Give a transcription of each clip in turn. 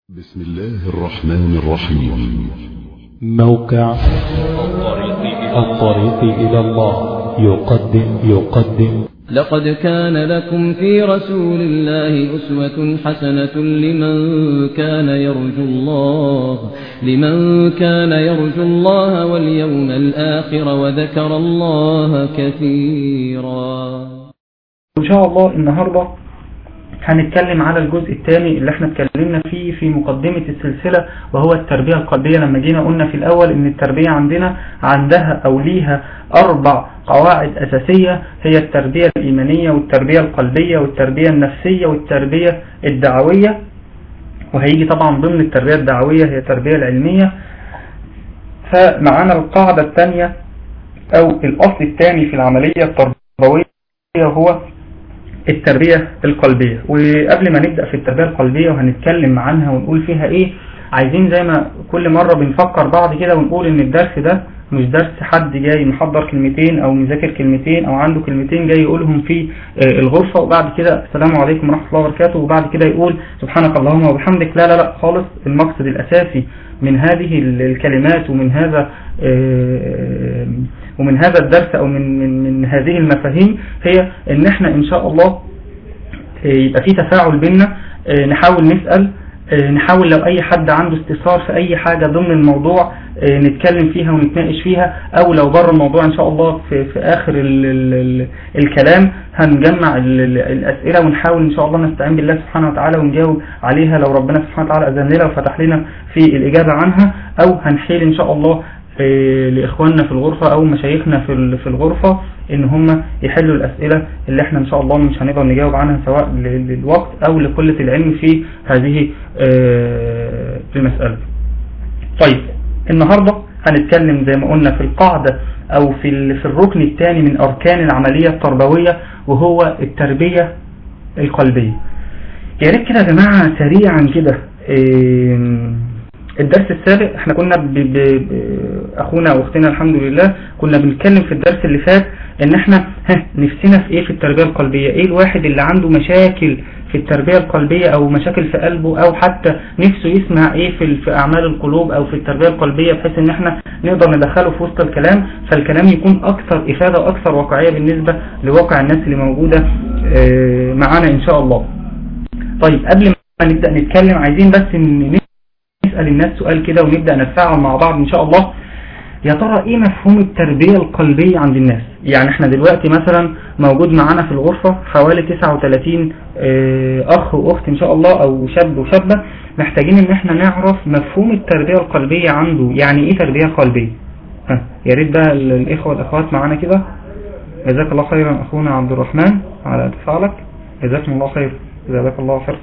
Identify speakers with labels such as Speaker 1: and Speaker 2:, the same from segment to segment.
Speaker 1: بسم الله الرحمن الرحيم
Speaker 2: موقع الطريق إلى الله يقدم يقدم
Speaker 3: لقد كان لكم في رسول الله أسوة حسنة لمن كان يرجو الله لمن كان يرجو الله واليوم الآخر وذكر الله كثيرا
Speaker 4: إن شاء الله النهاردة هنتكلم على الجزء الثاني اللي احنا اتكلمنا فيه في مقدمة السلسلة وهو التربية القلبية لما جينا قلنا في الأول ان التربية عندنا عندها أو ليها أربع قواعد أساسية هي التربية الإيمانية والتربية القلبية والتربية النفسية والتربية الدعوية وهيجي طبعا ضمن التربية الدعوية هي التربية العلمية فمعانا القاعدة الثانية أو الأصل الثاني في العملية التربوية هو التربية القلبية وقبل ما نبدأ في التربية القلبية وهنتكلم عنها ونقول فيها ايه عايزين زي ما كل مرة بنفكر بعض كده ونقول ان الدرس ده مش درس حد جاي محضر كلمتين او مذاكر كلمتين او عنده كلمتين جاي يقولهم في الغرفة وبعد كده السلام عليكم ورحمة الله وبركاته وبعد كده يقول سبحانك اللهم وبحمدك لا لا لا خالص المقصد الاساسي من هذه الكلمات ومن هذا ومن هذا الدرس او من, من, من هذه المفاهيم هي ان احنا ان شاء الله يبقى في تفاعل بيننا نحاول نسأل نحاول لو اي حد عنده استفسار في اي حاجة ضمن الموضوع نتكلم فيها ونتناقش فيها او لو بره الموضوع ان شاء الله في, في اخر ال ال ال الكلام هنجمع ال ال الاسئلة ونحاول ان شاء الله نستعين بالله سبحانه وتعالى ونجاوب عليها لو ربنا سبحانه وتعالى اذن لنا وفتح لنا في الاجابة عنها او هنحيل ان شاء الله لإخواننا في الغرفة أو مشايخنا في في الغرفة إن هم يحلوا الأسئلة اللي احنا إن شاء الله مش هنقدر نجاوب عنها سواء للوقت أو لقلة العلم في هذه المسألة طيب النهاردة هنتكلم زي ما قلنا في القاعدة أو في في الركن الثاني من أركان العملية التربوية وهو التربية القلبية يا ريت كده يا جماعة سريعا كده الدرس السابق احنا كنا ب ب ب اخونا واختنا الحمد لله كنا بنتكلم في الدرس اللي فات ان احنا ها نفسنا في ايه في التربية القلبية ايه الواحد اللي عنده مشاكل في التربية القلبية او مشاكل في قلبه او حتى نفسه يسمع ايه في, في اعمال القلوب او في التربية القلبية بحيث ان احنا نقدر ندخله في وسط الكلام فالكلام يكون اكثر افادة واكثر واقعية بالنسبة لواقع الناس اللي موجودة اه معانا ان شاء الله طيب قبل ما نبدأ نتكلم عايزين بس ان نسأل الناس سؤال كده ونبدأ نتفاعل مع بعض ان شاء الله يا ترى ايه مفهوم التربية القلبية عند الناس يعني احنا دلوقتي مثلا موجود معانا في الغرفة حوالي 39 اخ واخت ان شاء الله او شاب وشابة محتاجين ان احنا نعرف مفهوم التربية القلبية عنده يعني ايه تربية قلبية ها يا ريت بقى الاخوة والاخوات معانا كده جزاك الله خيرا اخونا عبد الرحمن على تفاعلك جزاكم الله خير جزاك الله خير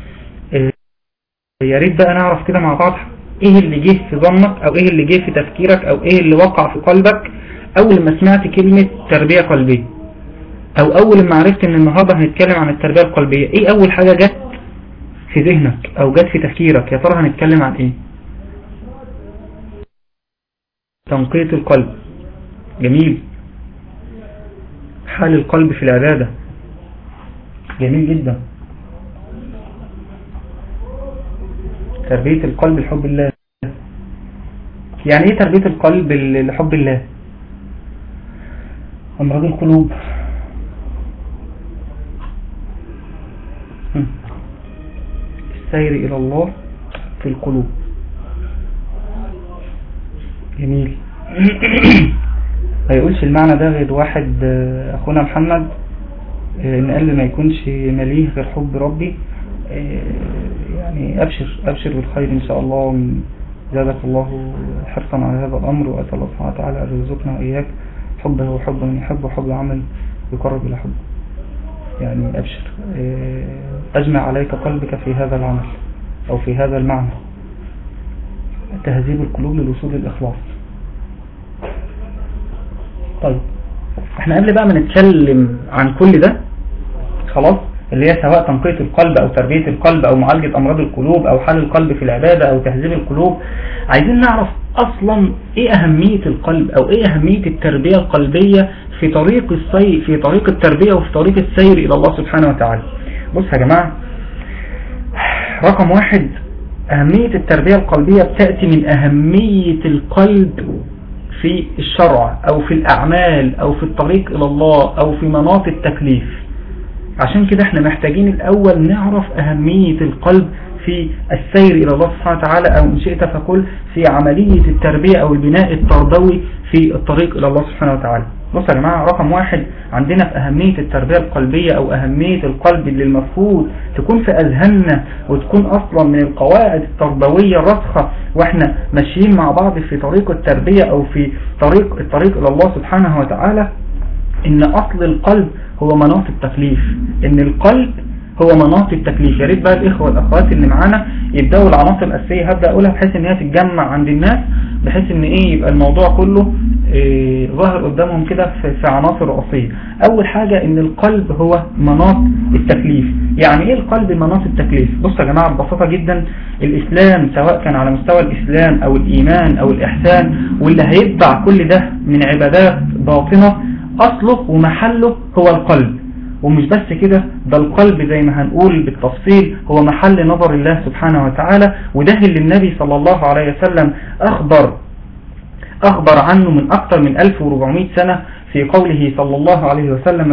Speaker 4: يا ريت بقى نعرف كده مع بعض ايه اللي جه في ظنك او ايه اللي جه في تفكيرك او ايه اللي وقع في قلبك اول ما سمعت كلمة تربية قلبية او اول ما عرفت ان النهاردة هنتكلم عن التربية القلبية ايه اول حاجة جت في ذهنك او جت في تفكيرك يا ترى هنتكلم عن ايه تنقية القلب جميل حال القلب في العبادة جميل جدا تربية القلب لحب الله يعني ايه تربية القلب لحب الله امراض القلوب السير الى الله في القلوب جميل ما يقولش المعنى ده غير واحد اخونا محمد ان قلبي ما يكونش مليه غير حب ربي يعني أبشر أبشر بالخير إن شاء الله زادك الله حرصا على هذا الأمر وأسأل الله سبحانه وتعالى أن يرزقنا وإياك حبه وحب من يحب وحب عمل يقرب إلى حبه يعني أبشر أجمع عليك قلبك في هذا العمل أو في هذا المعنى تهذيب القلوب للوصول للإخلاص طيب احنا قبل بقى ما نتكلم عن كل ده خلاص اللي هي سواء تنقية القلب او تربية القلب او معالجة امراض القلوب او حل القلب في العبادة او تهذيب القلوب عايزين نعرف اصلا ايه اهمية القلب او ايه اهمية التربية القلبية في طريق السير في طريق التربية وفي طريق السير الى الله سبحانه وتعالى بص يا جماعة رقم واحد أهمية التربية القلبية بتأتي من أهمية القلب في الشرع أو في الأعمال أو في الطريق إلى الله أو في مناط التكليف عشان كده احنا محتاجين الأول نعرف أهمية القلب في السير إلى الله سبحانه وتعالى أو إن شئت فقل في عملية التربية أو البناء التربوي في الطريق إلى الله سبحانه وتعالى بصوا يا جماعة رقم واحد عندنا في أهمية التربية القلبية أو أهمية القلب اللي المفروض تكون في أذهاننا وتكون أصلا من القواعد التربوية الراسخة وإحنا ماشيين مع بعض في طريق التربية أو في طريق الطريق إلى الله سبحانه وتعالى إن أصل القلب هو مناط التكليف إن القلب هو مناط التكليف يا ريت بقى الإخوة والأخوات اللي معانا يبدأوا العناصر الأساسية هبدأ أقولها بحيث إن هي تتجمع عند الناس بحيث إن إيه يبقى الموضوع كله إيه ظاهر قدامهم كده في, في عناصر رئيسية أول حاجة إن القلب هو مناط التكليف يعني إيه القلب مناط التكليف بصوا يا جماعة ببساطة جدا الإسلام سواء كان على مستوى الإسلام أو الإيمان أو الإحسان واللي هيتبع كل ده من عبادات باطنة أصله ومحله هو القلب ومش بس كده ده القلب زي ما هنقول بالتفصيل هو محل نظر الله سبحانه وتعالى وده اللي النبي صلى الله عليه وسلم أخبر أخبر عنه من أكثر من 1400 سنة في قوله صلى الله عليه وسلم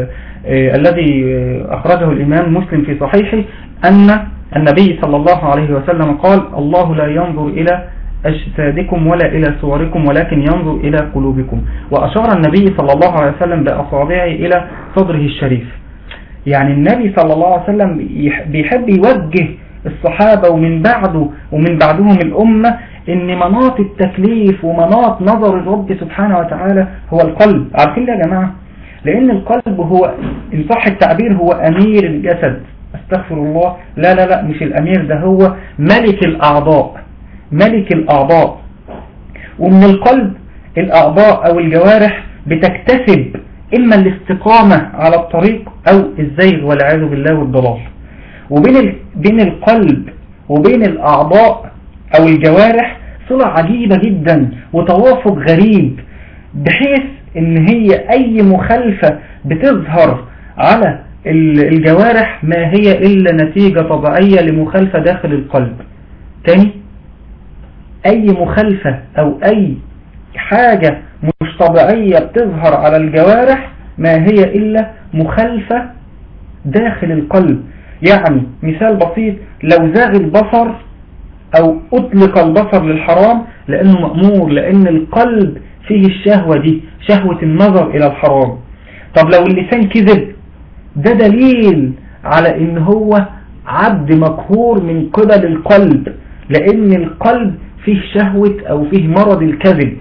Speaker 4: الذي أخرجه الإمام مسلم في صحيحه أن النبي صلى الله عليه وسلم قال الله لا ينظر إلى أجسادكم ولا إلى صوركم ولكن ينظر إلى قلوبكم وأشار النبي صلى الله عليه وسلم بأصابعه إلى صدره الشريف يعني النبي صلى الله عليه وسلم بيحب يوجه الصحابة ومن بعده ومن بعدهم الأمة ان مناط التكليف ومناط نظر الرب سبحانه وتعالى هو القلب عارفين يا جماعة لان القلب هو ان صح التعبير هو امير الجسد استغفر الله لا لا لا مش الامير ده هو ملك الاعضاء ملك الأعضاء ومن القلب الأعضاء أو الجوارح بتكتسب إما الاستقامة على الطريق أو الزيغ والعياذ بالله والضلال وبين بين القلب وبين الأعضاء أو الجوارح صلة عجيبة جدا وتوافق غريب بحيث إن هي أي مخالفة بتظهر على الجوارح ما هي إلا نتيجة طبيعية لمخالفة داخل القلب تاني اي مخالفة او اي حاجة مش طبيعية بتظهر على الجوارح ما هي الا مخالفة داخل القلب يعني مثال بسيط لو زاغ البصر او اطلق البصر للحرام لانه مأمور لان القلب فيه الشهوة دي شهوة النظر الى الحرام طب لو اللسان كذب ده دليل على ان هو عبد مقهور من قبل القلب لان القلب فيه شهوة او فيه مرض الكذب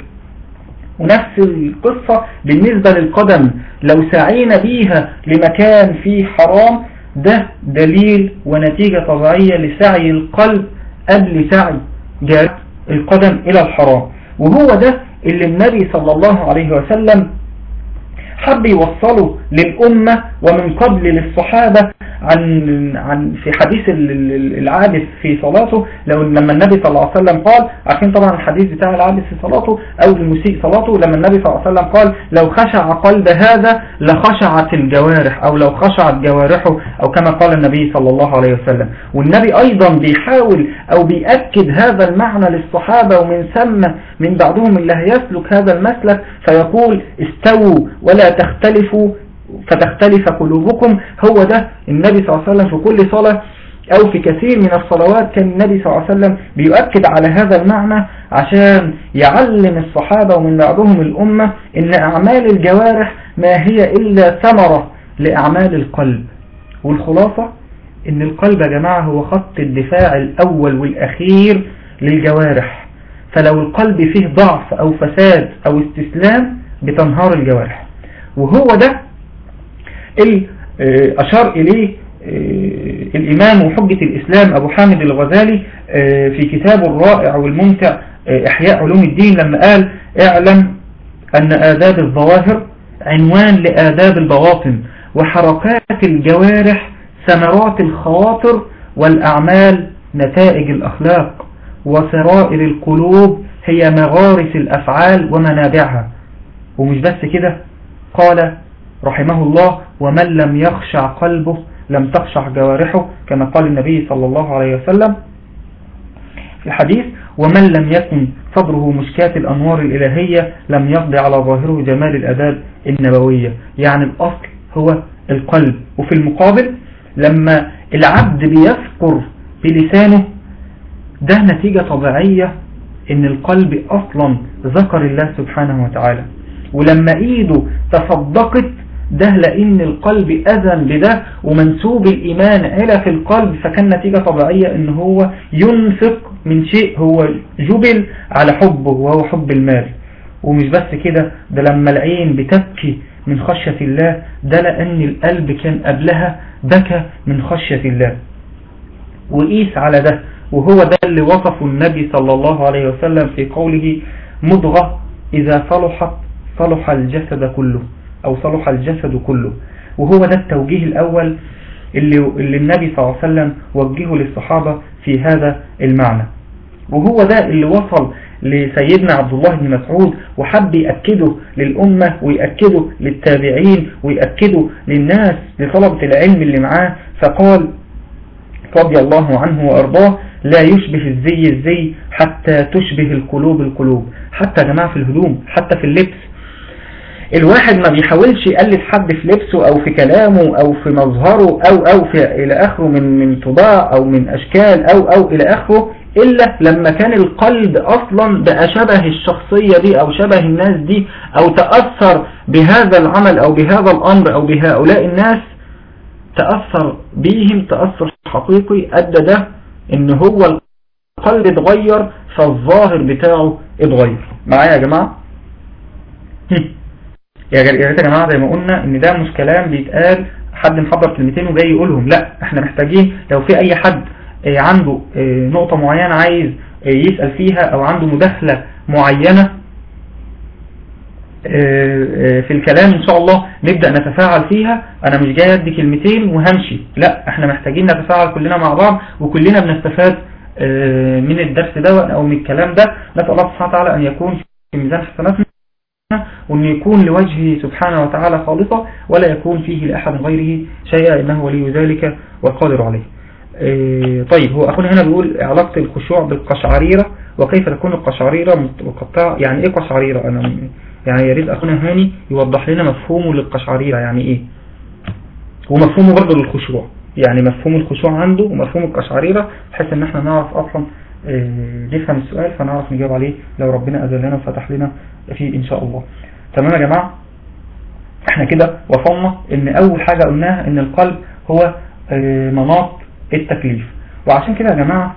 Speaker 4: ونفس القصة بالنسبة للقدم لو سعينا بيها لمكان فيه حرام ده دليل ونتيجة طبيعية لسعي القلب قبل سعي جاء القدم الى الحرام وهو ده اللي النبي صلى الله عليه وسلم حب يوصله للأمة ومن قبل للصحابة عن عن في حديث العابس في صلاته لو لما النبي صلى الله عليه وسلم قال عارفين طبعا الحديث بتاع العابس في صلاته او المسيء صلاته لما النبي صلى الله عليه وسلم قال لو خشع قلب هذا لخشعت الجوارح او لو خشعت جوارحه او كما قال النبي صلى الله عليه وسلم والنبي ايضا بيحاول او بيأكد هذا المعنى للصحابة ومن ثم من بعدهم اللي هيسلك هذا المسلك فيقول استووا ولا تختلفوا فتختلف قلوبكم هو ده النبي صلى الله عليه وسلم في كل صلاة او في كثير من الصلوات كان النبي صلى الله عليه وسلم بيؤكد على هذا المعنى عشان يعلم الصحابة ومن بعدهم الأمة ان اعمال الجوارح ما هي الا ثمرة لاعمال القلب والخلاصة ان القلب يا جماعة هو خط الدفاع الاول والاخير للجوارح فلو القلب فيه ضعف او فساد او استسلام بتنهار الجوارح وهو ده اللي أشار إليه الإمام وحجة الإسلام أبو حامد الغزالي في كتابه الرائع والممتع إحياء علوم الدين لما قال اعلم أن آداب الظواهر عنوان لآداب البواطن وحركات الجوارح ثمرات الخواطر والأعمال نتائج الأخلاق وسرائر القلوب هي مغارس الأفعال ومنابعها ومش بس كده قال رحمه الله ومن لم يخشع قلبه لم تخشع جوارحه كما قال النبي صلى الله عليه وسلم في الحديث ومن لم يكن صدره مشكاة الأنوار الإلهية لم يقضي على ظاهره جمال الأداب النبوية يعني الأصل هو القلب وفي المقابل لما العبد بيذكر بلسانه ده نتيجة طبيعية ان القلب اصلا ذكر الله سبحانه وتعالى ولما ايده تصدقت ده لان القلب اذن بده ومنسوب الايمان على في القلب فكان نتيجة طبيعية ان هو ينفق من شيء هو جبل على حبه وهو حب المال ومش بس كده ده لما العين بتبكي من خشية الله ده لأن القلب كان قبلها بكى من خشية الله وقيس على ده وهو ده اللي وصفه النبي صلى الله عليه وسلم في قوله مضغة إذا صلحت صلح الجسد كله أو صلح الجسد كله وهو ده التوجيه الأول اللي, اللي النبي صلى الله عليه وسلم وجهه للصحابة في هذا المعنى وهو ده اللي وصل لسيدنا عبد الله بن مسعود وحب يأكده للأمة ويأكده للتابعين ويأكده للناس لطلبة العلم اللي معاه فقال رضي الله عنه وأرضاه لا يشبه الزي الزي حتى تشبه القلوب القلوب حتى يا جماعة في الهدوم حتى في اللبس الواحد ما بيحاولش يقلد حد في لبسه او في كلامه او في مظهره او او في الى اخره من من طباع او من اشكال او او الى اخره الا لما كان القلب اصلا بقى شبه الشخصية دي او شبه الناس دي او تأثر بهذا العمل او بهذا الامر او بهؤلاء الناس تأثر بيهم تأثر حقيقي ادى ده ان هو القلب اتغير فالظاهر بتاعه اتغير معايا يا جماعة يا ريت يا جماعة زي ما قلنا ان ده مش كلام بيتقال حد محضر كلمتين وجاي يقولهم لا احنا محتاجين لو في اي حد عنده نقطة معينة عايز يسأل فيها او عنده مداخلة معينة في الكلام ان شاء الله نبدأ نتفاعل فيها انا مش جاي ادي كلمتين وهمشي لا احنا محتاجين نتفاعل كلنا مع بعض وكلنا بنستفاد من الدرس ده او من الكلام ده نسأل الله سبحانه وتعالى ان يكون في ميزان حسناتنا وأن يكون لوجهه سبحانه وتعالى خالصة ولا يكون فيه لأحد غيره شيئا إنه ولي ذلك والقادر عليه طيب هو أخونا هنا بيقول علاقة الخشوع بالقشعريرة وكيف تكون القشعريرة مقطعة يعني إيه قشعريرة أنا يعني يريد أخونا هاني يوضح لنا مفهومه للقشعريرة يعني إيه ومفهومه برضه للخشوع يعني مفهوم الخشوع عنده ومفهوم القشعريرة بحيث ان احنا نعرف اصلا نفهم السؤال فنعرف نجاوب عليه لو ربنا أذن لنا وفتح لنا فيه إن شاء الله تمام يا جماعة احنا كده وصلنا ان اول حاجة قلناها ان القلب هو مناط التكليف وعشان كده يا جماعة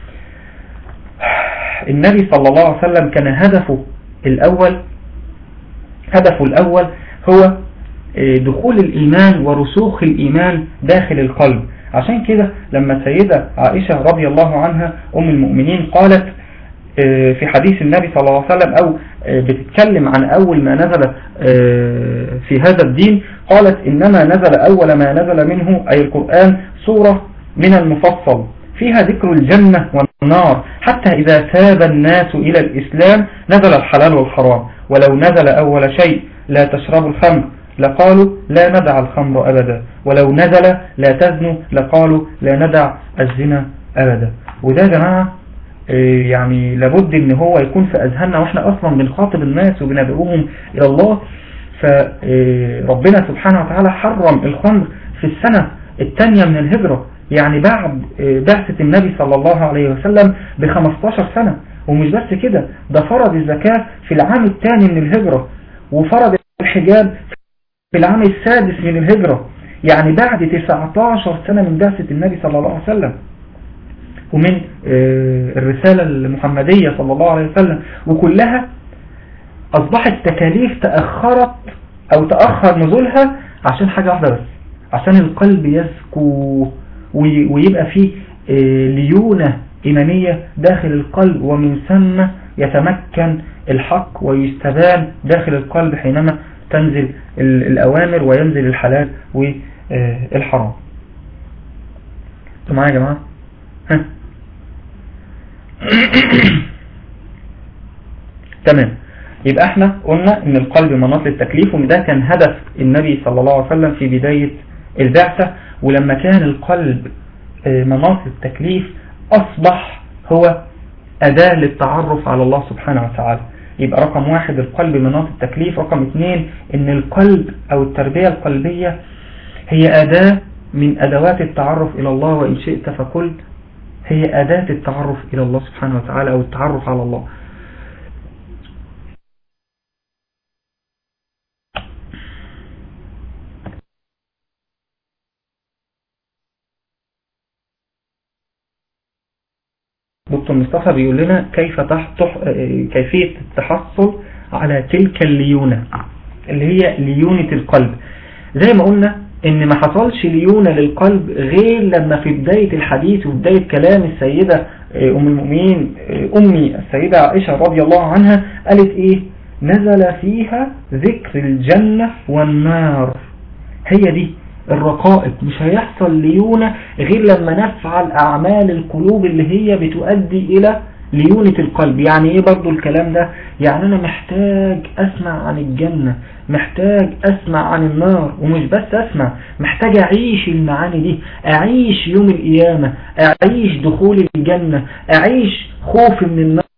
Speaker 4: النبي صلى الله عليه وسلم كان هدفه الاول هدفه الاول هو دخول الايمان ورسوخ الايمان داخل القلب عشان كده لما السيدة عائشة رضي الله عنها أم المؤمنين قالت في حديث النبي صلى الله عليه وسلم أو بتتكلم عن أول ما نزل في هذا الدين قالت إنما نزل أول ما نزل منه أي القرآن سورة من المفصل فيها ذكر الجنة والنار حتى إذا تاب الناس إلى الإسلام نزل الحلال والحرام ولو نزل أول شيء لا تشربوا الخمر لقالوا لا ندع الخمر أبدا ولو نزل لا تزنوا لقالوا لا ندع الزنا أبدا وده يا جماعة يعني لابد ان هو يكون في أذهاننا واحنا أصلا بنخاطب الناس وبندعوهم إلى الله فربنا سبحانه وتعالى حرم الخمر في السنة الثانية من الهجرة يعني بعد بعثة النبي صلى الله عليه وسلم ب 15 سنة ومش بس كده ده فرض الزكاة في العام الثاني من الهجرة وفرض الحجاب في العام السادس من الهجرة يعني بعد 19 سنة من بعثة النبي صلى الله عليه وسلم ومن الرسالة المحمدية صلى الله عليه وسلم وكلها أصبحت تكاليف تأخرت أو تأخر نزولها عشان حاجة واحدة بس عشان القلب يزكو ويبقى فيه ليونة إيمانية داخل القلب ومن ثم يتمكن الحق ويستبان داخل القلب حينما تنزل الأوامر وينزل الحلال والحرام انتوا معايا يا جماعة ها تمام يبقى احنا قلنا ان القلب مناط للتكليف وان ده كان هدف النبي صلى الله عليه وسلم في بداية البعثة ولما كان القلب مناط للتكليف اصبح هو أداة للتعرف على الله سبحانه وتعالى يبقى رقم واحد القلب مناط التكليف رقم اثنين ان القلب او التربية القلبية هي أداة من أدوات التعرف إلى الله وإن شئت فكل هي أداة التعرف إلى الله سبحانه وتعالى أو التعرف على الله دكتور مصطفى بيقول لنا كيف تح... تح... كيفية التحصل على تلك الليونة اللي هي ليونة القلب زي ما قلنا ان ما حصلش ليونة للقلب غير لما في بداية الحديث وبداية كلام السيدة ام المؤمنين امي السيدة عائشة رضي الله عنها قالت ايه نزل فيها ذكر الجنة والنار هي دي الرقائق مش هيحصل ليونة غير لما نفعل أعمال القلوب اللي هي بتؤدي إلى ليونة القلب يعني ايه برضو الكلام ده يعني انا محتاج اسمع عن الجنة محتاج اسمع عن النار ومش بس اسمع محتاج اعيش المعاني دي اعيش يوم القيامة اعيش دخول الجنة اعيش خوفي من النار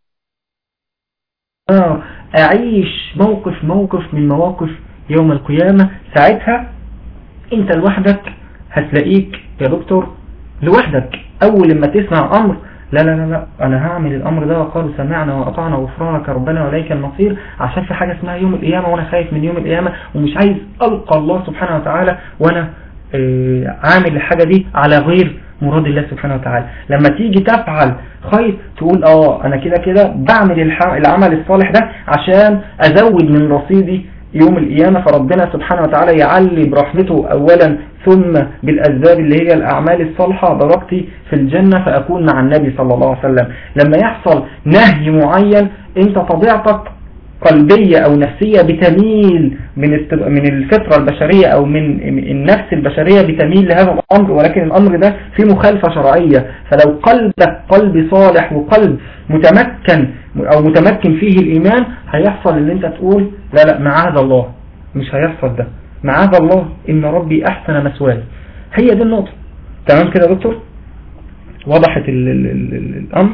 Speaker 4: اعيش موقف موقف من مواقف يوم القيامة ساعتها انت لوحدك هتلاقيك يا دكتور لوحدك اول لما تسمع امر لا لا لا لا انا هعمل الامر ده وقالوا سمعنا واطعنا غفرانك ربنا واليك المصير عشان في حاجة اسمها يوم القيامة وانا خايف من يوم القيامة ومش عايز القى الله سبحانه وتعالى وانا آه عامل الحاجة دي على غير مراد الله سبحانه وتعالى لما تيجي تفعل خير تقول اه انا كده كده بعمل العمل الصالح ده عشان ازود من رصيدي يوم القيامة فربنا سبحانه وتعالى يعلي برحمته أولا ثم بالأسباب اللي هي الأعمال الصالحة درجتي في الجنة فأكون مع النبي صلى الله عليه وسلم لما يحصل نهي معين انت طبيعتك قلبية أو نفسية بتميل من من الفطرة البشرية أو من النفس البشرية بتميل لهذا الأمر ولكن الأمر ده في مخالفة شرعية فلو قلبك قلب صالح وقلب متمكن أو متمكن فيه الإيمان هيحصل اللي أنت تقول لا لا معاذ الله مش هيحصل ده معاذ الله إن ربي أحسن مسواي هي دي النقطة تمام كده يا دكتور وضحت ال ال ال ال الأمر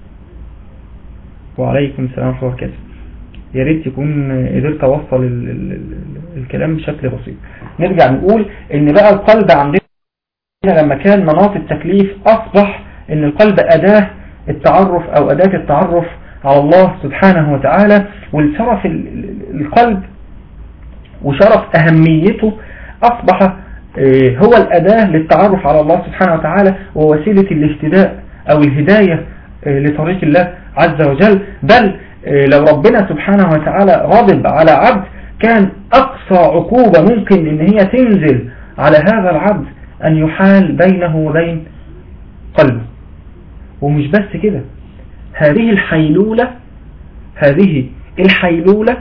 Speaker 4: وعليكم السلام ورحمة الله وبركاته يا ريت يكون قدرت اوصل ال ال ال الكلام بشكل بسيط نرجع نقول ان بقى القلب عندنا لما كان مناط التكليف اصبح ان القلب اداة التعرف او اداة التعرف على الله سبحانه وتعالى والشرف القلب وشرف اهميته اصبح هو الاداة للتعرف على الله سبحانه وتعالى ووسيلة الاهتداء او الهداية لطريق الله عز وجل بل لو ربنا سبحانه وتعالى غضب على عبد كان أقصى عقوبة ممكن ان هي تنزل على هذا العبد أن يحال بينه وبين قلبه ومش بس كده هذه الحيلولة هذه الحيلولة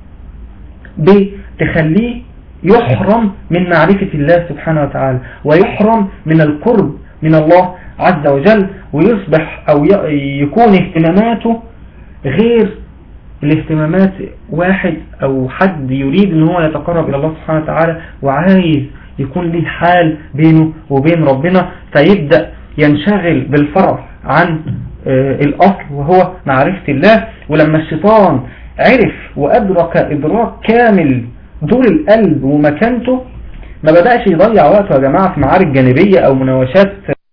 Speaker 4: بتخليه يحرم من معرفة الله سبحانه وتعالى ويحرم من القرب من الله عز وجل ويصبح أو يكون اهتماماته غير الاهتمامات واحد او حد يريد ان هو يتقرب الى الله سبحانه وتعالى وعايز يكون له حال بينه وبين ربنا فيبدأ ينشغل بالفرع عن الاصل وهو معرفة الله ولما الشيطان عرف وادرك ادراك كامل دور القلب ومكانته ما بدأش يضيع وقته يا جماعة في معارك جانبية او مناوشات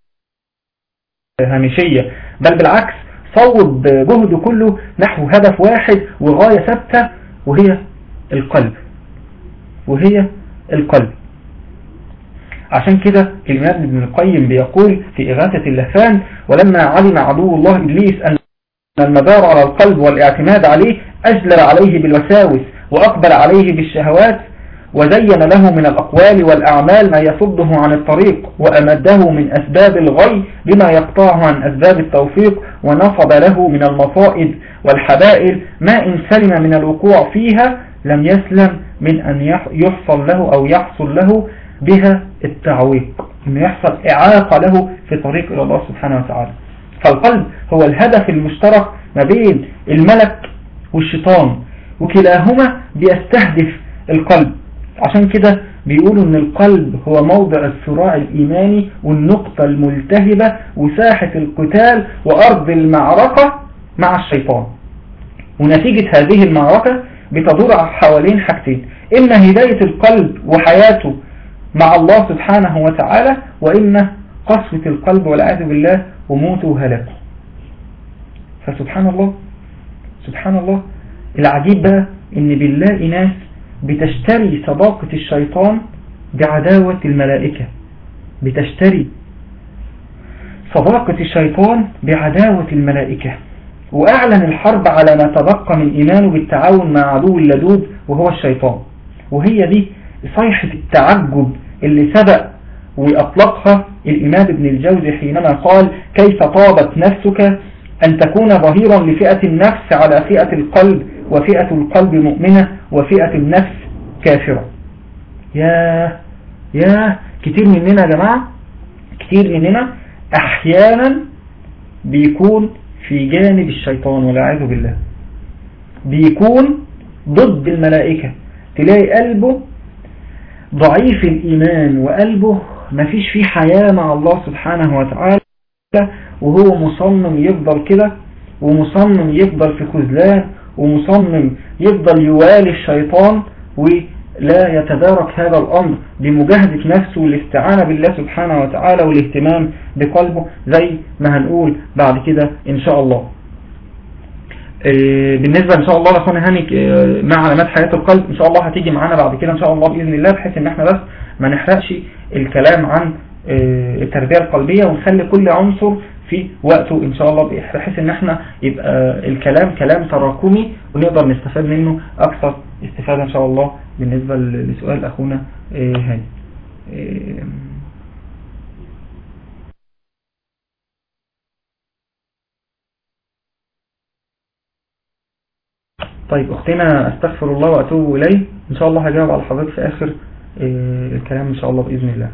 Speaker 4: هامشية بل بالعكس صوب جهده كله نحو هدف واحد وغاية ثابتة وهي القلب وهي القلب عشان كده الإمام ابن القيم بيقول في إغاثة اللهفان ولما علم عدو الله إبليس أن المدار على القلب والاعتماد عليه أجلل عليه بالوساوس وأقبل عليه بالشهوات وزين له من الأقوال والأعمال ما يصده عن الطريق وأمده من أسباب الغي بما يقطعه عن أسباب التوفيق ونصب له من المصائد والحبائل ما إن سلم من الوقوع فيها لم يسلم من أن يحصل له أو يحصل له بها التعويق أن يحصل إعاقة له في طريق إلى الله سبحانه وتعالى فالقلب هو الهدف المشترك ما بين الملك والشيطان وكلاهما بيستهدف القلب عشان كده بيقولوا ان القلب هو موضع الصراع الايماني والنقطة الملتهبة وساحة القتال وارض المعركة مع الشيطان ونتيجة هذه المعركة بتدور حوالين حاجتين إما هداية القلب وحياته مع الله سبحانه وتعالى وإما قسوة القلب والعياذ بالله وموته وهلاكه فسبحان الله سبحان الله العجيب بقى إن بنلاقي ناس بتشتري صداقة الشيطان بعداوة الملائكة بتشتري صداقة الشيطان بعداوة الملائكة وأعلن الحرب على ما تبقى من إيمانه بالتعاون مع عدو اللدود وهو الشيطان وهي دي صيحة التعجب اللي سبق وأطلقها الإمام ابن الجوزي حينما قال كيف طابت نفسك أن تكون ظهيرا لفئة النفس على فئة القلب وفئة القلب مؤمنة وفئة النفس كافرة يا يا كتير مننا يا جماعة كتير مننا أحيانا بيكون في جانب الشيطان والعياذ بالله بيكون ضد الملائكة تلاقي قلبه ضعيف الإيمان وقلبه ما فيش فيه حياة مع الله سبحانه وتعالى وهو مصمم يفضل كده ومصمم يفضل في خذلان ومصمم يفضل يوالي الشيطان ولا يتدارك هذا الأمر بمجاهدة نفسه والاستعانة بالله سبحانه وتعالى والاهتمام بقلبه زي ما هنقول بعد كده إن شاء الله بالنسبة إن شاء الله لأخونا هاني مع علامات حياة القلب إن شاء الله هتيجي معانا بعد كده إن شاء الله بإذن الله بحيث إن احنا بس ما نحرقش الكلام عن التربية القلبية ونخلي كل عنصر في وقته إن شاء الله بحيث إن احنا يبقى الكلام كلام تراكمي ونقدر نستفاد منه أكثر استفادة إن شاء الله بالنسبة لسؤال أخونا هاني طيب أختنا أستغفر الله وأتوب إليه إن شاء الله هجاوب على حضرتك في آخر الكلام إن شاء الله بإذن الله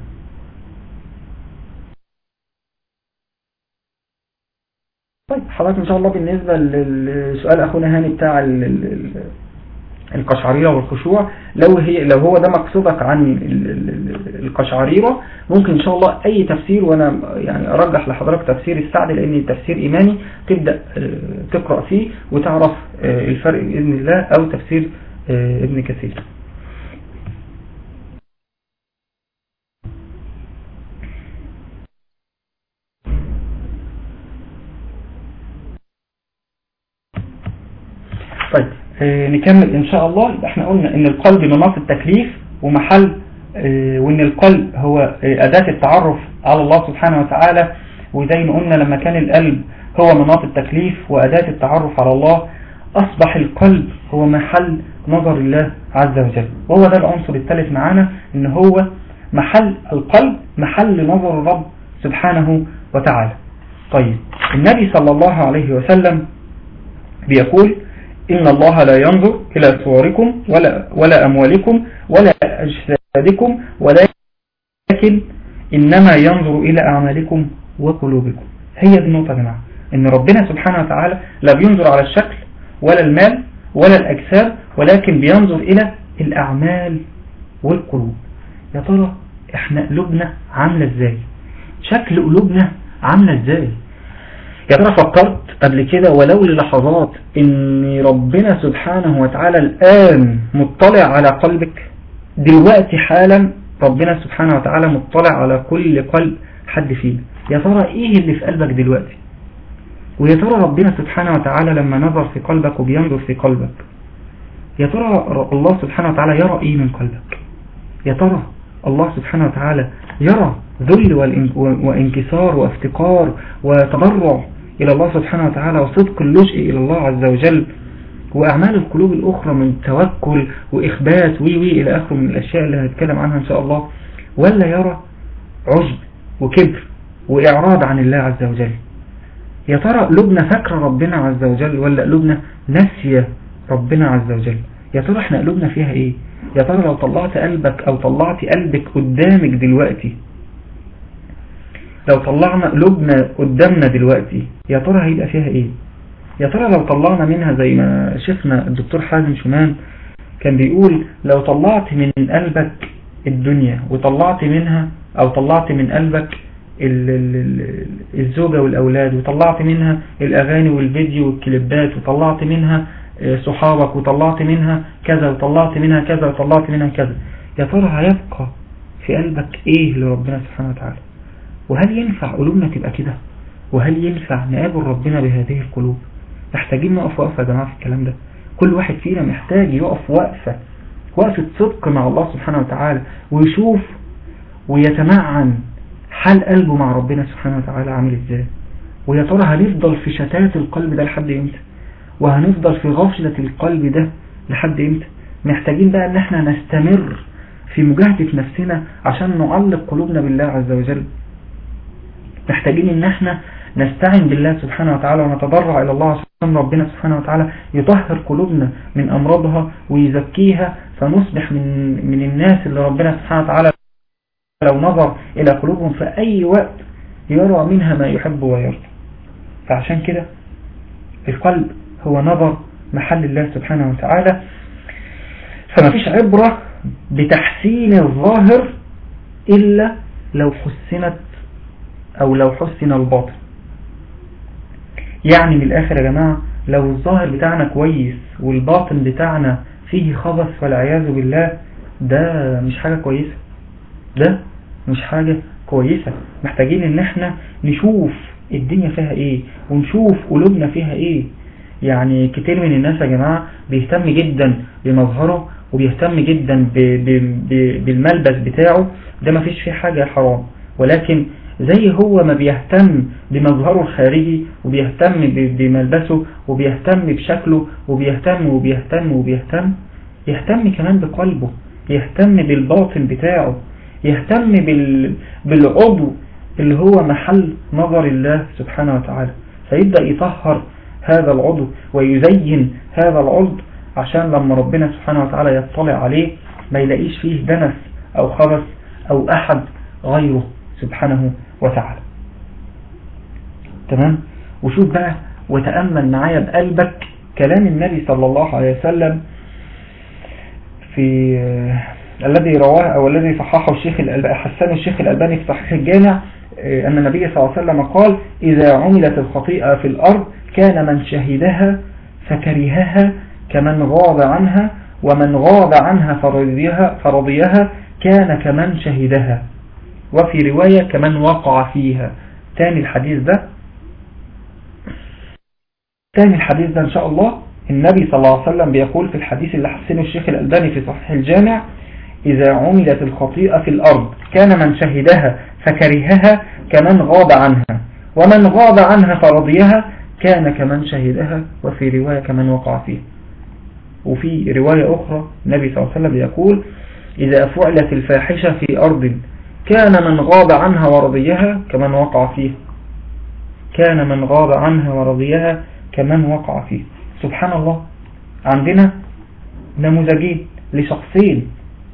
Speaker 4: طيب حضرتك إن شاء الله بالنسبة لسؤال أخونا هاني بتاع القشعريرة والخشوع لو هي لو هو ده مقصودك عن القشعريرة ممكن إن شاء الله أي تفسير وأنا يعني أرجح لحضرتك تفسير السعد لأن التفسير إيماني تبدأ تقرأ فيه وتعرف الفرق بإذن الله أو تفسير ابن كثير طيب نكمل ان شاء الله احنا قلنا ان القلب مناط التكليف ومحل وان القلب هو اداة التعرف على الله سبحانه وتعالى وزي ما قلنا لما كان القلب هو مناط التكليف واداة التعرف على الله اصبح القلب هو محل نظر الله عز وجل وهو ده العنصر الثالث معانا ان هو محل القلب محل نظر الرب سبحانه وتعالى طيب النبي صلى الله عليه وسلم بيقول إن الله لا ينظر إلى صوركم ولا, ولا أموالكم ولا أجسادكم ولكن إنما ينظر إلى أعمالكم وقلوبكم هي دي النقطة يا جماعة إن ربنا سبحانه وتعالى لا بينظر على الشكل ولا المال ولا الأجساد ولكن بينظر إلى الأعمال والقلوب يا ترى إحنا قلوبنا عاملة إزاي شكل قلوبنا عاملة إزاي يا ترى فكرت قبل كده ولو للحظات ان ربنا سبحانه وتعالى الآن مطلع على قلبك دلوقتي حالا ربنا سبحانه وتعالى مطلع على كل قلب حد فينا يا ترى ايه اللي في قلبك دلوقتي ويا ترى ربنا سبحانه وتعالى لما نظر في قلبك وبينظر في قلبك يا ترى الله سبحانه وتعالى يرى ايه من قلبك يا ترى الله سبحانه وتعالى يرى ذل وانكسار وافتقار وتضرع إلى الله سبحانه وتعالى وصدق اللجئ إلى الله عز وجل وأعمال القلوب الأخرى من توكل وإخبات وي وي إلى آخره من الأشياء اللي هنتكلم عنها إن شاء الله ولا يرى عجب وكبر وإعراض عن الله عز وجل يا ترى قلوبنا فاكرة ربنا عز وجل ولا قلوبنا ناسية ربنا عز وجل يا ترى احنا قلوبنا فيها ايه يا ترى لو طلعت قلبك او طلعت قلبك قدامك دلوقتي لو طلعنا قلوبنا قدامنا دلوقتي يا ترى هيبقى فيها ايه يا ترى لو طلعنا منها زي ما شفنا الدكتور حازم شمان كان بيقول لو طلعت من قلبك الدنيا وطلعت منها او طلعت من قلبك ال- ال- ال- الزوجة والأولاد وطلعت منها الأغاني والفيديو والكليبات وطلعت منها آه، صحابك وطلعت منها كذا وطلعت منها كذا وطلعت منها كذا يا ترى هيبقى في قلبك ايه لربنا سبحانه وتعالى وهل ينفع قلوبنا تبقى كده وهل ينفع نقابل ربنا بهذه القلوب محتاجين نقف وقفة يا جماعة في الكلام ده كل واحد فينا محتاج يقف وقفة وقفة صدق مع الله سبحانه وتعالى ويشوف ويتمعن حال قلبه مع ربنا سبحانه وتعالى عامل ازاي ويا ترى هنفضل في شتات القلب ده لحد امتى وهنفضل في غفلة القلب ده لحد امتى محتاجين بقى ان احنا نستمر في مجاهدة نفسنا عشان نعلق قلوبنا بالله عز وجل محتاجين ان احنا نستعين بالله سبحانه وتعالى ونتضرع الى الله عشان ربنا سبحانه وتعالى يطهر قلوبنا من امراضها ويزكيها فنصبح من من الناس اللي ربنا سبحانه وتعالى لو نظر الى قلوبهم في اي وقت يرى منها ما يحب ويرضى فعشان كده القلب هو نظر محل الله سبحانه وتعالى فما فيش عبرة بتحسين الظاهر إلا لو حسنت أو لو حسن الباطن يعني من الآخر يا جماعة لو الظاهر بتاعنا كويس والباطن بتاعنا فيه خبث والعياذ بالله ده مش حاجة كويسة ده مش حاجة كويسة محتاجين ان احنا نشوف الدنيا فيها ايه ونشوف قلوبنا فيها ايه يعني كتير من الناس يا جماعة بيهتم جدا بمظهره وبيهتم جدا ب ب ب بالملبس بتاعه ده ما فيش فيه حاجة حرام ولكن زي هو ما بيهتم بمظهره الخارجي وبيهتم ب- بملبسه وبيهتم بشكله وبيهتم وبيهتم وبيهتم يهتم كمان بقلبه يهتم بالباطن بتاعه يهتم بال... بالعضو اللي هو محل نظر الله سبحانه وتعالى فيبدأ يطهر هذا العضو ويزين هذا العضو عشان لما ربنا سبحانه وتعالى يطلع عليه ما يلاقيش فيه دنس أو خبث أو أحد غيره سبحانه وتعالى تمام وشوف بقى وتأمل معايا بقلبك كلام النبي صلى الله عليه وسلم في آه، الذي رواه أو الذي صححه الشيخ الألباني حسن الشيخ الألباني في صحيح الجامع آه، أن النبي صلى الله عليه وسلم قال إذا عملت الخطيئة في الأرض كان من شهدها فكرهها كمن غاب عنها ومن غاب عنها فرضيها, فرضيها كان كمن شهدها وفي رواية كمن وقع فيها تاني الحديث ده تاني الحديث ده إن شاء الله النبي صلى الله عليه وسلم بيقول في الحديث اللي حسنه الشيخ الألباني في صحيح الجامع إذا عملت الخطيئة في الأرض كان من شهدها فكرهها كمن غاب عنها ومن غاب عنها فرضيها كان كمن شهدها وفي رواية كمن وقع فيها وفي رواية أخرى النبي صلى الله عليه وسلم يقول إذا فعلت الفاحشة في أرض كان من غاب عنها ورضيها كمن وقع فيه كان من غاب عنها ورضيها كمن وقع فيه سبحان الله عندنا نموذجين لشخصين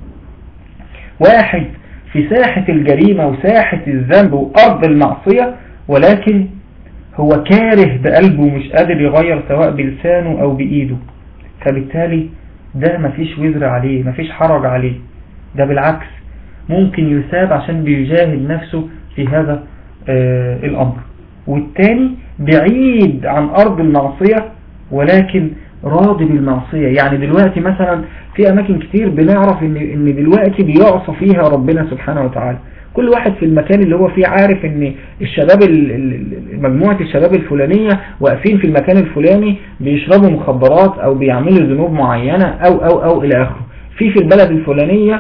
Speaker 4: واحد في ساحة الجريمة وساحة الذنب وأرض المعصية ولكن هو كاره بقلبه مش قادر يغير سواء بلسانه أو بإيده فبالتالي ده مفيش وزر عليه مفيش حرج عليه ده بالعكس ممكن يثاب عشان بيجاهد نفسه في هذا آه الأمر والتاني بعيد عن أرض المعصية ولكن راضي بالمعصية يعني دلوقتي مثلا في أماكن كتير بنعرف إن, إن دلوقتي بيعصى فيها ربنا سبحانه وتعالى كل واحد في المكان اللي هو فيه عارف ان الشباب مجموعة الشباب الفلانية واقفين في المكان الفلاني بيشربوا مخدرات او بيعملوا ذنوب معينة او او او الى اخره في في البلد الفلانية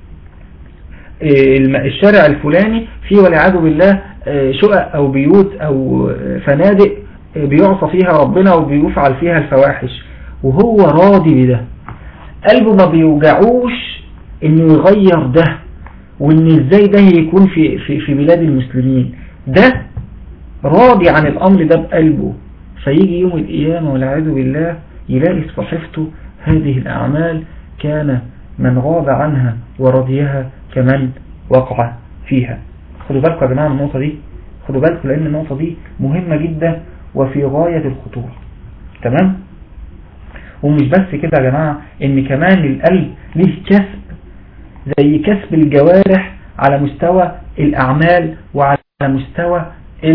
Speaker 4: الشارع الفلاني في والعياذ بالله شقق او بيوت او فنادق بيعصى فيها ربنا وبيفعل فيها الفواحش وهو راضي بده قلبه ما بيوجعوش انه يغير ده وان ازاي ده يكون في, في, في بلاد المسلمين ده راضي عن الامر ده بقلبه فيجي يوم القيامة والعياذ بالله يلاقي في صحيفته هذه الاعمال كان من غاب عنها ورضيها كمن وقع فيها خدوا بالكم يا جماعة من النقطة دي خدوا بالكم لان النقطة دي مهمة جدا وفي غاية الخطورة تمام ومش بس كده يا جماعة ان كمان القلب ليه كسب زي كسب الجوارح على مستوى الأعمال وعلى مستوى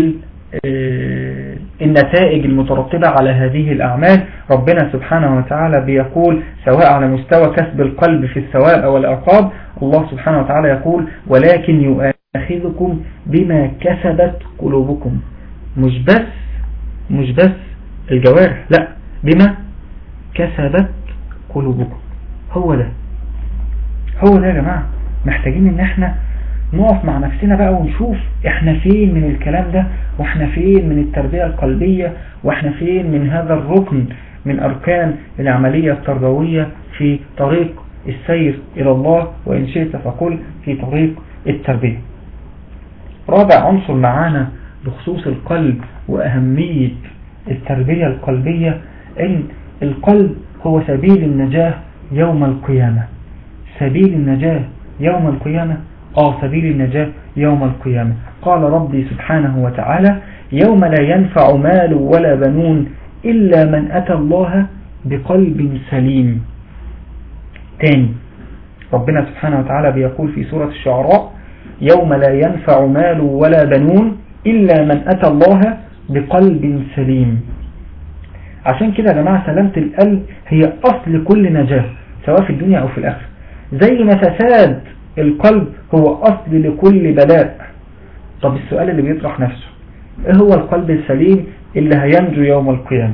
Speaker 4: النتائج المترتبة على هذه الأعمال ربنا سبحانه وتعالى بيقول سواء على مستوى كسب القلب في الثواب أو العقاب الله سبحانه وتعالى يقول ولكن يؤاخذكم بما كسبت قلوبكم مش بس مش بس الجوارح لا بما كسبت قلوبكم هو ده هو ده يا جماعة محتاجين ان احنا نقف مع نفسنا بقى ونشوف احنا فين من الكلام ده واحنا فين من التربية القلبية واحنا فين من هذا الركن من اركان العملية التربوية في طريق السير الى الله وان شئت فقل في طريق التربية رابع عنصر معانا بخصوص القلب واهمية التربية القلبية ان القلب هو سبيل النجاة يوم القيامة سبيل النجاة يوم القيامة آه سبيل النجاة يوم القيامة قال ربي سبحانه وتعالى يوم لا ينفع مال ولا بنون إلا من أتى الله بقلب سليم تاني ربنا سبحانه وتعالى بيقول في سورة الشعراء يوم لا ينفع مال ولا بنون إلا من أتى الله بقلب سليم عشان كده يا جماعة سلامة القلب هي أصل كل نجاة سواء في الدنيا أو في الآخرة زي ما فساد القلب هو أصل لكل بلاء طب السؤال اللي بيطرح نفسه ايه هو القلب السليم اللي هينجو يوم القيامة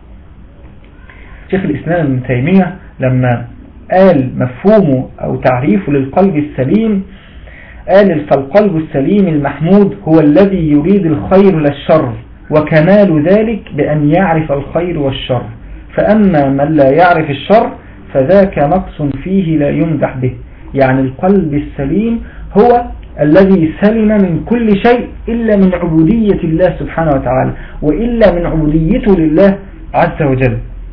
Speaker 4: شيخ الإسلام ابن تيمية لما قال مفهومه أو تعريفه للقلب السليم قال فالقلب السليم المحمود هو الذي يريد الخير للشر وكمال ذلك بأن يعرف الخير والشر فأما من لا يعرف الشر فذاك نقص فيه لا يمدح به يعني القلب السليم هو الذي سلم من كل شيء إلا من عبودية الله سبحانه وتعالى وإلا من عبوديته لله عز وجل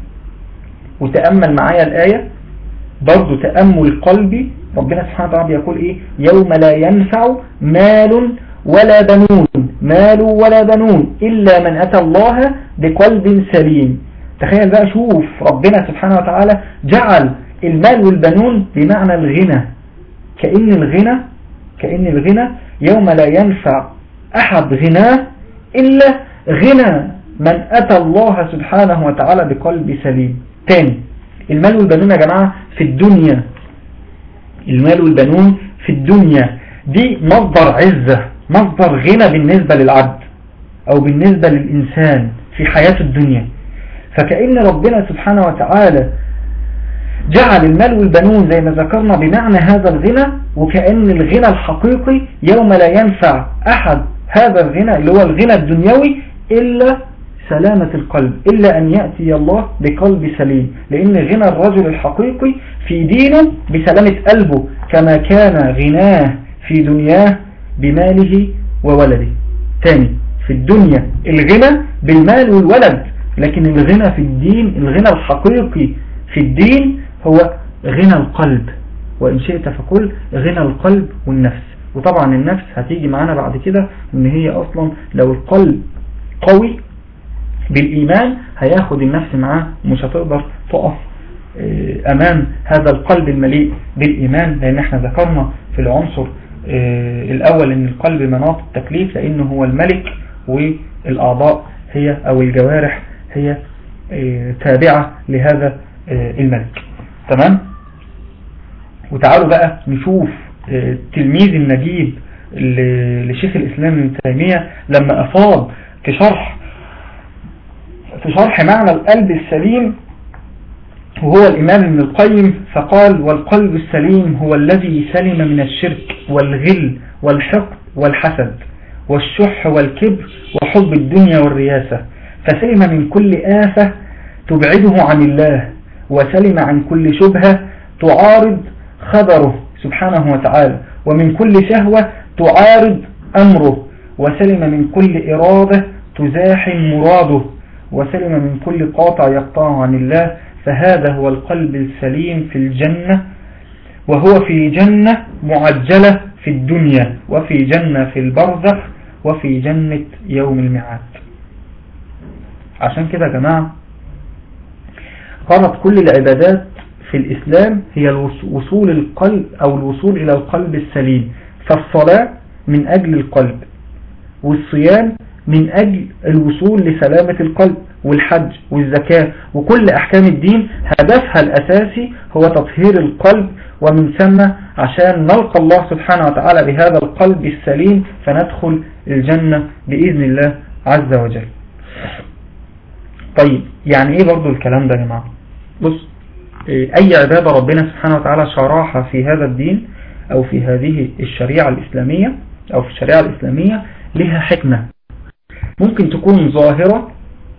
Speaker 4: وتأمل معايا الآية برضو تأمل قلبي ربنا سبحانه وتعالى يقول إيه يوم لا ينفع مال ولا بنون مال ولا بنون إلا من أتى الله بقلب سليم تخيل بقى شوف ربنا سبحانه وتعالى جعل المال والبنون بمعنى الغنى كأن الغنى كأن الغنى يوم لا ينفع أحد غناه إلا غنى من أتى الله سبحانه وتعالى بقلب سليم تاني المال والبنون يا جماعة في الدنيا المال والبنون في الدنيا دي مصدر عزة مصدر غنى بالنسبة للعبد أو بالنسبة للإنسان في حياة الدنيا فكأن ربنا سبحانه وتعالى جعل المال والبنون زي ما ذكرنا بمعنى هذا الغنى وكأن الغنى الحقيقي يوم لا ينفع أحد هذا الغنى اللي هو الغنى الدنيوي إلا سلامة القلب إلا أن يأتي الله بقلب سليم لأن غنى الرجل الحقيقي في دينه بسلامة قلبه كما كان غناه في دنياه بماله وولده تاني في الدنيا الغنى بالمال والولد لكن الغنى في الدين الغنى الحقيقي في الدين هو غنى القلب وإن شئت فقل غنى القلب والنفس وطبعا النفس هتيجي معانا بعد كده ان هي اصلا لو القلب قوي بالإيمان هياخد النفس معاه ومش هتقدر تقف أمام هذا القلب المليء بالإيمان لأن احنا ذكرنا في العنصر الأول أن القلب مناط التكليف لأنه هو الملك والأعضاء هي أو الجوارح هي تابعة لهذا الملك تمام وتعالوا بقى نشوف تلميذ النجيب لشيخ الإسلام ابن تيمية لما أفاض في شرح في شرح معنى القلب السليم وهو الإمام ابن القيم فقال والقلب السليم هو الذي سلم من الشرك والغل والحقد والحسد والشح والكبر وحب الدنيا والرياسة فسلم من كل آفة تبعده عن الله وسلم عن كل شبهة تعارض خبره سبحانه وتعالى ومن كل شهوة تعارض أمره وسلم من كل إرادة تزاحم مراده وسلم من كل قاطع يقطع عن الله فهذا هو القلب السليم في الجنة وهو في جنة معجلة في الدنيا وفي جنة في البرزخ وفي جنة يوم الميعاد عشان كده يا جماعة قامت كل العبادات في الإسلام هي وصول القلب أو الوصول إلى القلب السليم فالصلاة من أجل القلب والصيام من أجل الوصول لسلامة القلب والحج والزكاة وكل أحكام الدين هدفها الأساسي هو تطهير القلب ومن ثم عشان نلقى الله سبحانه وتعالى بهذا القلب السليم فندخل الجنة بإذن الله عز وجل طيب يعني ايه برضو الكلام ده يا جماعة بص اي عبادة ربنا سبحانه وتعالى شرعها في هذا الدين او في هذه الشريعة الاسلامية او في الشريعة الاسلامية لها حكمة ممكن تكون ظاهرة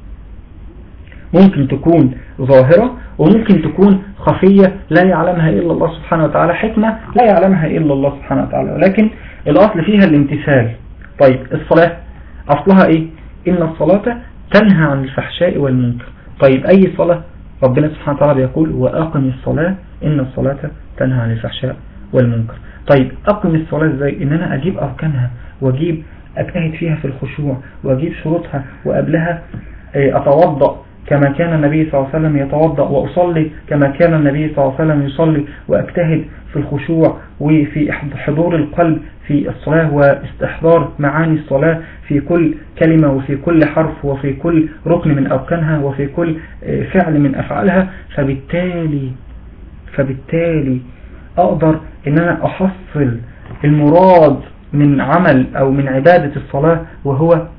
Speaker 4: ممكن تكون ظاهرة وممكن تكون خفية لا يعلمها إلا الله سبحانه وتعالى حكمة لا يعلمها إلا الله سبحانه وتعالى ولكن الأصل فيها الامتثال طيب الصلاة أصلها إيه إن الصلاة تنهى عن الفحشاء والمنكر طيب أي صلاة ربنا سبحانه وتعالى بيقول وأقم الصلاة إن الصلاة تنهى عن الفحشاء والمنكر طيب أقم الصلاة إزاي إن أنا أجيب أركانها وأجيب أجتهد فيها في الخشوع وأجيب شروطها وقبلها أتوضأ كما كان النبي صلى الله عليه وسلم يتوضأ وأصلي كما كان النبي صلى الله عليه وسلم يصلي وأجتهد في الخشوع وفي حضور القلب في الصلاة واستحضار معاني الصلاة في كل كلمة وفي كل حرف وفي كل ركن من أركانها وفي كل فعل من أفعالها فبالتالي فبالتالي أقدر أن أنا أحصل المراد من عمل أو من عبادة الصلاة وهو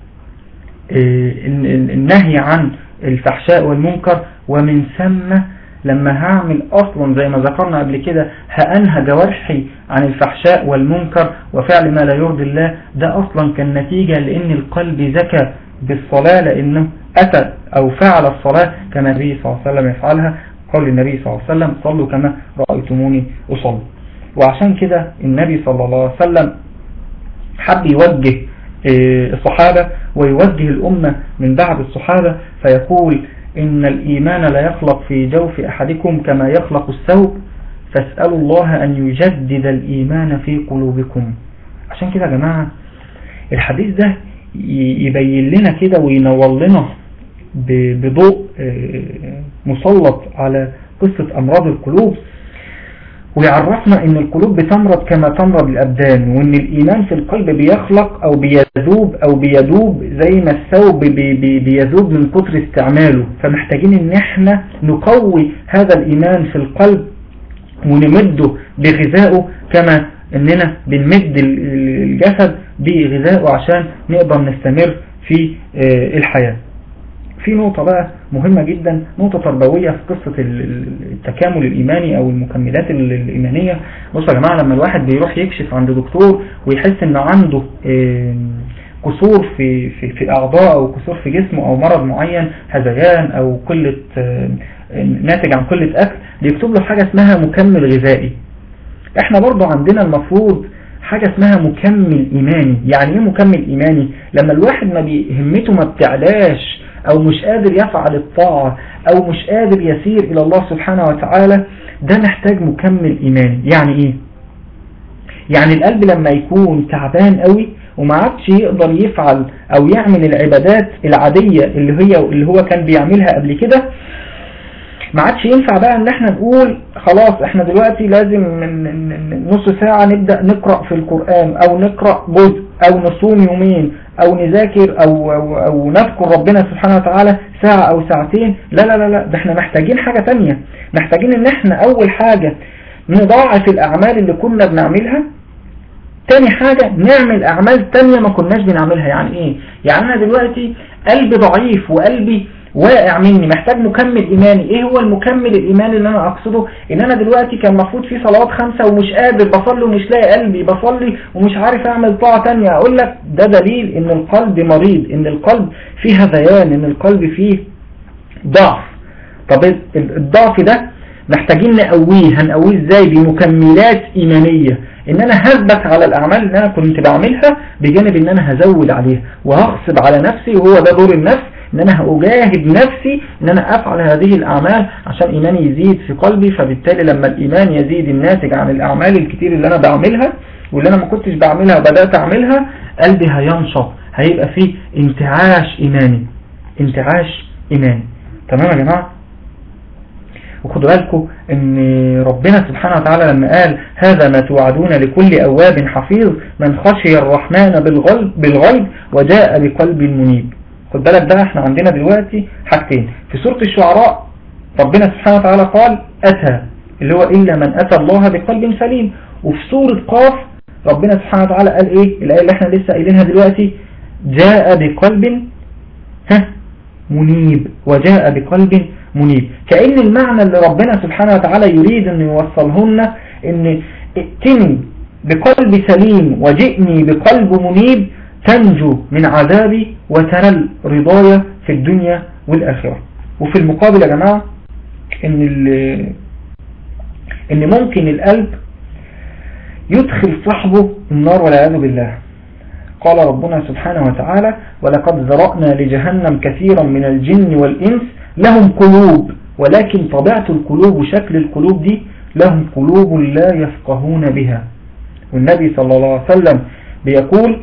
Speaker 4: النهي عن الفحشاء والمنكر ومن ثم لما هعمل أصلا زي ما ذكرنا قبل كده هأنهى جوارحي عن الفحشاء والمنكر وفعل ما لا يرضي الله ده أصلا كان نتيجة لأن القلب زكى بالصلاة لأنه أتى أو فعل الصلاة كما النبي صلى الله عليه وسلم يفعلها قال النبي صلى الله عليه وسلم صلوا كما رأيتموني أصلي وعشان كده النبي صلى الله عليه وسلم حب يوجه الصحابة ويوجه الأمة من بعد الصحابة فيقول إن الإيمان لا يخلق في جوف أحدكم كما يخلق الثوب فاسألوا الله أن يجدد الإيمان في قلوبكم عشان كده يا جماعة الحديث ده يبين لنا كده وينور لنا بضوء مسلط على قصة أمراض القلوب ويعرفنا ان القلوب بتمرض كما تمرض الابدان وان الايمان في القلب بيخلق او بيذوب او بيدوب زي ما الثوب بي بي بيذوب من كتر استعماله فمحتاجين ان احنا نقوي هذا الايمان في القلب ونمده بغذائه كما اننا بنمد الجسد بغذائه عشان نقدر نستمر في الحياة في نقطة بقى مهمة جدا نقطة تربوية في قصة التكامل الإيماني أو المكملات الإيمانية بصوا يا جماعة لما الواحد بيروح يكشف عند دكتور ويحس إن عنده كسور في في في أعضاء أو كسور في جسمه أو مرض معين هذيان أو قلة ناتج عن قلة أكل بيكتب له حاجة اسمها مكمل غذائي احنا برضو عندنا المفروض حاجة اسمها مكمل إيماني يعني ايه مكمل إيماني لما الواحد ما بيهمته ما بتعلاش او مش قادر يفعل الطاعة او مش قادر يسير الى الله سبحانه وتعالى ده محتاج مكمل ايماني يعني ايه يعني القلب لما يكون تعبان قوي وما عادش يقدر يفعل او يعمل العبادات العادية اللي هي اللي هو كان بيعملها قبل كده ما عادش ينفع بقى ان احنا نقول خلاص احنا دلوقتي لازم من نص ساعة نبدأ نقرأ في القرآن او نقرأ جزء او نصوم يومين او نذاكر أو, أو, او نذكر ربنا سبحانه وتعالى ساعة او ساعتين لا لا لا لا ده احنا محتاجين حاجة تانية محتاجين ان احنا اول حاجة نضاعف الاعمال اللي كنا بنعملها تاني حاجة نعمل اعمال تانية ما كناش بنعملها يعني ايه يعني انا دلوقتي قلبي ضعيف وقلبي واقع مني محتاج مكمل ايماني ايه هو المكمل الايماني اللي انا اقصده ان انا دلوقتي كان المفروض في صلوات خمسة ومش قادر بصلي ومش لاقي قلبي بصلي ومش عارف اعمل طاعة تانية اقول لك ده دليل ان القلب مريض ان القلب فيه هذيان ان القلب فيه ضعف طب الضعف ده محتاجين نقويه هنقويه ازاي بمكملات ايمانية ان انا هثبت على الاعمال اللي انا كنت بعملها بجانب ان انا هزود عليها وهغصب على نفسي وهو ده دور النفس ان انا هأجاهد نفسي ان انا افعل هذه الاعمال عشان ايماني يزيد في قلبي فبالتالي لما الايمان يزيد الناتج عن الاعمال الكتير اللي انا بعملها واللي انا ما كنتش بعملها وبدأت اعملها قلبي هينشط هيبقى فيه انتعاش ايماني انتعاش ايماني تمام يا جماعة وخدوا بالكم ان ربنا سبحانه وتعالى لما قال هذا ما توعدون لكل أواب حفيظ من خشي الرحمن بالغيب, بالغيب وجاء بقلب منيب خد بالك بقى احنا عندنا دلوقتي حاجتين في سورة الشعراء ربنا سبحانه وتعالى قال أتى اللي هو إلا من أتى الله بقلب سليم وفي سورة قاف ربنا سبحانه وتعالى قال إيه الآية اللي احنا لسه قايلينها دلوقتي جاء بقلب ها منيب وجاء بقلب منيب كأن المعنى اللي ربنا سبحانه وتعالى يريد أن يوصلهن أن ائتني بقلب سليم وجئني بقلب منيب تنجو من عذابي وتنل رضايا في الدنيا والآخرة وفي المقابل يا جماعة ان, إن ممكن القلب يدخل صاحبه النار والعياذ بالله قال ربنا سبحانه وتعالى ولقد ذرأنا لجهنم كثيرا من الجن والإنس لهم قلوب ولكن طبيعة القلوب وشكل القلوب دي لهم قلوب لا يفقهون بها والنبي صلى الله عليه وسلم بيقول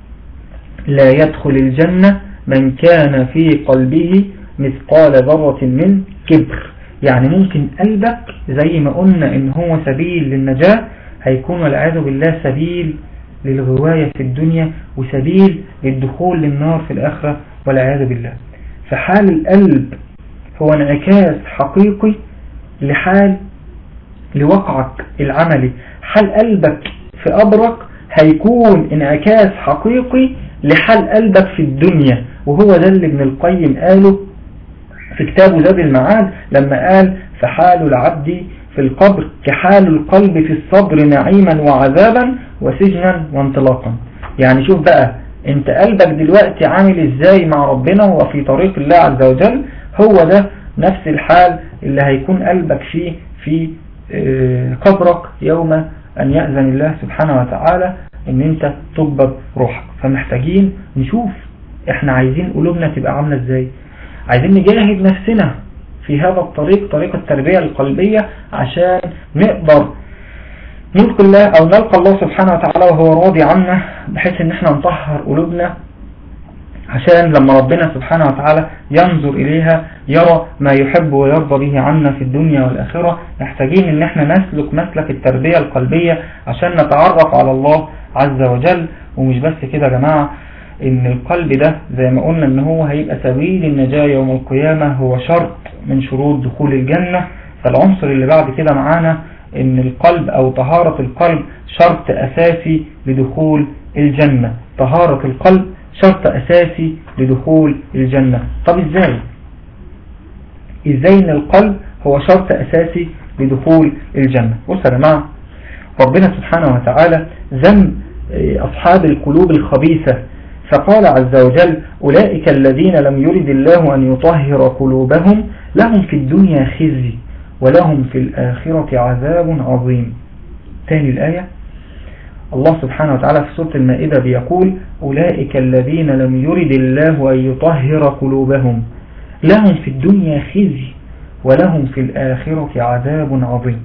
Speaker 4: لا يدخل الجنة من كان في قلبه مثقال ذرة من كبر يعني ممكن قلبك زي ما قلنا ان هو سبيل للنجاة هيكون والعياذ بالله سبيل للغواية في الدنيا وسبيل للدخول للنار في الآخرة والعياذ بالله فحال القلب هو انعكاس حقيقي لحال لوقعك العملي حال قلبك في أبرك هيكون انعكاس حقيقي لحال قلبك في الدنيا وهو ده اللي ابن القيم قاله في كتابه زاد المعاد لما قال فحال العبد في القبر كحال القلب في الصبر نعيما وعذابا وسجنا وانطلاقا يعني شوف بقى انت قلبك دلوقتي عامل ازاي مع ربنا وفي طريق الله عز وجل هو ده نفس الحال اللي هيكون قلبك فيه في آه، قبرك يوم أن يأذن الله سبحانه وتعالى ان انت تقبض روحك فمحتاجين نشوف احنا عايزين قلوبنا تبقى عاملة ازاي عايزين نجاهد نفسنا في هذا الطريق طريق التربية القلبية عشان نقدر نلقى الله او نلقى الله سبحانه وتعالى وهو راضي عنا بحيث ان احنا نطهر قلوبنا عشان لما ربنا سبحانه وتعالى ينظر إليها يرى ما يحب ويرضى به عنا في الدنيا والآخرة محتاجين ان احنا نسلك مسلك التربية القلبية عشان نتعرف على الله عز وجل ومش بس كده يا جماعة ان القلب ده زي ما قلنا ان هو هيبقى سبيل النجاة يوم القيامة هو شرط من شروط دخول الجنة فالعنصر اللي بعد كده معانا ان القلب او طهارة القلب شرط اساسي لدخول الجنة طهارة القلب شرط اساسي لدخول الجنة طب ازاي ازاي ان القلب هو شرط اساسي لدخول الجنة بص يا جماعة ربنا سبحانه وتعالى ذم أصحاب القلوب الخبيثة فقال عز وجل أولئك الذين لم يرد الله أن يطهر قلوبهم لهم في الدنيا خزي ولهم في الآخرة عذاب عظيم تاني الآية الله سبحانه وتعالى في سورة المائدة بيقول أولئك الذين لم يرد الله أن يطهر قلوبهم لهم في الدنيا خزي ولهم في الآخرة عذاب عظيم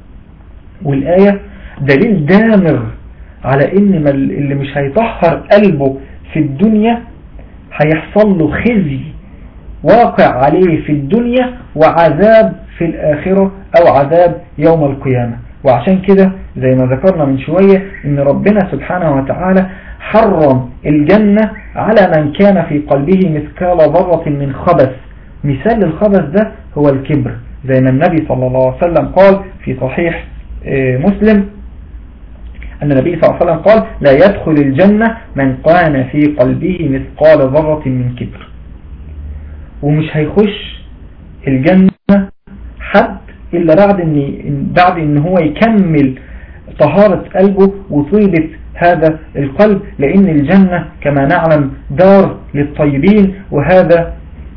Speaker 4: والآية دليل دامر على ان اللي مش هيطهر قلبه في الدنيا هيحصل له خزي واقع عليه في الدنيا وعذاب في الآخرة أو عذاب يوم القيامة وعشان كده زي ما ذكرنا من شوية ان ربنا سبحانه وتعالى حرم الجنة على من كان في قلبه مثقال ذرة من خبث مثال الخبث ده هو الكبر زي ما النبي صلى الله عليه وسلم قال في صحيح آه، مسلم أن النبي صلى الله عليه وسلم قال لا يدخل الجنة من كان في قلبه مثقال ذرة من كبر ومش هيخش الجنة حد إلا بعد إن, بعد إن هو يكمل طهارة قلبه وطيبة هذا القلب لأن الجنة كما نعلم دار للطيبين وهذا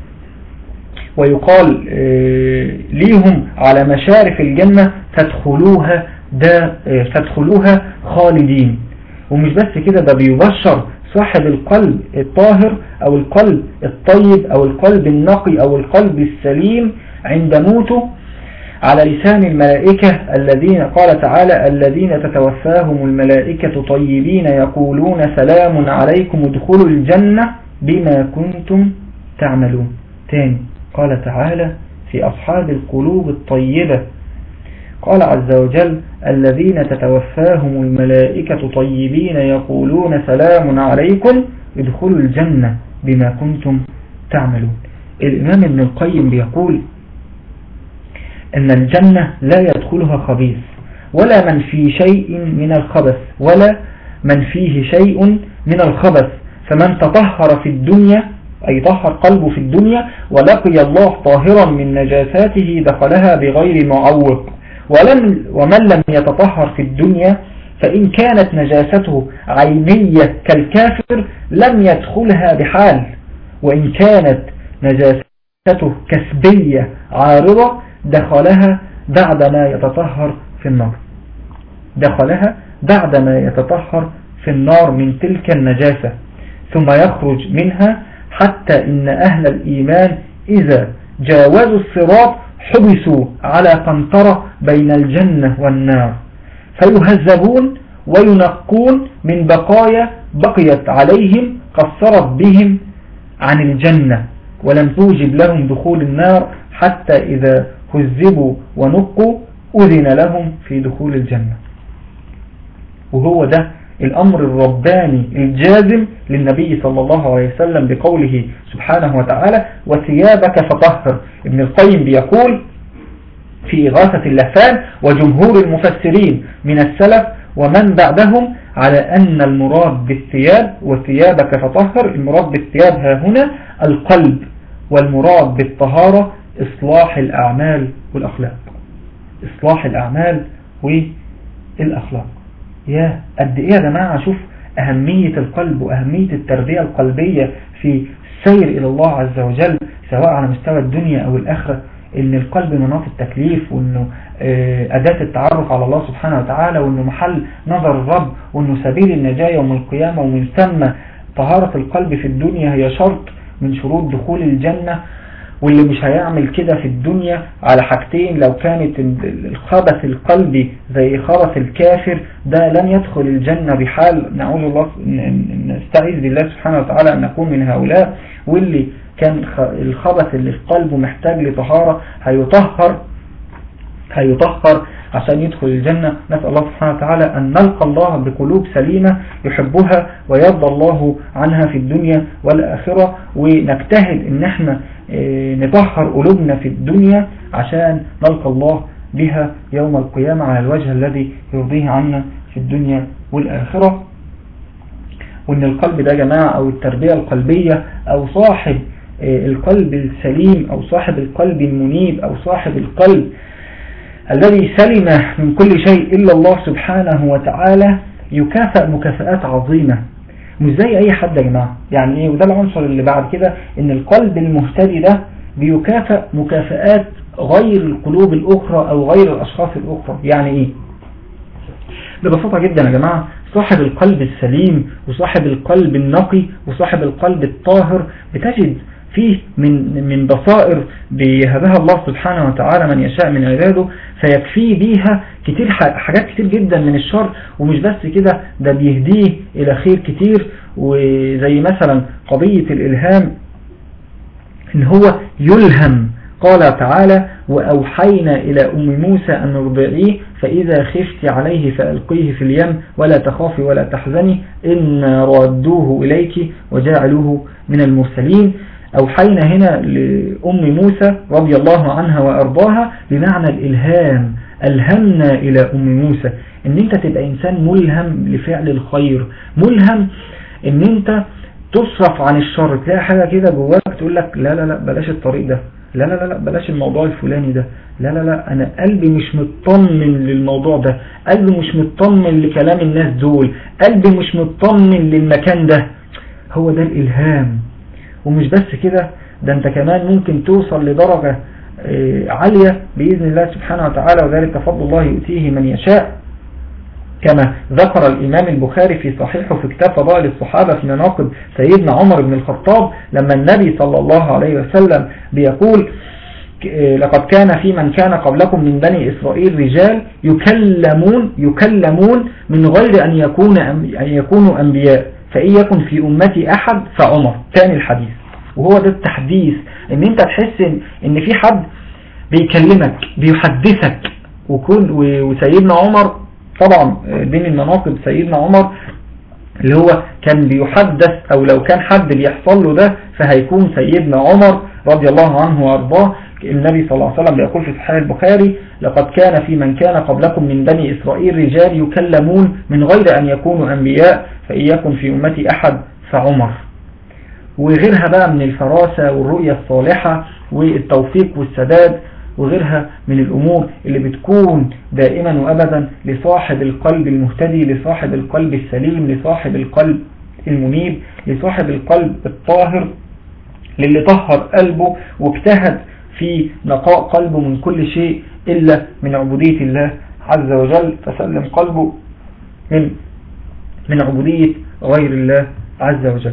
Speaker 4: ويقال آه، ليهم على مشارف الجنة تدخلوها ده آه، تدخلوها خالدين ومش بس كده ده بيبشر صاحب القلب الطاهر او القلب الطيب او القلب النقي او القلب السليم عند موته على لسان الملائكة الذين قال تعالى الذين تتوفاهم الملائكة طيبين يقولون سلام عليكم ادخلوا الجنة بما كنتم تعملون تاني قال تعالى في أصحاب القلوب الطيبة قال عز وجل الذين تتوفاهم الملائكة طيبين يقولون سلام عليكم ادخلوا الجنة بما كنتم تعملون الإمام ابن القيم بيقول أن الجنة لا يدخلها خبيث ولا من في شيء من الخبث ولا من فيه شيء من الخبث فمن تطهر في الدنيا أي طهر قلبه في الدنيا ولقي الله طاهرا من نجاساته دخلها بغير معوق ولم ومن لم يتطهر في الدنيا فإن كانت نجاسته عينية كالكافر لم يدخلها بحال وإن كانت نجاسته كسبية عارضة دخلها بعدما يتطهر في النار دخلها بعدما يتطهر في النار من تلك النجاسة ثم يخرج منها حتى إن أهل الإيمان إذا جاوزوا الصراط حبسوا على قنطرة بين الجنة والنار فيهذبون وينقون من بقايا بقيت عليهم قصرت بهم عن الجنة ولم توجب لهم دخول النار حتى إذا هذبوا ونقوا أذن لهم في دخول الجنة وهو ده الأمر الرباني الجازم للنبي صلى الله عليه وسلم بقوله سبحانه وتعالى وثيابك فطهر ابن القيم بيقول في إغاثة اللفان وجمهور المفسرين من السلف ومن بعدهم على أن المراد بالثياب وثيابك فطهر المراد بالثياب ها هنا القلب والمراد بالطهارة إصلاح الأعمال والأخلاق إصلاح الأعمال والأخلاق يا قد إيه يا جماعة شوف أهمية القلب وأهمية التربية القلبية في السير إلى الله عز وجل سواء على مستوى الدنيا أو الآخرة ان القلب مناط التكليف وانه اداة التعرف على الله سبحانه وتعالى وانه محل نظر الرب وانه سبيل النجاة يوم القيامة ومن ثم طهارة القلب في الدنيا هي شرط من شروط دخول الجنة واللي مش هيعمل كده في الدنيا على حاجتين لو كانت الخبث القلبي زي خبث الكافر ده لن يدخل الجنة بحال نعوذ الله نستعيذ بالله سبحانه وتعالى أن نكون من هؤلاء واللي كان الخبث اللي في قلبه محتاج لطهارة هيطهر هيطهر عشان يدخل الجنة نسأل الله سبحانه وتعالى أن نلقى الله بقلوب سليمة يحبها ويرضى الله عنها في الدنيا والآخرة ونجتهد ان احنا نطهر قلوبنا في الدنيا عشان نلقى الله بها يوم القيامة على الوجه الذي يرضيه عنا في الدنيا والآخرة وان القلب ده يا جماعة او التربية القلبية او صاحب القلب السليم او صاحب القلب المنيب او صاحب القلب الذي سلم من كل شيء إلا الله سبحانه وتعالى يكافئ مكافآت عظيمة مش زي أي حد يا جماعة يعني إيه وده العنصر اللي بعد كده إن القلب المهتدي ده بيكافئ مكافآت غير القلوب الأخرى أو غير الأشخاص الأخرى يعني إيه ببساطة جدا يا جماعة صاحب القلب السليم وصاحب القلب النقي وصاحب القلب الطاهر بتجد فيه من من بصائر بيهبها الله سبحانه وتعالى من يشاء من عباده فيكفيه بيها كتير حاجات كتير جدا من الشر ومش بس كده ده بيهديه إلى خير كتير وزي مثلا قضية الإلهام إن هو يلهم قال تعالى وأوحينا إلى أم موسى أن ارضعيه فإذا خفت عليه فألقيه في اليم ولا تخافي ولا تحزني إن ردوه إليك وجعلوه من المرسلين أوحينا هنا لأم موسى رضي الله عنها وأرضاها بمعنى الإلهام ألهمنا إلى أم موسى إن أنت تبقى إنسان ملهم لفعل الخير ملهم إن أنت تصرف عن الشر تلاقي حاجة كده جواك تقول لك لا لا لا بلاش الطريق ده لا لا لا بلاش الموضوع الفلاني ده لا لا لا أنا قلبي مش مطمن للموضوع ده قلبي مش مطمن لكلام الناس دول قلبي مش مطمن للمكان ده هو ده الإلهام ومش بس كده ده انت كمان ممكن توصل لدرجة عالية بإذن الله سبحانه وتعالى وذلك فضل الله يؤتيه من يشاء كما ذكر الإمام البخاري في صحيحه في كتاب فضائل الصحابة في مناقب سيدنا عمر بن الخطاب لما النبي صلى الله عليه وسلم بيقول لقد كان في من كان قبلكم من بني إسرائيل رجال يكلمون يكلمون من غير أن, يكون أن يكونوا أنبياء فإن يكن في أمتي أحد فعمر ثاني الحديث وهو ده التحديث ان انت تحس ان في حد بيكلمك بيحدثك وكون وسيدنا عمر طبعا دي من مناقب سيدنا عمر اللي هو كان بيحدث او لو كان حد بيحصل له ده فهيكون سيدنا عمر رضي الله عنه وارضاه النبي صلى الله عليه وسلم يقول في صحيح البخاري لقد كان في من كان قبلكم من بني إسرائيل رجال يكلمون من غير أن يكونوا أنبياء فإن يكن في أمتي أحد فعمر وغيرها بقى من الفراسة والرؤية الصالحة والتوفيق والسداد وغيرها من الأمور اللي بتكون دائما وأبدا لصاحب القلب المهتدي لصاحب القلب السليم لصاحب القلب المنيب لصاحب القلب الطاهر للي طهر قلبه واجتهد في نقاء قلبه من كل شيء إلا من عبودية الله عز وجل فسلم قلبه من من عبودية غير الله عز وجل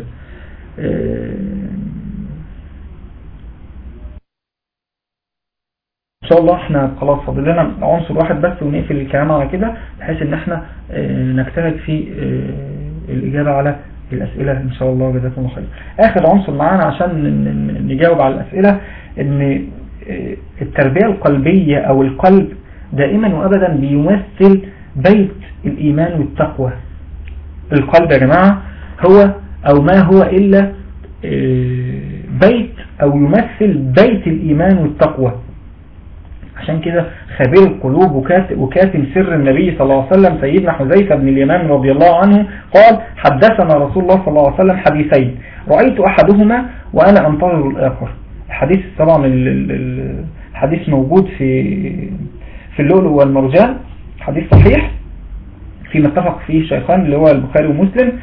Speaker 4: ان شاء الله احنا خلاص فاضل لنا عنصر واحد بس ونقفل الكلام على كده بحيث ان احنا نجتهد في الاجابة على الاسئلة ان شاء الله جزاكم الله خير اخر عنصر معانا عشان نجاوب على الاسئلة ان التربية القلبية او القلب دائما وابدا بيمثل بيت الايمان والتقوى القلب يا جماعة هو او ما هو الا بيت او يمثل بيت الايمان والتقوى عشان كده خبير القلوب وكاتم سر النبي صلى الله عليه وسلم سيدنا حذيفة بن اليمان رضي الله عنه قال حدثنا رسول الله صلى الله عليه وسلم حديثين رأيت أحدهما وأنا أنتظر الآخر الحديث طبعا الحديث موجود في في اللؤلؤ والمرجان حديث صحيح فيما اتفق فيه الشيخان اللي هو البخاري ومسلم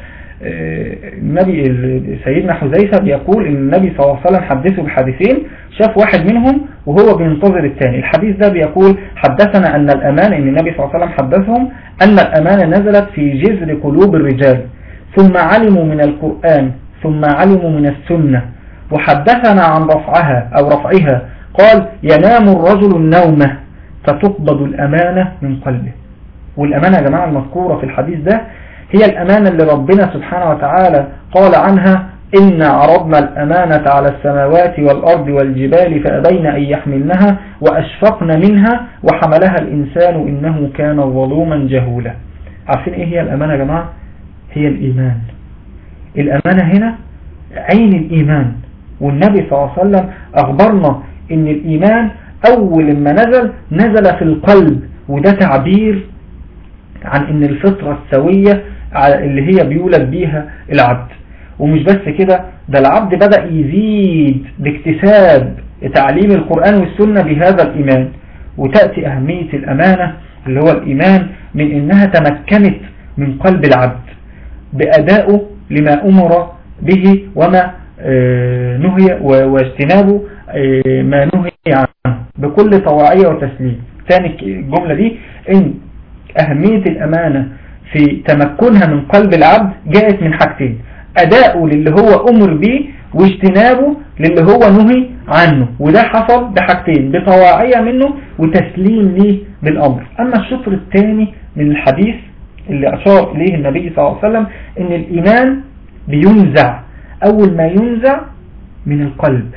Speaker 4: النبي سيدنا حذيفة بيقول ان النبي صلى الله عليه وسلم حدثه بحديثين شاف واحد منهم وهو بينتظر الثاني الحديث ده بيقول حدثنا ان الامان ان النبي صلى الله عليه وسلم حدثهم ان الامان نزلت في جذر قلوب الرجال ثم علموا من القرآن ثم علموا من السنة وحدثنا عن رفعها او رفعها قال ينام الرجل النومة فتقبض الامانة من قلبه والامانة يا جماعة المذكورة في الحديث ده هي الأمانة اللي ربنا سبحانه وتعالى قال عنها إن عرضنا الأمانة على السماوات والأرض والجبال فأبين أن يحملنها وأشفقن منها وحملها الإنسان إنه كان ظلوما جهولا عارفين إيه هي الأمانة يا جماعة هي الإيمان الأمانة هنا عين الإيمان والنبي صلى الله عليه وسلم أخبرنا إن الإيمان أول ما نزل نزل في القلب وده تعبير عن ان الفطرة السوية اللي هي بيولد بيها العبد ومش بس كده ده العبد بدأ يزيد باكتساب تعليم القرآن والسنة بهذا الإيمان وتأتي أهمية الأمانة اللي هو الإيمان من إنها تمكنت من قلب العبد بأدائه لما أمر به وما نهي واجتنابه ما نهي عنه بكل طواعية وتسليم ثاني الجملة دي إن أهمية الأمانة في تمكنها من قلب العبد جاءت من حاجتين أداؤه للي هو أمر به واجتنابه للي هو نهي عنه وده حصل بحاجتين بطواعية منه وتسليم ليه بالأمر أما الشطر الثاني من الحديث اللي أشار إليه النبي صلى الله عليه وسلم إن الإيمان بينزع أول ما ينزع من القلب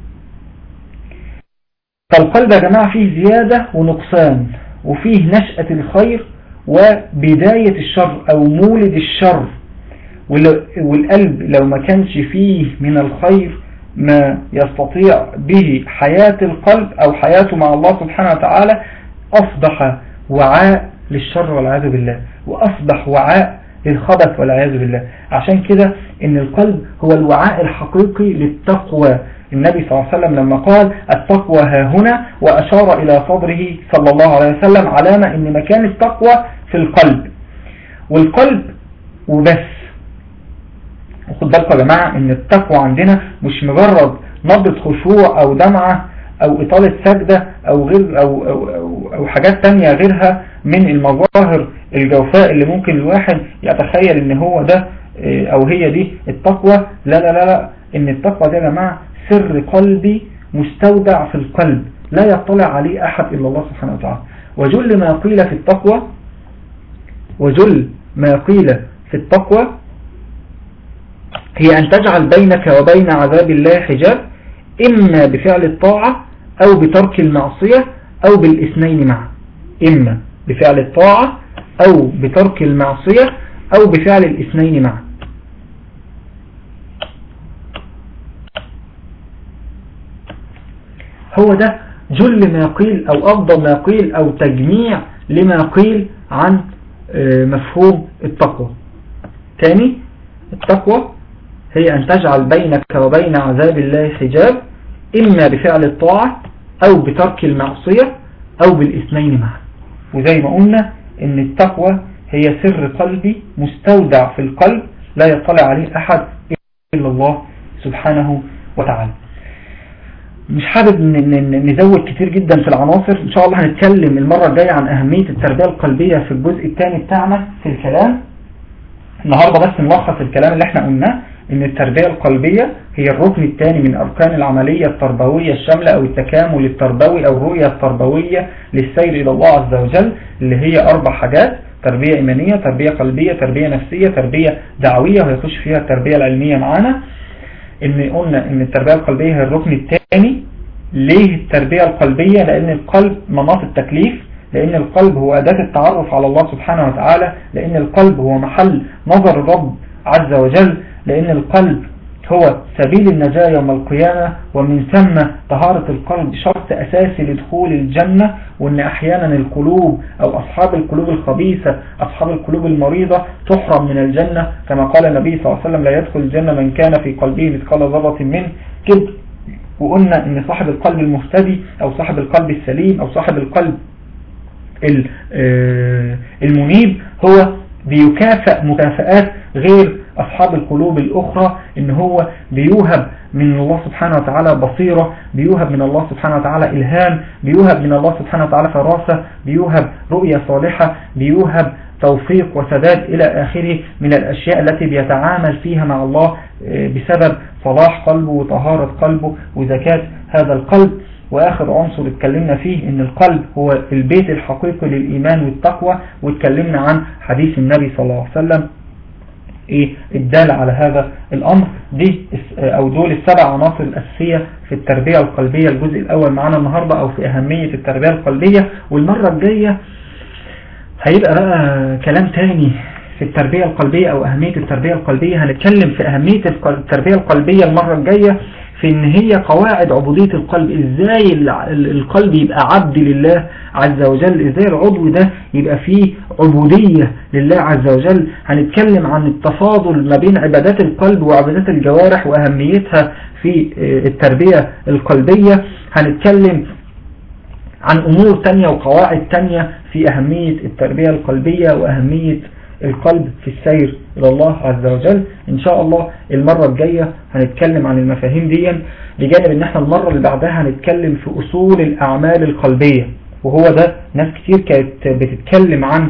Speaker 4: فالقلب يا جماعة فيه زيادة ونقصان وفيه نشأة الخير وبداية الشر أو مولد الشر والقلب لو ما كانش فيه من الخير ما يستطيع به حياة القلب أو حياته مع الله سبحانه وتعالى أصبح وعاء للشر والعياذ بالله وأصبح وعاء للخبث والعياذ بالله عشان كده ان القلب هو الوعاء الحقيقي للتقوى النبي صلى الله عليه وسلم لما قال التقوى ها هنا وأشار إلى صدره صلى الله عليه وسلم علامة ان مكان التقوى في القلب والقلب وبس وخد بالكم يا جماعة ان التقوى عندنا مش مجرد نبضة خشوع او دمعة او اطالة سجدة او غير أو, أو, أو, او حاجات تانية غيرها من المظاهر الجوفاء اللي ممكن الواحد يتخيل ان هو ده او هي دي التقوى لا لا لا لا ان التقوى ده يا جماعة سر قلبي مستودع في القلب لا يطلع عليه احد الا الله سبحانه وتعالى وجل ما قيل في التقوى وجل ما قيل في التقوى هي أن تجعل بينك وبين عذاب الله حجاب إما بفعل الطاعة أو بترك المعصية أو بالاثنين معا إما بفعل الطاعة أو بترك المعصية أو بفعل الاثنين معا هو ده جل ما قيل أو أفضل ما قيل أو تجميع لما قيل عن مفهوم التقوى تاني التقوى هي أن تجعل بينك وبين عذاب الله حجاب إما بفعل الطاعة أو بترك المعصية أو بالاثنين معا وزي ما قلنا إن التقوى هي سر قلبي مستودع في القلب لا يطلع عليه أحد إلا الله سبحانه وتعالى مش حابب نزود كتير جدا في العناصر ان شاء الله هنتكلم المرة الجاية عن اهمية التربية القلبية في الجزء الثاني بتاعنا في الكلام النهاردة بس نلخص الكلام اللي احنا قلناه ان التربية القلبية هي الركن الثاني من اركان العملية التربوية الشاملة او التكامل التربوي او الرؤية التربوية للسير الى الله عز وجل اللي هي اربع حاجات تربية ايمانية تربية قلبية تربية نفسية تربية دعوية ويخش فيها التربية العلمية معانا ان قلنا ان التربية القلبية هي الركن الثاني ليه التربية القلبية لان القلب مناط التكليف لان القلب هو اداة التعرف على الله سبحانه وتعالى لان القلب هو محل نظر الرب عز وجل لان القلب هو سبيل النجاة يوم القيامة ومن ثم طهارة القلب شرط أساسي لدخول الجنة وأن أحيانا القلوب أو أصحاب القلوب الخبيثة أصحاب القلوب المريضة تحرم من الجنة كما قال النبي صلى الله عليه وسلم لا يدخل الجنة من كان في قلبه مثقال ذرة من كبر وقلنا أن صاحب القلب المهتدي أو صاحب القلب السليم أو صاحب القلب المنيب هو بيكافئ مكافآت غير أصحاب القلوب الأخرى إن هو بيوهب من الله سبحانه وتعالى بصيرة بيوهب من الله سبحانه وتعالى إلهام بيوهب من الله سبحانه وتعالى فراسة بيوهب رؤية صالحة بيوهب توفيق وسداد إلى آخره من الأشياء التي بيتعامل فيها مع الله بسبب صلاح قلبه وطهارة قلبه وزكاة هذا القلب واخر عنصر اتكلمنا فيه ان القلب هو البيت الحقيقي للايمان والتقوى واتكلمنا عن حديث النبي صلى الله عليه وسلم ايه الدال على هذا الامر دي او دول السبع عناصر الاساسية في التربية القلبية الجزء الاول معانا النهاردة او في اهمية التربية القلبية والمرة الجاية هيبقى بقى كلام تاني في التربية القلبية او اهمية التربية القلبية هنتكلم في اهمية التربية القلبية المرة الجاية في ان هي قواعد عبودية القلب ازاي القلب يبقى عبد لله عز وجل ازاي العضو ده يبقى فيه عبودية لله عز وجل هنتكلم عن التفاضل ما بين عبادات القلب وعبادات الجوارح واهميتها في التربية القلبية هنتكلم عن امور تانية وقواعد تانية في اهمية التربية القلبية واهمية القلب في السير إلى الله عز وجل إن شاء الله المرة الجاية هنتكلم عن المفاهيم دي بجانب إن احنا المرة اللي بعدها هنتكلم في أصول الأعمال القلبية وهو ده ناس كتير كانت بتتكلم عن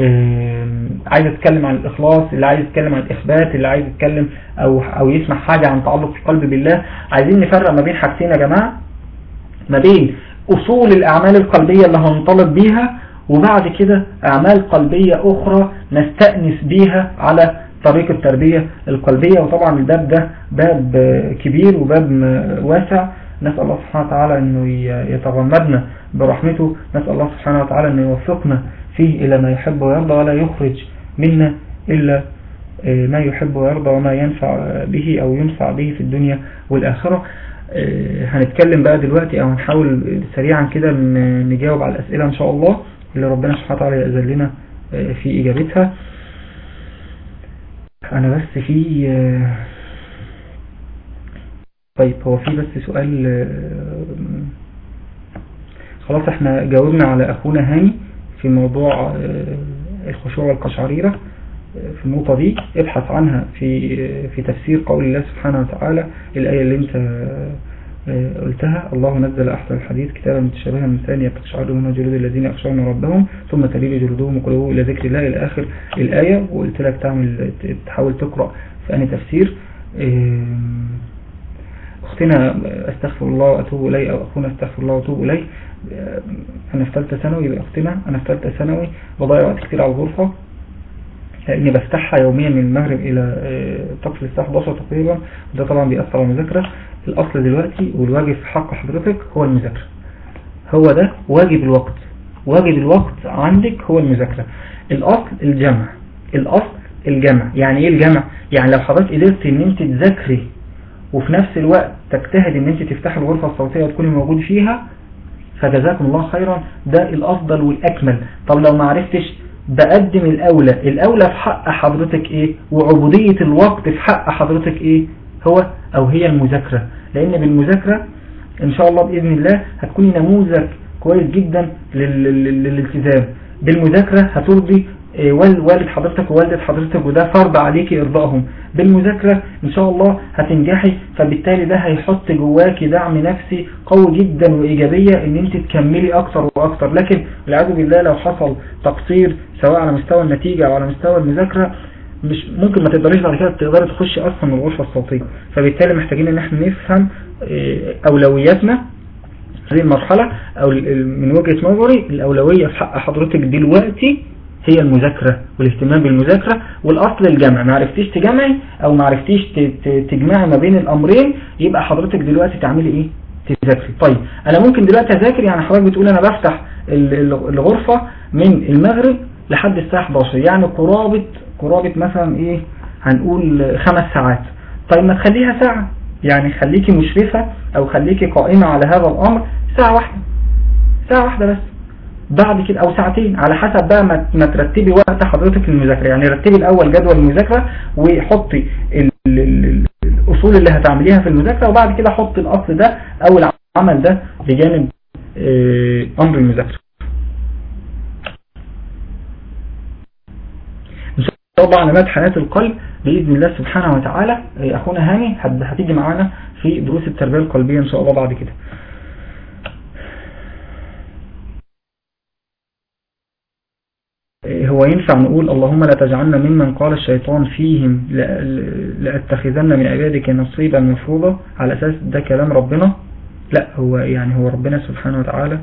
Speaker 4: عايز يتكلم عن الإخلاص اللي عايز يتكلم عن الإخبات اللي عايز يتكلم أو, أو يسمع حاجة عن تعلق القلب بالله عايزين نفرق ما بين حاجتين يا جماعة ما بين أصول الأعمال القلبية اللي هنطلب بيها وبعد كده أعمال قلبية أخرى نستأنس بيها على طريق التربية القلبية وطبعا الباب ده باب كبير وباب واسع نسأل الله سبحانه وتعالى أنه يتغمدنا برحمته نسأل الله سبحانه وتعالى أنه يوفقنا فيه إلى ما يحب ويرضى ولا يخرج منا إلا ما يحب ويرضى وما ينفع به أو ينفع به في الدنيا والآخرة هنتكلم بقى دلوقتي أو هنحاول سريعا كده نجاوب على الأسئلة إن شاء الله اللي ربنا سبحانه وتعالى يأذن لنا في إجابتها أنا بس في طيب هو في بس سؤال خلاص احنا جاوبنا على أخونا هاني في موضوع الخشوع والقشعريرة في النقطة دي ابحث عنها في في تفسير قول الله سبحانه وتعالى الآية اللي انت قلتها الله نزل أحسن الحديث كتابا متشابها من ثانية تقشعر منه جلود الذين يخشون ربهم ثم تليل جلودهم وقلوبهم إلى ذكر الله إلى آخر الآية وقلت لك تعمل تحاول تقرأ في أني تفسير أختنا أستغفر الله وأتوب إليه أو أخونا أستغفر الله وأتوب إليه أنا في ثالثة ثانوي يبقى أختنا أنا في ثالثة ثانوي بضيع وقت كتير على الغرفة لأني بفتحها يوميا من المغرب إلى تقفل الساعة 11 تقريبا وده طبعا بيأثر على المذاكرة الأصل دلوقتي والواجب في حق حضرتك هو المذاكرة هو ده واجب الوقت واجب الوقت عندك هو المذاكرة الأصل الجمع الأصل الجمع يعني ايه الجمع يعني لو حضرتك قدرت ان انت تذاكري وفي نفس الوقت تجتهد ان انت تفتح الغرفة الصوتية وتكوني موجود فيها فجزاكم الله خيرا ده الافضل والاكمل طب لو ما عرفتش بقدم الاولى الاولى في حق حضرتك ايه وعبودية الوقت في حق حضرتك ايه هو او هي المذاكرة لان بالمذاكرة ان شاء الله باذن الله هتكوني نموذج كويس جدا للالتزام بالمذاكرة هترضي والد حضرتك ووالدة حضرتك وده فرض عليكي ارضائهم بالمذاكرة ان شاء الله هتنجحي فبالتالي ده هيحط جواكي دعم نفسي قوي جدا وايجابية ان انت تكملي اكتر واكتر لكن والعياذ بالله لو حصل تقصير سواء على مستوى النتيجة او على مستوى المذاكرة مش ممكن ما تقدريش بعد كده تقدري تخشي اصلا من الغرفة الصوتية فبالتالي محتاجين ان احنا نفهم اولوياتنا هذه المرحلة او من وجهة نظري الاولوية في حق حضرتك دلوقتي هي المذاكرة والاهتمام بالمذاكرة والأصل الجمع ما عرفتيش تجمعي أو ما عرفتيش تجمعي ما بين الأمرين يبقى حضرتك دلوقتي تعملي إيه تذاكري طيب أنا ممكن دلوقتي أذاكر يعني حضرتك بتقول أنا بفتح الغرفة من المغرب لحد الساعة 11 يعني قرابة قرابة مثلا إيه هنقول خمس ساعات طيب ما تخليها ساعة يعني خليكي مشرفة أو خليكي قائمة على هذا الأمر ساعة واحدة ساعة واحدة بس بعد كده او ساعتين على حسب بقى ما ترتبي وقت حضرتك للمذاكرة يعني رتبي الاول جدول المذاكرة وحطي الاصول اللي هتعمليها في المذاكرة وبعد كده حطي الاصل ده او العمل ده بجانب امر المذاكرة ان شاء الله علامات حياة القلب بإذن الله سبحانه وتعالى اخونا هاني هتيجي معانا في دروس التربية القلبية ان شاء الله بعد كده هو ينفع نقول اللهم لا تجعلنا ممن قال الشيطان فيهم لأتخذن من عبادك نصيبا مفروضا على أساس ده كلام ربنا لا هو يعني هو ربنا سبحانه وتعالى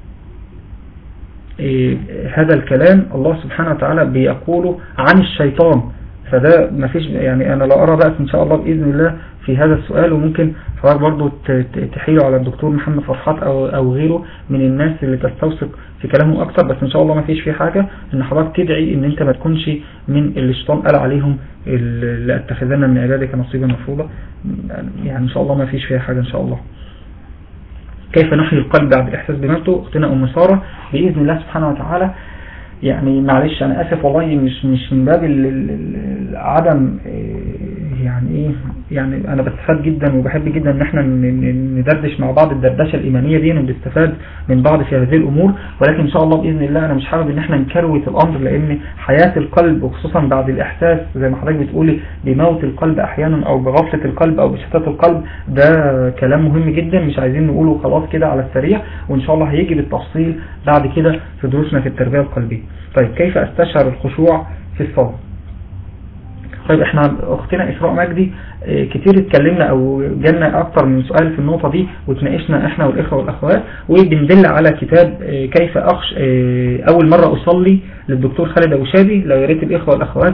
Speaker 4: إيه هذا الكلام الله سبحانه وتعالى بيقوله عن الشيطان فده ما فيش يعني انا لا ارى بأس ان شاء الله باذن الله في هذا السؤال وممكن حضرتك برضو تحيله على الدكتور محمد فرحات او او غيره من الناس اللي تستوثق في كلامه اكتر بس ان شاء الله ما فيش فيه حاجة ان حضرتك تدعي ان انت ما تكونش من اللي الشيطان قال عليهم اللي اتخذنا من عبادك نصيبا مفروضا يعني ان شاء الله ما فيش فيها حاجة ان شاء الله كيف نحيي القلب بعد الاحساس بموته اختنا ام سارة باذن الله سبحانه وتعالى يعني معلش انا اسف والله مش مش من باب عدم يعني ايه يعني انا بستفاد جدا وبحب جدا ان احنا ندردش مع بعض الدردشه الايمانيه دي ونستفاد من بعض في هذه الامور ولكن ان شاء الله باذن الله انا مش حابب ان احنا نكروت الامر لان حياه القلب وخصوصا بعد الاحساس زي ما حضرتك بتقولي بموت القلب احيانا او بغفله القلب او بشتات القلب ده كلام مهم جدا مش عايزين نقوله خلاص كده على السريع وان شاء الله هيجي بالتفصيل بعد كده في دروسنا في التربيه القلبيه طيب كيف استشعر الخشوع في الصلاه طيب احنا اختنا اسراء مجدي اه كتير اتكلمنا او جالنا اكتر من سؤال في النقطة دي وتناقشنا احنا والاخوة والاخوات وبندل على كتاب اه كيف اخش اه اول مرة اصلي للدكتور خالد ابو شادي لو يا ريت الاخوة والاخوات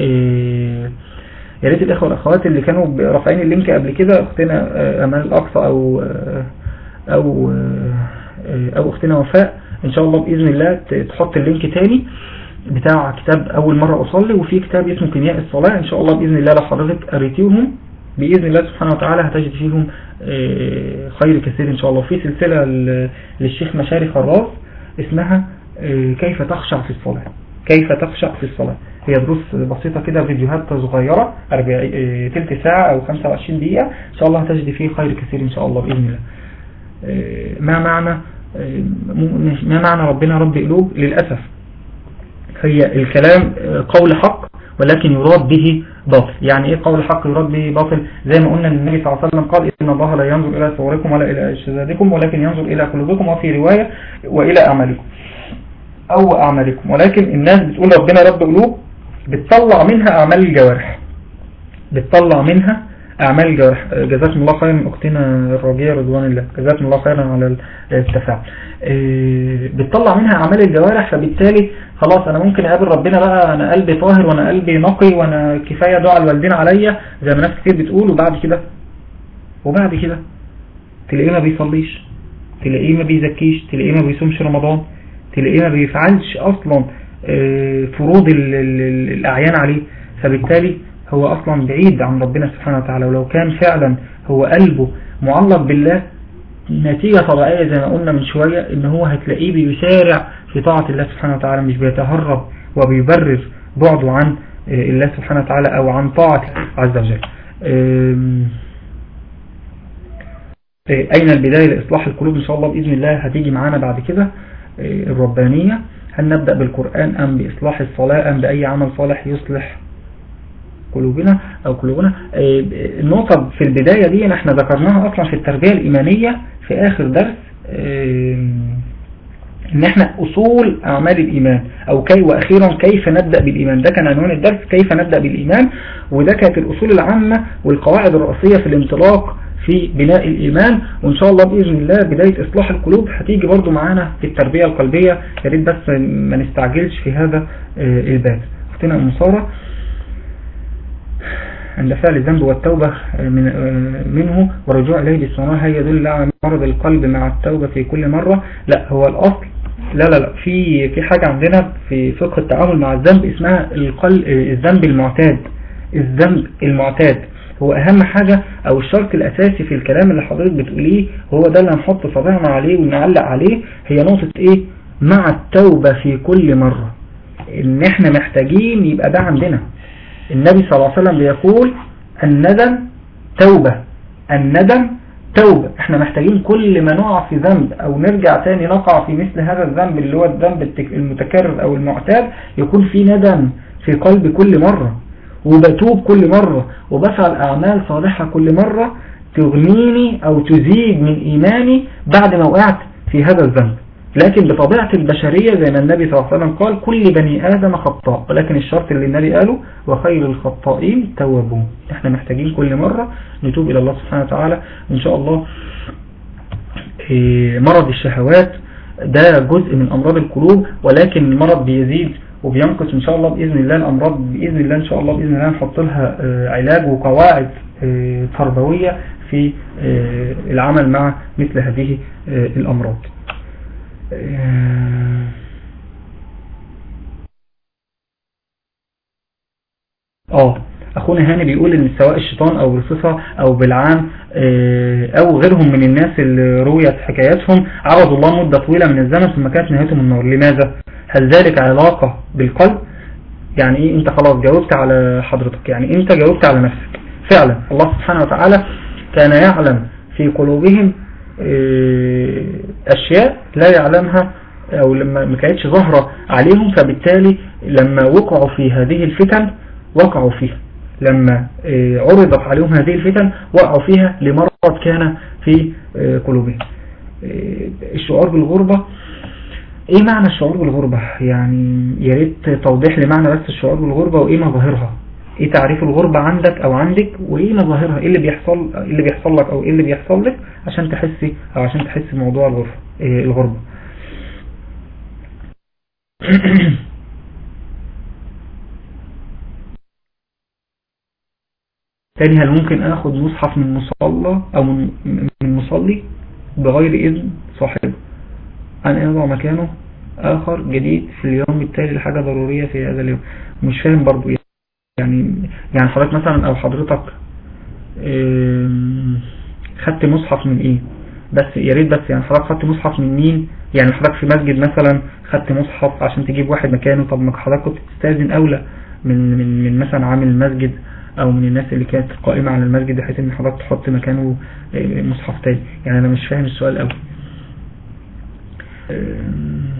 Speaker 4: يا ريت الاخوة والاخوات اللي كانوا رافعين اللينك قبل كده اختنا امان الاقصى او او او اختنا وفاء ان شاء الله باذن الله تحط اللينك تاني بتاع كتاب اول مرة اصلي وفي كتاب اسمه كيمياء الصلاة ان شاء الله باذن الله لو حضرتك قريتيهم باذن الله سبحانه وتعالى هتجد فيهم خير كثير ان شاء الله في سلسلة للشيخ مشاري خراف اسمها كيف تخشع في الصلاة كيف تخشع في الصلاة هي دروس بسيطة كده فيديوهات صغيرة تلت ساعة او 25 دقيقة ان شاء الله هتجد فيه خير كثير ان شاء الله باذن الله ما معنى ما معنى ربنا رب قلوب للأسف هي الكلام قول حق ولكن يراد به باطل يعني ايه قول حق يراد به باطل زي ما قلنا النبي صلى الله عليه وسلم قال ان الله لا ينظر الى صوركم ولا الى اجسادكم ولكن ينظر الى قلوبكم وفي رواية والى اعمالكم او اعمالكم ولكن الناس بتقول ربنا رب قلوب بتطلع منها اعمال الجوارح بتطلع منها اعمال الجوارح جزاكم الله خيرا اختنا الرجية رضوان الله جزاكم الله خيرا على التفاعل بتطلع منها اعمال الجوارح فبالتالي خلاص انا ممكن اقابل ربنا بقى انا قلبي طاهر وانا قلبي نقي وانا كفاية دعاء الوالدين عليا زي ما ناس كتير بتقول وبعد كده وبعد كده تلاقيه ما بيصليش تلاقيه ما بيزكيش تلاقيه ما بيصومش رمضان تلاقيه ما بيفعلش اصلا آه، فروض ال- ال- ال- الاعيان عليه فبالتالي هو اصلا بعيد عن ربنا سبحانه وتعالى ولو كان فعلا هو قلبه معلق بالله نتيجة طبيعية زي ما قلنا من شوية ان هو هتلاقيه بيسارع في طاعة الله سبحانه وتعالى مش بيتهرب وبيبرر بعده عن آه، الله سبحانه وتعالى او عن طاعة عز وجل آم، آه، اين البداية لاصلاح القلوب ان شاء الله باذن الله هتيجي معانا بعد كده آه، الربانية هل نبدأ بالقرآن ام باصلاح الصلاة ام باي عمل صالح يصلح قلوبنا او قلوبنا آه، النقطة في البداية دي احنا ذكرناها اصلا في التربية الايمانية في اخر درس آه، ان احنا اصول اعمال الايمان او كي واخيرا كيف نبدأ بالايمان ده كان عنوان الدرس كيف نبدأ بالايمان وده كانت الاصول العامة والقواعد الرئيسية في الانطلاق في بناء الايمان وان شاء الله باذن الله بداية اصلاح القلوب هتيجي برضو معانا في التربية القلبية يا ريت بس ما نستعجلش في هذا آه، الباب اختنا ام ساره عند فعل الذنب والتوبة من منه والرجوع إليه باستمرار هل يدل على مرض القلب مع التوبة في كل مرة لا هو الأصل لا لا لا في في حاجة عندنا في فقه التعامل مع الذنب اسمها القلب الذنب المعتاد الذنب المعتاد هو أهم حاجة أو الشرط الأساسي في الكلام اللي حضرتك بتقوليه هو ده اللي هنحط صباعنا عليه ونعلق عليه هي نقطة إيه مع التوبة في كل مرة إن إحنا محتاجين يبقى ده عندنا النبي صلى الله عليه وسلم بيقول الندم توبة الندم توبة احنا محتاجين كل ما نقع في ذنب او نرجع تاني نقع في مثل هذا الذنب اللي هو الذنب التك- المتكرر او المعتاد يكون في ندم في قلبي كل مرة وبتوب كل مرة وبفعل اعمال صالحة كل مرة تغنيني او تزيد من ايماني بعد ما وقعت في هذا الذنب لكن بطبيعة البشرية زي ما النبي صلى الله عليه وسلم قال كل بني آدم خطاء ولكن الشرط اللي النبي قاله وخير الخطائين توابون احنا محتاجين كل مرة نتوب إلى الله سبحانه وتعالى إن شاء الله إيه، مرض الشهوات ده جزء من أمراض القلوب ولكن المرض بيزيد وبينقص إن شاء الله بإذن الله الأمراض بإذن الله إن شاء الله بإذن الله نحط لها آه، علاج وقواعد آه، تربوية في آه، العمل مع مثل هذه آه، الأمراض اه اخونا هاني بيقول ان سواء الشيطان او بالصفة او بالعام آه، او غيرهم من الناس اللي رويت حكاياتهم عرضوا الله مدة طويلة من الزمن ثم كانت نهايتهم النار لماذا هل ذلك علاقة بالقلب يعني ايه انت خلاص جاوبت على حضرتك يعني انت جاوبت على نفسك فعلا الله سبحانه وتعالى كان يعلم في قلوبهم آه، اشياء لا يعلمها او لما ما كانتش ظاهرة عليهم فبالتالي لما وقعوا في هذه الفتن وقعوا فيها لما آه، عرضت عليهم هذه الفتن وقعوا فيها لمرض كان في آه، قلوبهم آه، الشعور بالغربة ايه معنى الشعور بالغربة يعني يا ريت توضيح لي معنى بس الشعور بالغربة وايه مظاهرها ايه تعريف الغربة عندك او عندك وايه مظاهرها ايه اللي بيحصل ايه اللي بيحصل لك او ايه اللي بيحصل لك عشان تحسي او عشان تحسي بموضوع الغربة إيه الغربة تاني هل ممكن اخد مصحف من مصلى او من من مصلي بغير اذن صاحبه ان يضع مكانه اخر جديد في اليوم التالي لحاجة ضرورية في هذا اليوم مش فاهم برضو يعني يعني حضرتك مثلا او حضرتك آم، خدت مصحف من ايه بس يا ريت بس يعني حضرتك خدت مصحف من مين يعني حضرتك في مسجد مثلا خدت مصحف عشان تجيب واحد مكانه طب ما حضرتك كنت تستاذن اولى من من من مثلا عامل المسجد او من الناس اللي كانت قائمة على المسجد بحيث ان حضرتك تحط مكانه آه، مصحف تاني يعني انا مش فاهم السؤال قوي آم،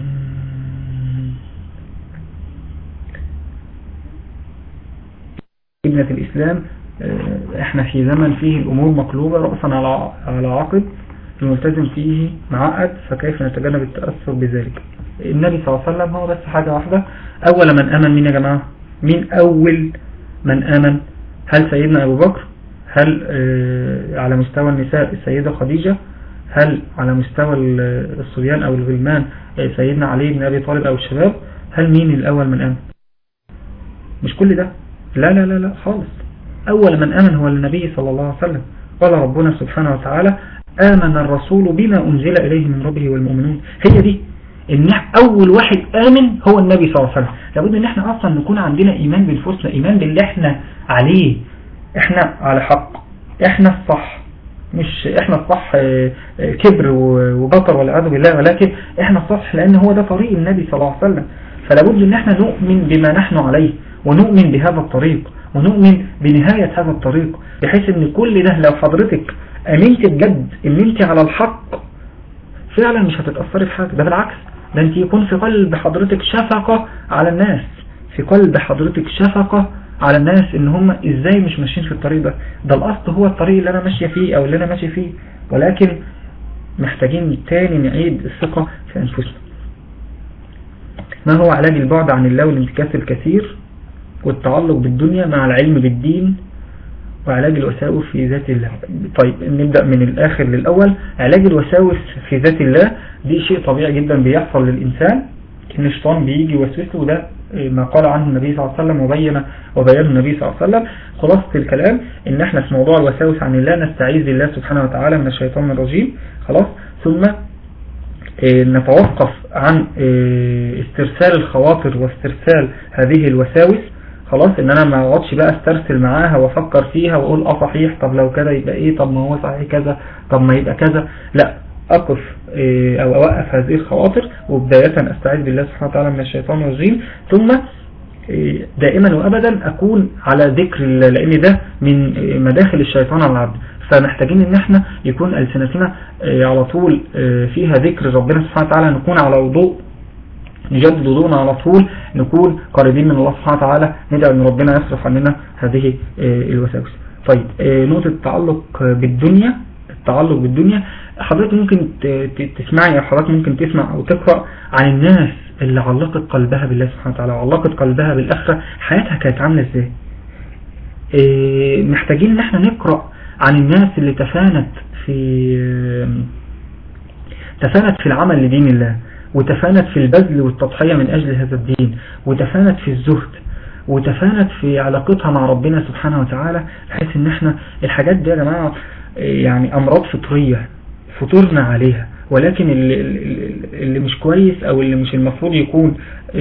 Speaker 4: ابنة الإسلام آه، احنا في زمن فيه الأمور مقلوبة رأسا على على عقب الملتزم فيه معقد فكيف نتجنب التأثر بذلك النبي صلى الله عليه وسلم هو بس حاجة واحدة أول من آمن مين يا جماعة مين أول من آمن هل سيدنا أبو بكر هل آه، على مستوى النساء السيدة خديجة هل على مستوى ال- الصبيان أو الغلمان آه، سيدنا علي بن أبي طالب أو الشباب هل مين الأول من آمن مش كل ده لا لا لا لا خالص أول من آمن هو النبي صلى الله عليه وسلم قال ربنا سبحانه وتعالى آمن الرسول بما أنزل إليه من ربه والمؤمنون هي دي ان اول واحد امن هو النبي صلى الله عليه وسلم لابد ان احنا اصلا نكون عندنا ايمان بنفسنا ايمان باللي احنا عليه احنا على حق احنا الصح مش احنا الصح كبر وبطر والعياذ بالله ولكن احنا الصح لان هو ده طريق النبي صلى الله عليه وسلم فلابد ان احنا نؤمن بما نحن عليه ونؤمن بهذا الطريق ونؤمن بنهاية هذا الطريق بحيث ان كل ده لو حضرتك امنت بجد ان انت على الحق فعلا مش هتتأثري في حاجة ده بالعكس ده انت يكون في قلب حضرتك شفقة على الناس في قلب حضرتك شفقة على الناس ان هم ازاي مش ماشيين في الطريق ده ده الاصل هو الطريق اللي انا ماشية فيه او اللي انا ماشي فيه ولكن محتاجين تاني نعيد الثقة في انفسنا ما هو علاج البعد عن الله والانتكاس الكثير والتعلق بالدنيا مع العلم بالدين وعلاج الوساوس في ذات الله طيب نبدأ من الآخر للأول علاج الوساوس في ذات الله دي شيء طبيعي جدا بيحصل للإنسان إن الشيطان بيجي يوسوسه وده ما قال عنه النبي صلى الله عليه وسلم وبين وبيان النبي صلى الله عليه وسلم خلاصة الكلام إن احنا في موضوع الوساوس عن الله نستعيذ بالله سبحانه وتعالى من الشيطان الرجيم خلاص ثم نتوقف عن استرسال الخواطر واسترسال هذه الوساوس خلاص ان انا ما اقعدش بقى استرسل معاها وافكر فيها واقول اه صحيح طب لو كده يبقى ايه طب ما هو صحيح كذا طب ما يبقى كذا لا اقف إيه او اوقف هذه الخواطر وبداية استعيذ بالله سبحانه وتعالى من الشيطان الرجيم ثم إيه دائما وابدا اكون على ذكر الله لان ده من مداخل الشيطان على العبد فمحتاجين ان احنا يكون ألسنتنا إيه على طول فيها ذكر ربنا سبحانه وتعالى نكون على وضوء نجدد وضوءنا على طول نكون قريبين من الله سبحانه وتعالى ندعو ان ربنا يصرف عننا هذه الوساوس طيب نقطة التعلق بالدنيا التعلق بالدنيا حضرتك ممكن تسمعي او حضرتك ممكن تسمع او تقرأ عن الناس اللي علقت قلبها بالله سبحانه وتعالى وعلقت قلبها بالآخرة حياتها كانت عاملة ازاي محتاجين ان احنا نقرأ عن الناس اللي تفانت في تفانت في العمل لدين الله وتفانت في البذل والتضحية من أجل هذا الدين وتفانت في الزهد وتفانت في علاقتها مع ربنا سبحانه وتعالى بحيث ان احنا الحاجات دي يا جماعة يعني امراض فطرية فطرنا عليها ولكن اللي, اللي مش كويس او اللي مش المفروض يكون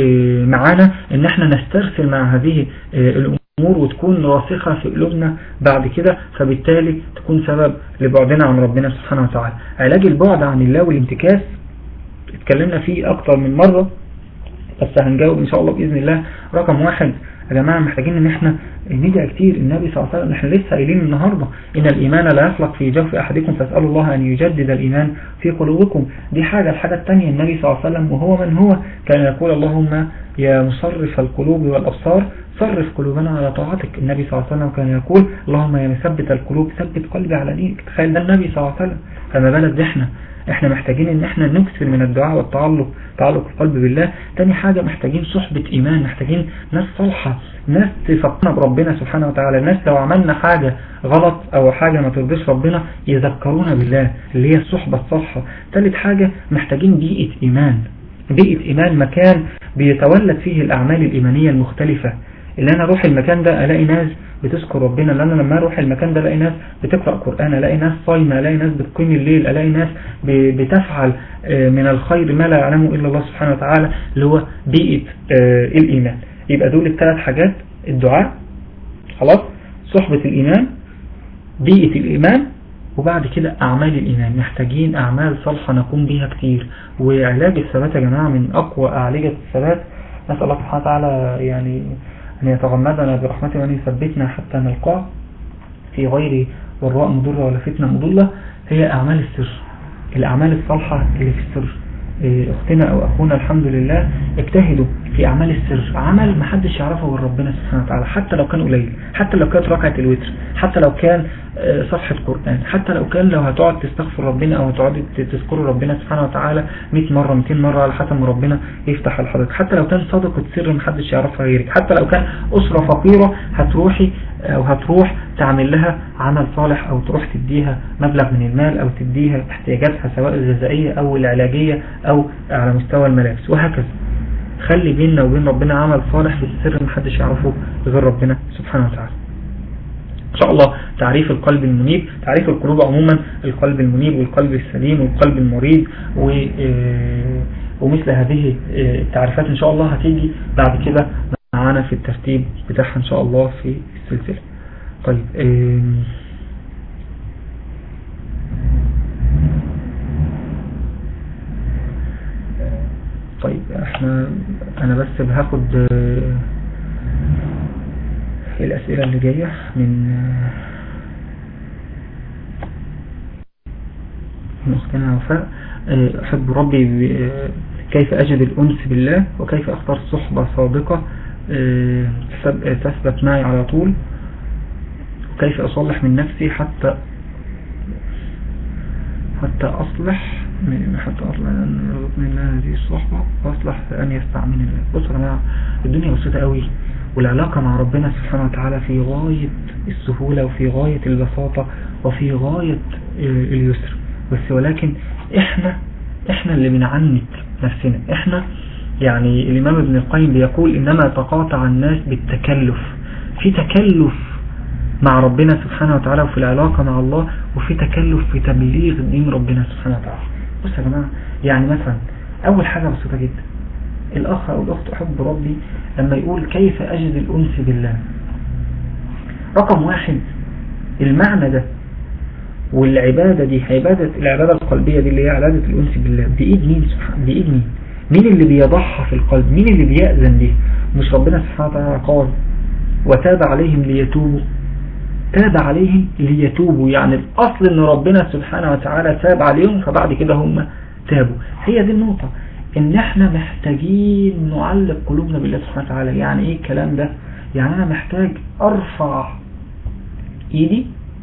Speaker 4: معانا ان احنا نسترسل مع هذه الامور وتكون راسخة في قلوبنا بعد كده فبالتالي تكون سبب لبعدنا عن ربنا سبحانه وتعالى علاج البعد عن الله والانتكاس اتكلمنا فيه اكتر من مرة بس هنجاوب ان شاء الله بإذن الله رقم واحد يا جماعة محتاجين ان احنا ندعي كتير النبي صلى الله عليه وسلم احنا لسه قايلين النهاردة ان الايمان لا يخلق في جوف احدكم فاسألوا الله ان يجدد الايمان في قلوبكم دي حاجة الحاجة الثانية النبي صلى الله عليه وسلم وهو من هو كان يقول اللهم يا مصرف القلوب والابصار صرف قلوبنا على طاعتك النبي صلى الله عليه وسلم كان يقول اللهم يا مثبت القلوب ثبت قلبي على دينك تخيل ده النبي صلى الله عليه وسلم فما بالك احنا احنا محتاجين ان احنا نكثر من الدعاء والتعلق تعلق القلب بالله تاني حاجة محتاجين صحبة ايمان محتاجين ناس صالحة ناس تفكرنا بربنا سبحانه وتعالى ناس لو عملنا حاجة غلط او حاجة ما ترضيش ربنا يذكرونا بالله اللي هي الصحبة الصالحة تالت حاجة محتاجين بيئة ايمان بيئة ايمان مكان بيتولد فيه الاعمال الايمانية المختلفة اللي انا اروح المكان ده الاقي ناس بتذكر ربنا لان لما اروح المكان ده الاقي ناس بتقرأ قرآن الاقي ناس صايمة الاقي ناس بتقيم الليل الاقي ناس بتفعل من الخير ما لا يعلمه الا الله سبحانه وتعالى اللي هو بيئة الايمان يبقى دول الثلاث حاجات الدعاء خلاص صحبة الايمان بيئة الايمان وبعد كده اعمال الايمان محتاجين اعمال صالحة نقوم بيها كتير وعلاج الثبات يا جماعة من اقوى اعلجة الثبات نسأل الله سبحانه وتعالى يعني أن يتغمدنا برحمته وأن يثبتنا حتى نلقاه في غير ضراء مضرة ولا فتنة مضلة هي أعمال السر الأعمال الصالحة اللي في السر اختنا او اخونا الحمد لله اجتهدوا في اعمال السر عمل ما حدش يعرفه غير ربنا سبحانه وتعالى حتى لو كان قليل حتى لو كانت ركعة الوتر حتى لو كان صفحة قرآن حتى لو كان لو هتقعد تستغفر ربنا او هتقعد تذكر ربنا سبحانه وتعالى 100 مرة 200 مرة على حسب ما ربنا يفتح لحضرتك حتى لو كان صدقة سر ما حدش يعرفها غيرك حتى لو كان اسرة فقيرة هتروحي او هتروح تعمل لها عمل صالح او تروح تديها مبلغ من المال او تديها احتياجاتها سواء الغذائية او العلاجية او على مستوى الملابس وهكذا خلي بيننا وبين ربنا عمل صالح في السر محدش يعرفه غير ربنا سبحانه وتعالى إن شاء الله تعريف القلب المنيب تعريف القلوب عموما القلب المنيب والقلب السليم والقلب المريد و ومثل هذه التعريفات إن شاء الله هتيجي بعد كده معانا في الترتيب بتاعها إن شاء الله في السلسلة طيب طيب احنا انا بس هاخد الاسئلة اللي جاية من من اختنا وفاء احب ربي كيف اجد الانس بالله وكيف اختار صحبة صادقة تثبت معي على طول وكيف اصلح من نفسي حتى حتى اصلح حتى أصلح أن يرزقني الله هذه الصحبة وأصلح أن يستعملني الله بصوا يا جماعة الدنيا بسيطة قوي والعلاقة مع ربنا سبحانه وتعالى في غاية السهولة وفي غاية البساطة وفي غاية اليسر بس ولكن احنا احنا اللي بنعنت نفسنا احنا يعني الامام ابن القيم بيقول انما تقاطع الناس بالتكلف في تكلف مع ربنا سبحانه وتعالى وفي العلاقة مع الله وفي تكلف في تبليغ دين ربنا سبحانه وتعالى بص يا جماعة يعني مثلا اول حاجة بسيطة جدا الاخ او الاخت احب ربي لما يقول كيف اجد الانس بالله رقم واحد المعنى ده والعبادة دي عبادة العبادة القلبية دي اللي هي عبادة الانس بالله بإيد مين سبحانه بإيد مين مين اللي بيضحى في القلب مين اللي بيأذن به مش ربنا سبحانه وتعالى قال وتاب عليهم ليتوبوا تاب عليهم ليتوبوا يعني الأصل ان ربنا سبحانه وتعالى تاب عليهم فبعد كده هم تابوا هي دي النقطة ان احنا محتاجين نعلق قلوبنا بالله سبحانه وتعالى يعني ايه الكلام ده يعني انا محتاج ارفع ايدي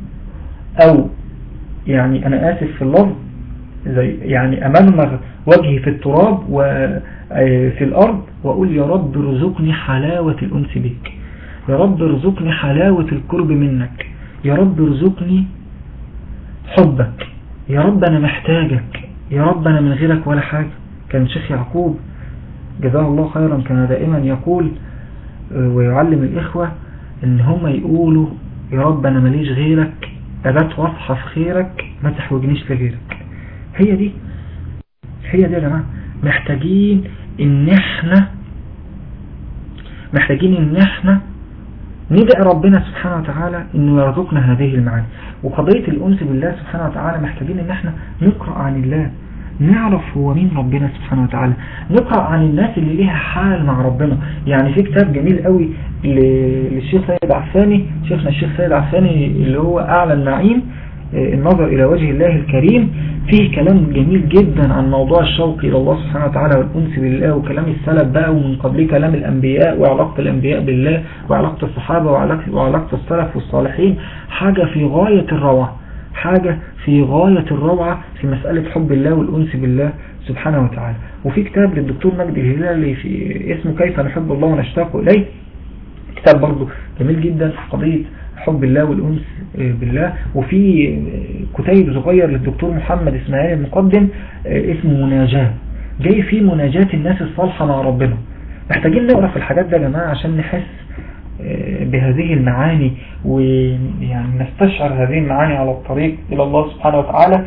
Speaker 4: او يعني انا اسف في اللفظ زي يعني امرمغ وجهي في التراب وفي الارض واقول يا رب ارزقني حلاوة الانس بك يا رب ارزقني حلاوة القرب منك يا رب ارزقني حبك يا رب انا محتاجك يا رب انا من غيرك ولا حاجة كان شيخ يعقوب جزاه الله خيرا كان دائما يقول ويعلم الإخوة ان هم يقولوا يا رب انا ماليش غيرك ابات واصحى في خيرك ما تحوجنيش لغيرك هي دي هي دي يا جماعة محتاجين ان احنا محتاجين ان احنا ندعي ربنا سبحانه وتعالى انه يرزقنا هذه المعاني وقضية الانس بالله سبحانه وتعالى محتاجين ان احنا نقرأ عن الله نعرف هو مين ربنا سبحانه وتعالى نقرأ عن الناس اللي ليها حال مع ربنا يعني في كتاب جميل قوي للشيخ سيد عفاني شيخنا الشيخ سيد عفاني اللي هو أعلى النعيم النظر إلى وجه الله الكريم فيه كلام جميل جدا عن موضوع الشوق إلى الله سبحانه وتعالى والأنس بالله وكلام السلف بقى ومن قبله كلام الأنبياء وعلاقة الأنبياء بالله وعلاقة الصحابة وعلاقة السلف والصالحين حاجة في غاية الروعة حاجة في غاية الروعة في مسألة حب الله والأنس بالله سبحانه وتعالى وفي كتاب للدكتور مجدي الهلالي في اسمه كيف نحب الله ونشتاق إليه كتاب برضه جميل جدا في قضية حب الله والأنس بالله وفي كتيب صغير للدكتور محمد اسماعيل المقدم اسمه مناجاة جاي فيه مناجاة الناس الصالحة مع ربنا محتاجين نقرأ في الحاجات ده يا جماعة عشان نحس بهذه المعاني ويعني نستشعر هذه المعاني على الطريق إلى الله سبحانه وتعالى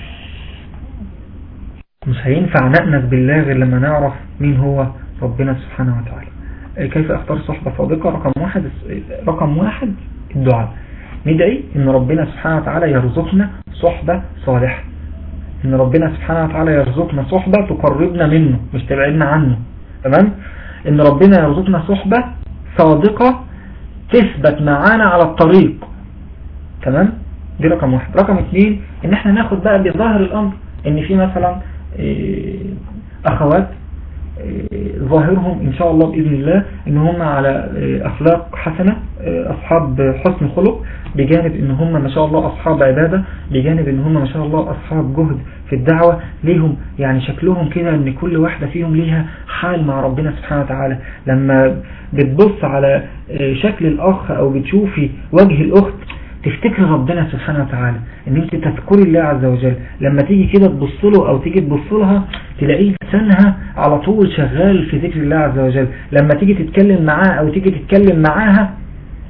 Speaker 4: مش هينفع نأنس بالله غير لما نعرف مين هو ربنا سبحانه وتعالى كيف اختار صحبة صادقة رقم واحد رقم واحد الدعاء ندعي ان ربنا سبحانه وتعالى يرزقنا صحبة صالحة ان ربنا سبحانه وتعالى يرزقنا صحبة تقربنا منه مش تبعدنا عنه تمام ان ربنا يرزقنا صحبة صادقة تثبت معانا على الطريق تمام دي رقم واحد رقم اثنين ان احنا ناخد بقى بظاهر الامر ان في مثلا اخوات ظاهرهم ان شاء الله بإذن الله ان هم على اخلاق حسنة اصحاب حسن خلق بجانب ان هم ما شاء الله اصحاب عبادة بجانب ان هم ما شاء الله اصحاب جهد في الدعوة ليهم يعني شكلهم كده ان كل واحدة فيهم ليها حال مع ربنا سبحانه وتعالى لما بتبص على شكل الاخ او بتشوفي وجه الاخت تفتكر ربنا سبحانه وتعالى ان انت تذكري الله عز وجل لما تيجي كده تبص له او تيجي تبص لها تلاقيه لسانها على طول شغال في ذكر الله عز وجل لما تيجي تتكلم معاه او تيجي تتكلم معاها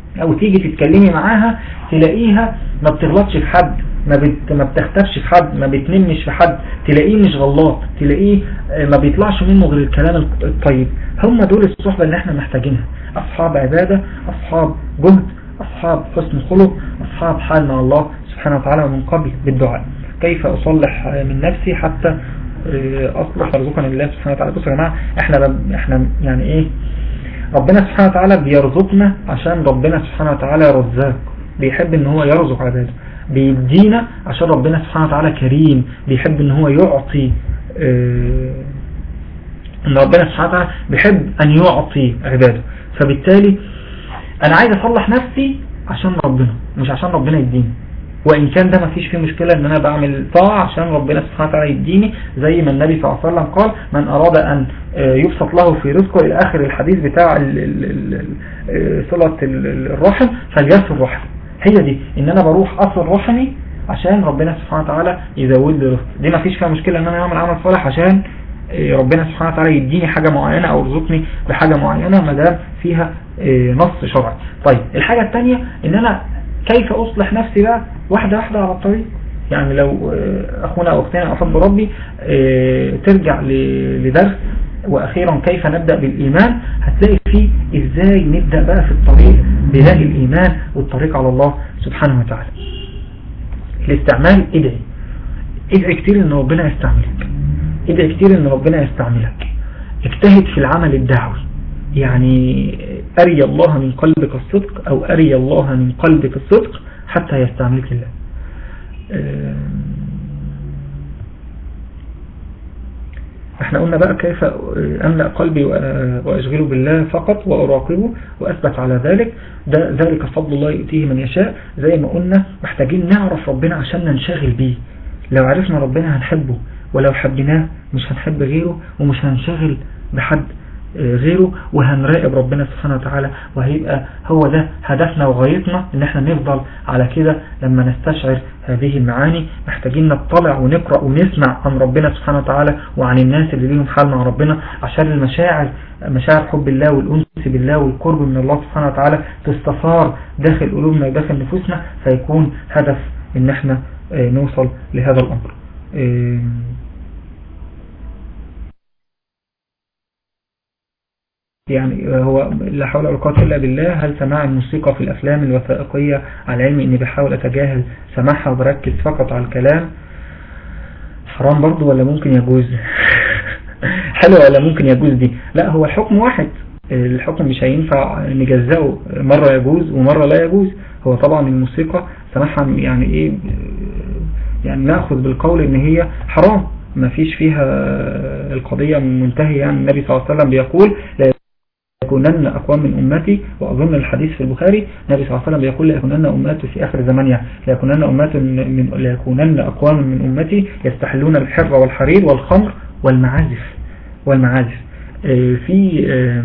Speaker 4: او تيجي تتكلمي معاها تلاقيها ما بتغلطش في حد ما بت ما بتختفش في حد ما بتنمش في حد تلاقيه مش غلط تلاقيه ما بيطلعش منه غير الكلام الطيب هم دول الصحبة اللي احنا محتاجينها اصحاب عبادة اصحاب جهد اصحاب حسن خلق اصحاب حال مع الله سبحانه وتعالى ومن قبل بالدعاء كيف اصلح من نفسي حتى اصلح رزقنا الله سبحانه وتعالى بصوا يا جماعه احنا احنا يعني ايه ربنا سبحانه وتعالى بيرزقنا عشان ربنا سبحانه وتعالى رزاق بيحب ان هو يرزق عباده بيدينا عشان ربنا سبحانه وتعالى كريم بيحب ان هو يعطي اه ان ربنا سبحانه وتعالى بيحب ان يعطي عباده فبالتالي انا عايز اصلح نفسي عشان ربنا مش عشان ربنا يديني وإن كان ده ما فيش فيه مشكلة ان انا بعمل طاعة عشان ربنا سبحانه وتعالى يديني زي ما النبي صلى الله عليه وسلم قال من اراد ان يبسط له في رزقه الى اخر الحديث بتاع صلة الرحم فليصل رحم هي دي ان انا بروح اصل رحمي عشان ربنا سبحانه وتعالى يزود لي رزق دي ما فيش فيها مشكلة ان انا اعمل عمل صالح عشان ربنا سبحانه وتعالى يديني حاجة معينة او يرزقني بحاجة معينة ما دام فيها نص شرعي طيب الحاجة الثانية ان انا كيف اصلح نفسي بقى واحدة واحدة على الطريق يعني لو اخونا او اختنا احب ربي ترجع لدرس واخيرا كيف نبدأ بالايمان هتلاقي فيه ازاي نبدأ بقى في الطريق بناء الايمان والطريق على الله سبحانه وتعالى الاستعمال ادعي ادعي كتير ان ربنا يستعملك ادعي كتير ان ربنا يستعملك اجتهد في العمل الدعوي يعني أري الله من قلبك الصدق أو أري الله من قلبك الصدق حتى يستعملك الله احنا قلنا بقى كيف أملأ قلبي وأشغله بالله فقط وأراقبه وأثبت على ذلك ده ذلك فضل الله يؤتيه من يشاء زي ما قلنا محتاجين نعرف ربنا عشان ننشغل بيه لو عرفنا ربنا هنحبه ولو حبيناه مش هنحب غيره ومش هنشغل بحد غيره وهنراقب ربنا سبحانه وتعالى وهيبقى هو ده هدفنا وغايتنا ان احنا نفضل على كده لما نستشعر هذه المعاني محتاجين نطلع ونقرأ ونسمع عن ربنا سبحانه وتعالى وعن الناس اللي ليهم حال مع ربنا عشان المشاعر مشاعر حب الله والأنس بالله والقرب من الله سبحانه وتعالى تستثار داخل قلوبنا وداخل نفوسنا فيكون هدف ان احنا نوصل لهذا الأمر يعني هو لا حول ولا قوه الا بالله هل سماع الموسيقى في الافلام الوثائقيه على علم اني بحاول اتجاهل سماعها وبركز فقط على الكلام حرام برضو ولا ممكن يجوز حلو ولا ممكن يجوز دي لا هو الحكم واحد الحكم مش هينفع نجزئه مرة يجوز ومرة لا يجوز هو طبعا الموسيقى سماعها يعني ايه يعني ناخذ بالقول ان هي حرام ما فيش فيها القضية منتهية يعني النبي صلى الله عليه وسلم بيقول لا يكونن أقوام من أمتي وأظن الحديث في البخاري النبي صلى الله عليه وسلم يقول لا يكونن أمتي في آخر زمانها لا يكونن أمات من لا يكونن أقوام من أمتي يستحلون الحر والحرير والخمر والمعازف والمعازف في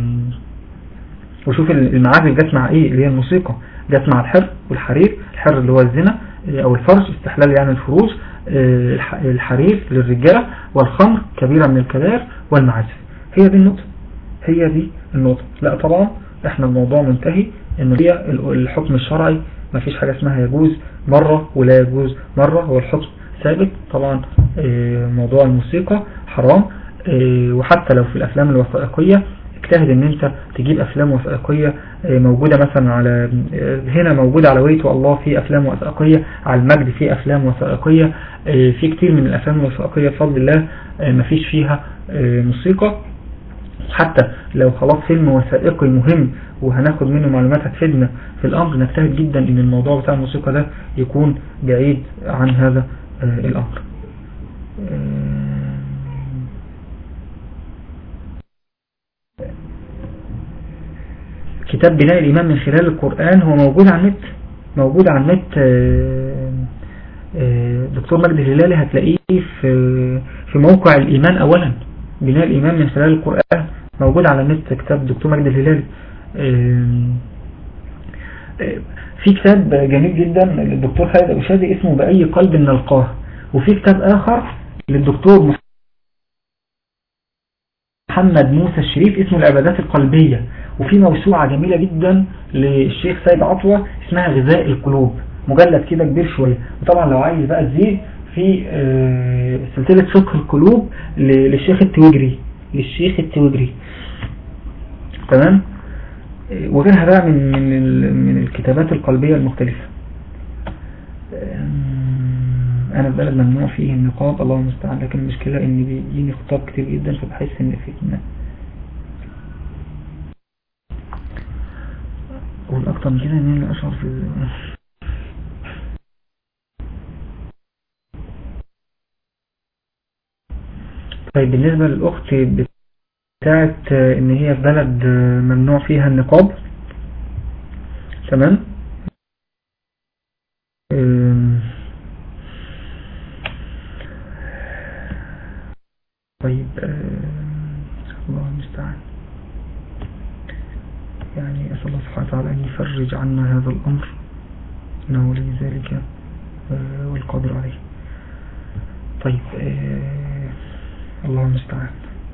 Speaker 4: وشوف المعازف جت مع ايه اللي هي الموسيقى جت مع الحر والحرير الحر اللي هو الزنا او الفرج استحلال يعني الفروج الحرير للرجالة والخمر كبيرة من الكبائر والمعازف هي دي النقطة هي دي النقطة لا طبعا احنا الموضوع منتهي ان هي الحكم الشرعي ما فيش حاجة اسمها يجوز مرة ولا يجوز مرة هو الحكم ثابت طبعا موضوع الموسيقى حرام وحتى لو في الافلام الوثائقية اجتهد ان انت تجيب افلام وثائقية موجودة مثلا على هنا موجودة على ويت والله في افلام وثائقية على المجد في افلام وثائقية في كتير من الافلام الوثائقية بفضل الله مفيش فيها موسيقى حتى لو خلاص فيلم وثائقي مهم وهناخد منه معلومات هتفيدنا في الامر نجتهد جدا ان الموضوع بتاع الموسيقى ده يكون بعيد عن هذا الامر كتاب بناء الإيمان من خلال القرآن هو موجود على النت موجود على النت دكتور مجد الهلالي هتلاقيه في في موقع الإيمان أولا بناء الإيمان من خلال القرآن موجود على النت كتاب دكتور مجد الهلالي في كتاب جميل جدا للدكتور خالد أبو شادي اسمه بأي قلب نلقاه وفي كتاب آخر للدكتور محمد موسى الشريف اسمه العبادات القلبية وفي موسوعة جميلة جدا للشيخ سيد عطوة اسمها غذاء القلوب مجلد كده كبير شوية وطبعا لو عايز بقى تزيد في آه، سلسلة فقه القلوب ل- للشيخ التوجري للشيخ التوجري تمام آه، وغيرها بقى من من ال- من الكتابات القلبية المختلفة آم، انا في بلد ممنوع فيه النقاب الله المستعان لكن المشكلة ان بيجيني خطاب كتير جدا فبحس ان فتنة والاكتر من كده ان انا اشعر في طيب بالنسبة للأخت بتاعت إن هي في بلد ممنوع فيها النقاب تمام أم، طيب أم، الله المستعان يعني أسأل الله سبحانه وتعالى أن يفرج عنا هذا الأمر إنه ولي ذلك آه، والقادر عليه طيب آه، الله المستعان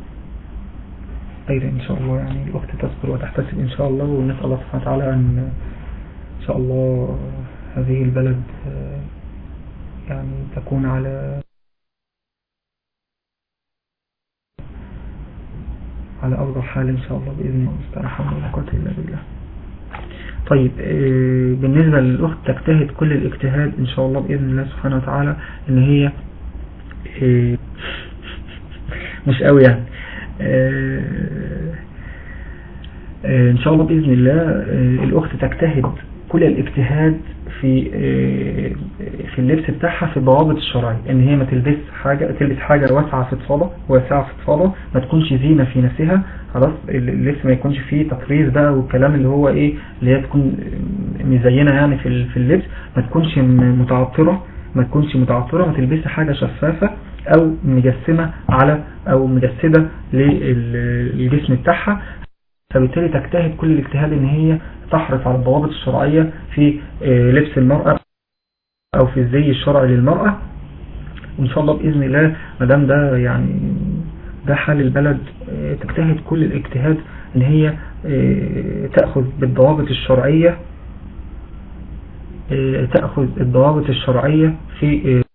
Speaker 4: خير إن شاء الله يعني الأخت تصبر وتحتسب إن شاء الله ونسأل الله سبحانه وتعالى أن إن شاء الله هذه البلد آه، يعني تكون على على أفضل حال إن شاء الله بإذن الله تعالى حول ولا قوة إلا بالله طيب آه، بالنسبة للأخت تجتهد كل الاجتهاد إن شاء الله بإذن الله سبحانه وتعالى إن هي آه، مش قوي يعني آه، آه، إن شاء الله بإذن الله آه، الأخت تجتهد كل الاجتهاد في آه، في اللبس بتاعها في الضوابط الشرعية ان هي ما تلبس حاجة تلبس حاجة واسعة في فضة واسعة في فضة ما تكونش زينة في نفسها خلاص اللبس ما يكونش فيه تطريز بقى والكلام اللي هو ايه اللي هي تكون مزينة يعني في ال- في اللبس ما تكونش م- متعطرة ما تكونش متعطرة ما تلبسي حاجة شفافة او مجسمة على او مجسدة للجسم بتاعها فبالتالي تجتهد كل الاجتهاد ان هي تحرص على الضوابط الشرعية في آه، لبس المرأة او في الزي الشرعي للمرأة وان شاء الله بإذن الله مدام ده يعني ده حال البلد آه، تجتهد كل الاجتهاد ان هي آه، تأخذ بالضوابط الشرعية آه، تأخذ الضوابط الشرعية في آه،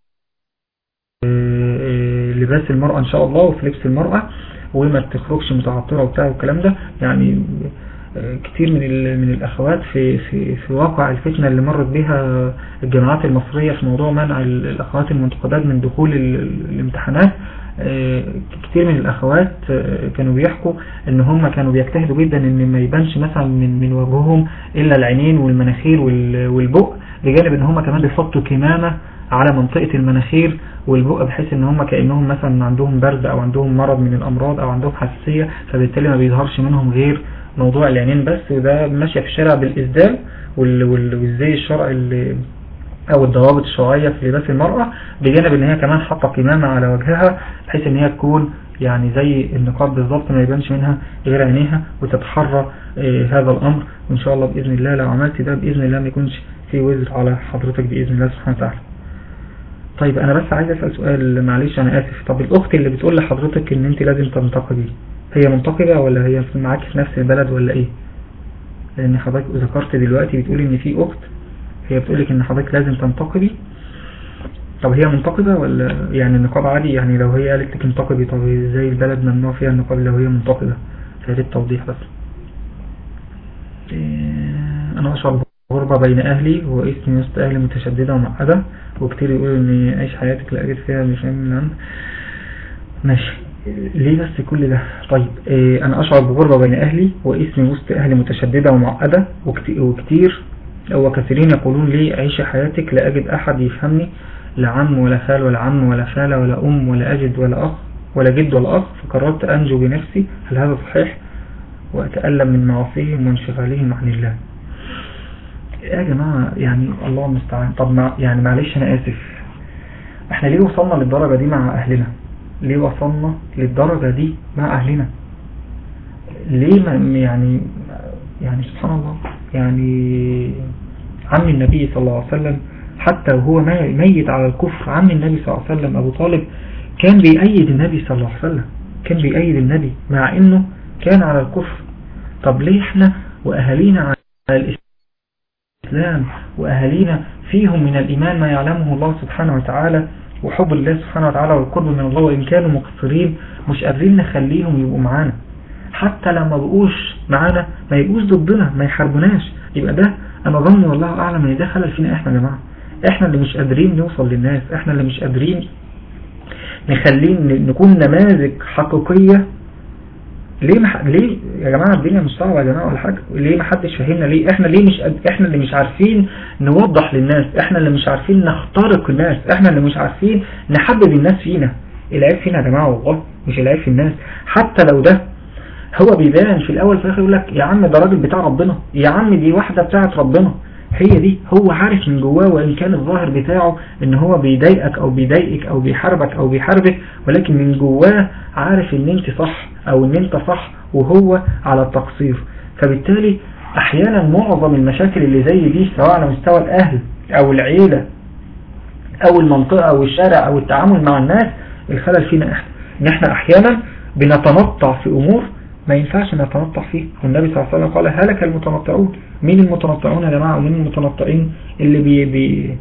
Speaker 4: آه، لباس المرأة ان شاء الله وفي لبس المرأة وما تخرجش متعطرة وبتاع والكلام ده يعني آه، كتير من ال- من الاخوات في في في واقع الفتنة اللي مرت بها الجامعات المصرية في موضوع منع ال- الاخوات المنتقدات من دخول ال- ال- الامتحانات آه، كتير من الاخوات آه، كانوا بيحكوا ان هم كانوا بيجتهدوا جدا ان ما يبانش مثلا من من وجههم الا العينين والمناخير وال- والبق بجانب ان هم كمان بيحطوا كمامة على منطقة المناخير والبق بحيث ان هم كأنهم مثلا عندهم برد او عندهم مرض من الامراض او عندهم حساسية فبالتالي ما بيظهرش منهم غير موضوع العينين بس وده ماشية في الشارع بالإسدال وال- وال- والزي الشرعي اللي او الضوابط الشرعية في لباس المرأة بجانب ان هي كمان حاطة كمامة على وجهها بحيث ان هي تكون يعني زي النقاب بالظبط ما يبانش منها غير عينيها وتتحرى آه، هذا الامر وان شاء الله باذن الله لو عملت ده باذن الله ما يكونش في وزر على حضرتك باذن الله سبحانه وتعالى طيب انا بس عايز اسال سؤال معلش انا اسف طب الاخت اللي بتقول لحضرتك ان انت لازم تنتقبي هي منتقبة ولا هي في- معاكي في نفس البلد ولا ايه لان حضرتك ذكرت دلوقتي بتقولي ان في اخت هي بتقولك ان حضرتك لازم تنتقبي طب هي منتقبة ولا يعني النقاب عادي يعني لو هي قالت لك انتقبي طب ازاي البلد ممنوع فيها النقاب لو هي منتقبة فياريت توضيح بس إيه، انا اشعر غربة بين اهلي واسمي وسط اهلي متشددة ومعقدة وكتير يقولوا ان عيش حياتك لا اجد فيها مش فاهم من عند ماشي ليه بس كل ده طيب إيه انا اشعر بغربة بين اهلي واسمي وسط اهلي متشددة ومعقدة وكت- وكتير وكثيرين يقولون لي عيش حياتك لا اجد احد يفهمني لا عم ولا خال ولا عم ولا خالة ولا ام ولا اجد ولا اخ ولا جد ولا اخ فقررت انجو بنفسي هل هذا صحيح واتألم من معاصيهم وانشغالهم عن الله يا جماعة يعني الله المستعان طب ما يعني معلش انا اسف احنا ليه وصلنا للدرجة دي مع اهلنا ليه وصلنا للدرجة دي مع اهلنا ليه ما يعني يعني سبحان الله يعني عم النبي صلى الله عليه وسلم حتى وهو ميت على الكفر عم النبي صلى الله عليه وسلم ابو طالب كان بيأيد النبي صلى الله عليه وسلم كان بيأيد النبي مع انه كان على الكفر طب ليه احنا واهالينا على الاسلام واهالينا فيهم من الايمان ما يعلمه الله سبحانه وتعالى وحب الله سبحانه وتعالى والقرب من الله وإن كانوا مقصرين مش قادرين نخليهم يبقوا معانا حتى لما بقوش معانا ما يبقوش ضدنا ما يحاربوناش يبقى ده أنا ظني والله أعلم إن ده خلل فينا إحنا يا جماعة إحنا اللي مش قادرين نوصل للناس إحنا اللي مش قادرين نخلين نكون نماذج حقيقية ليه مح... ليه يا جماعة الدنيا مش صعبة يا جماعة ولا حاجة ليه ما حدش فاهمنا ليه احنا ليه مش احنا اللي مش عارفين نوضح للناس احنا اللي مش عارفين نخترق الناس احنا اللي مش عارفين نحبب الناس فينا العيب فينا يا جماعة والله مش العيب في الناس حتى لو ده هو بيبان في الاول في الاخر يقول لك يا عم ده راجل بتاع ربنا يا عم دي واحدة بتاعت ربنا هي دي هو عارف من جواه وإن كان الظاهر بتاعه ان هو بيضايقك او بيضايقك او بيحاربك او بيحاربك ولكن من جواه عارف ان انت صح او ان انت صح وهو على التقصير فبالتالي احيانا معظم المشاكل اللي زي دي سواء على مستوى الاهل او العيلة او المنطقة او الشارع او التعامل مع الناس الخلل فينا احنا ان احنا احيانا بنتنطع في امور ما ينفعش نتنطع فيه والنبي صلى الله عليه وسلم قال هلك المتنطعون مين المتنطعون يا جماعة ومين المتنطعين اللي بي بي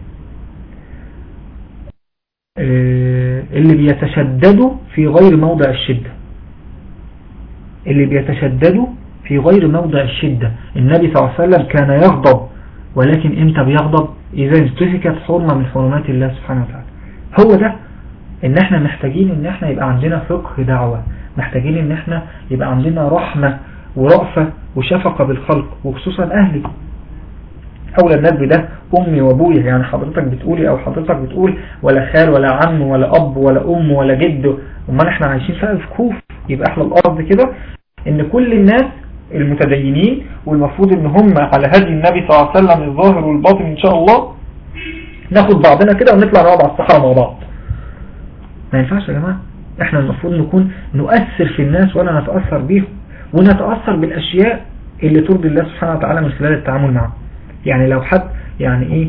Speaker 4: اللي بيتشددوا في غير موضع الشدة اللي بيتشددوا في غير موضع الشدة النبي صلى الله عليه وسلم كان يغضب ولكن امتى بيغضب اذا انتهكت حرمة من حرمات الله سبحانه وتعالى هو ده ان احنا محتاجين ان احنا يبقى عندنا فقه دعوة محتاجين ان احنا يبقى عندنا رحمة ورأفة وشفقة بالخلق وخصوصا اهلي اولى الناس بده امي وابويا يعني حضرتك بتقولي او حضرتك بتقول ولا خال ولا عم ولا اب ولا ام ولا جد امال احنا عايشين فيها في كوف يبقى احنا الارض كده ان كل الناس المتدينين والمفروض ان هم على هدي النبي صلى الله عليه وسلم الظاهر والباطن ان شاء الله ناخد بعضنا كده ونطلع نقعد على الصحراء مع بعض ما ينفعش يا جماعة احنا المفروض نكون نؤثر في الناس ولا نتأثر بيهم ونتأثر بالاشياء اللي ترضي الله سبحانه وتعالى من خلال التعامل معه يعني لو حد يعني ايه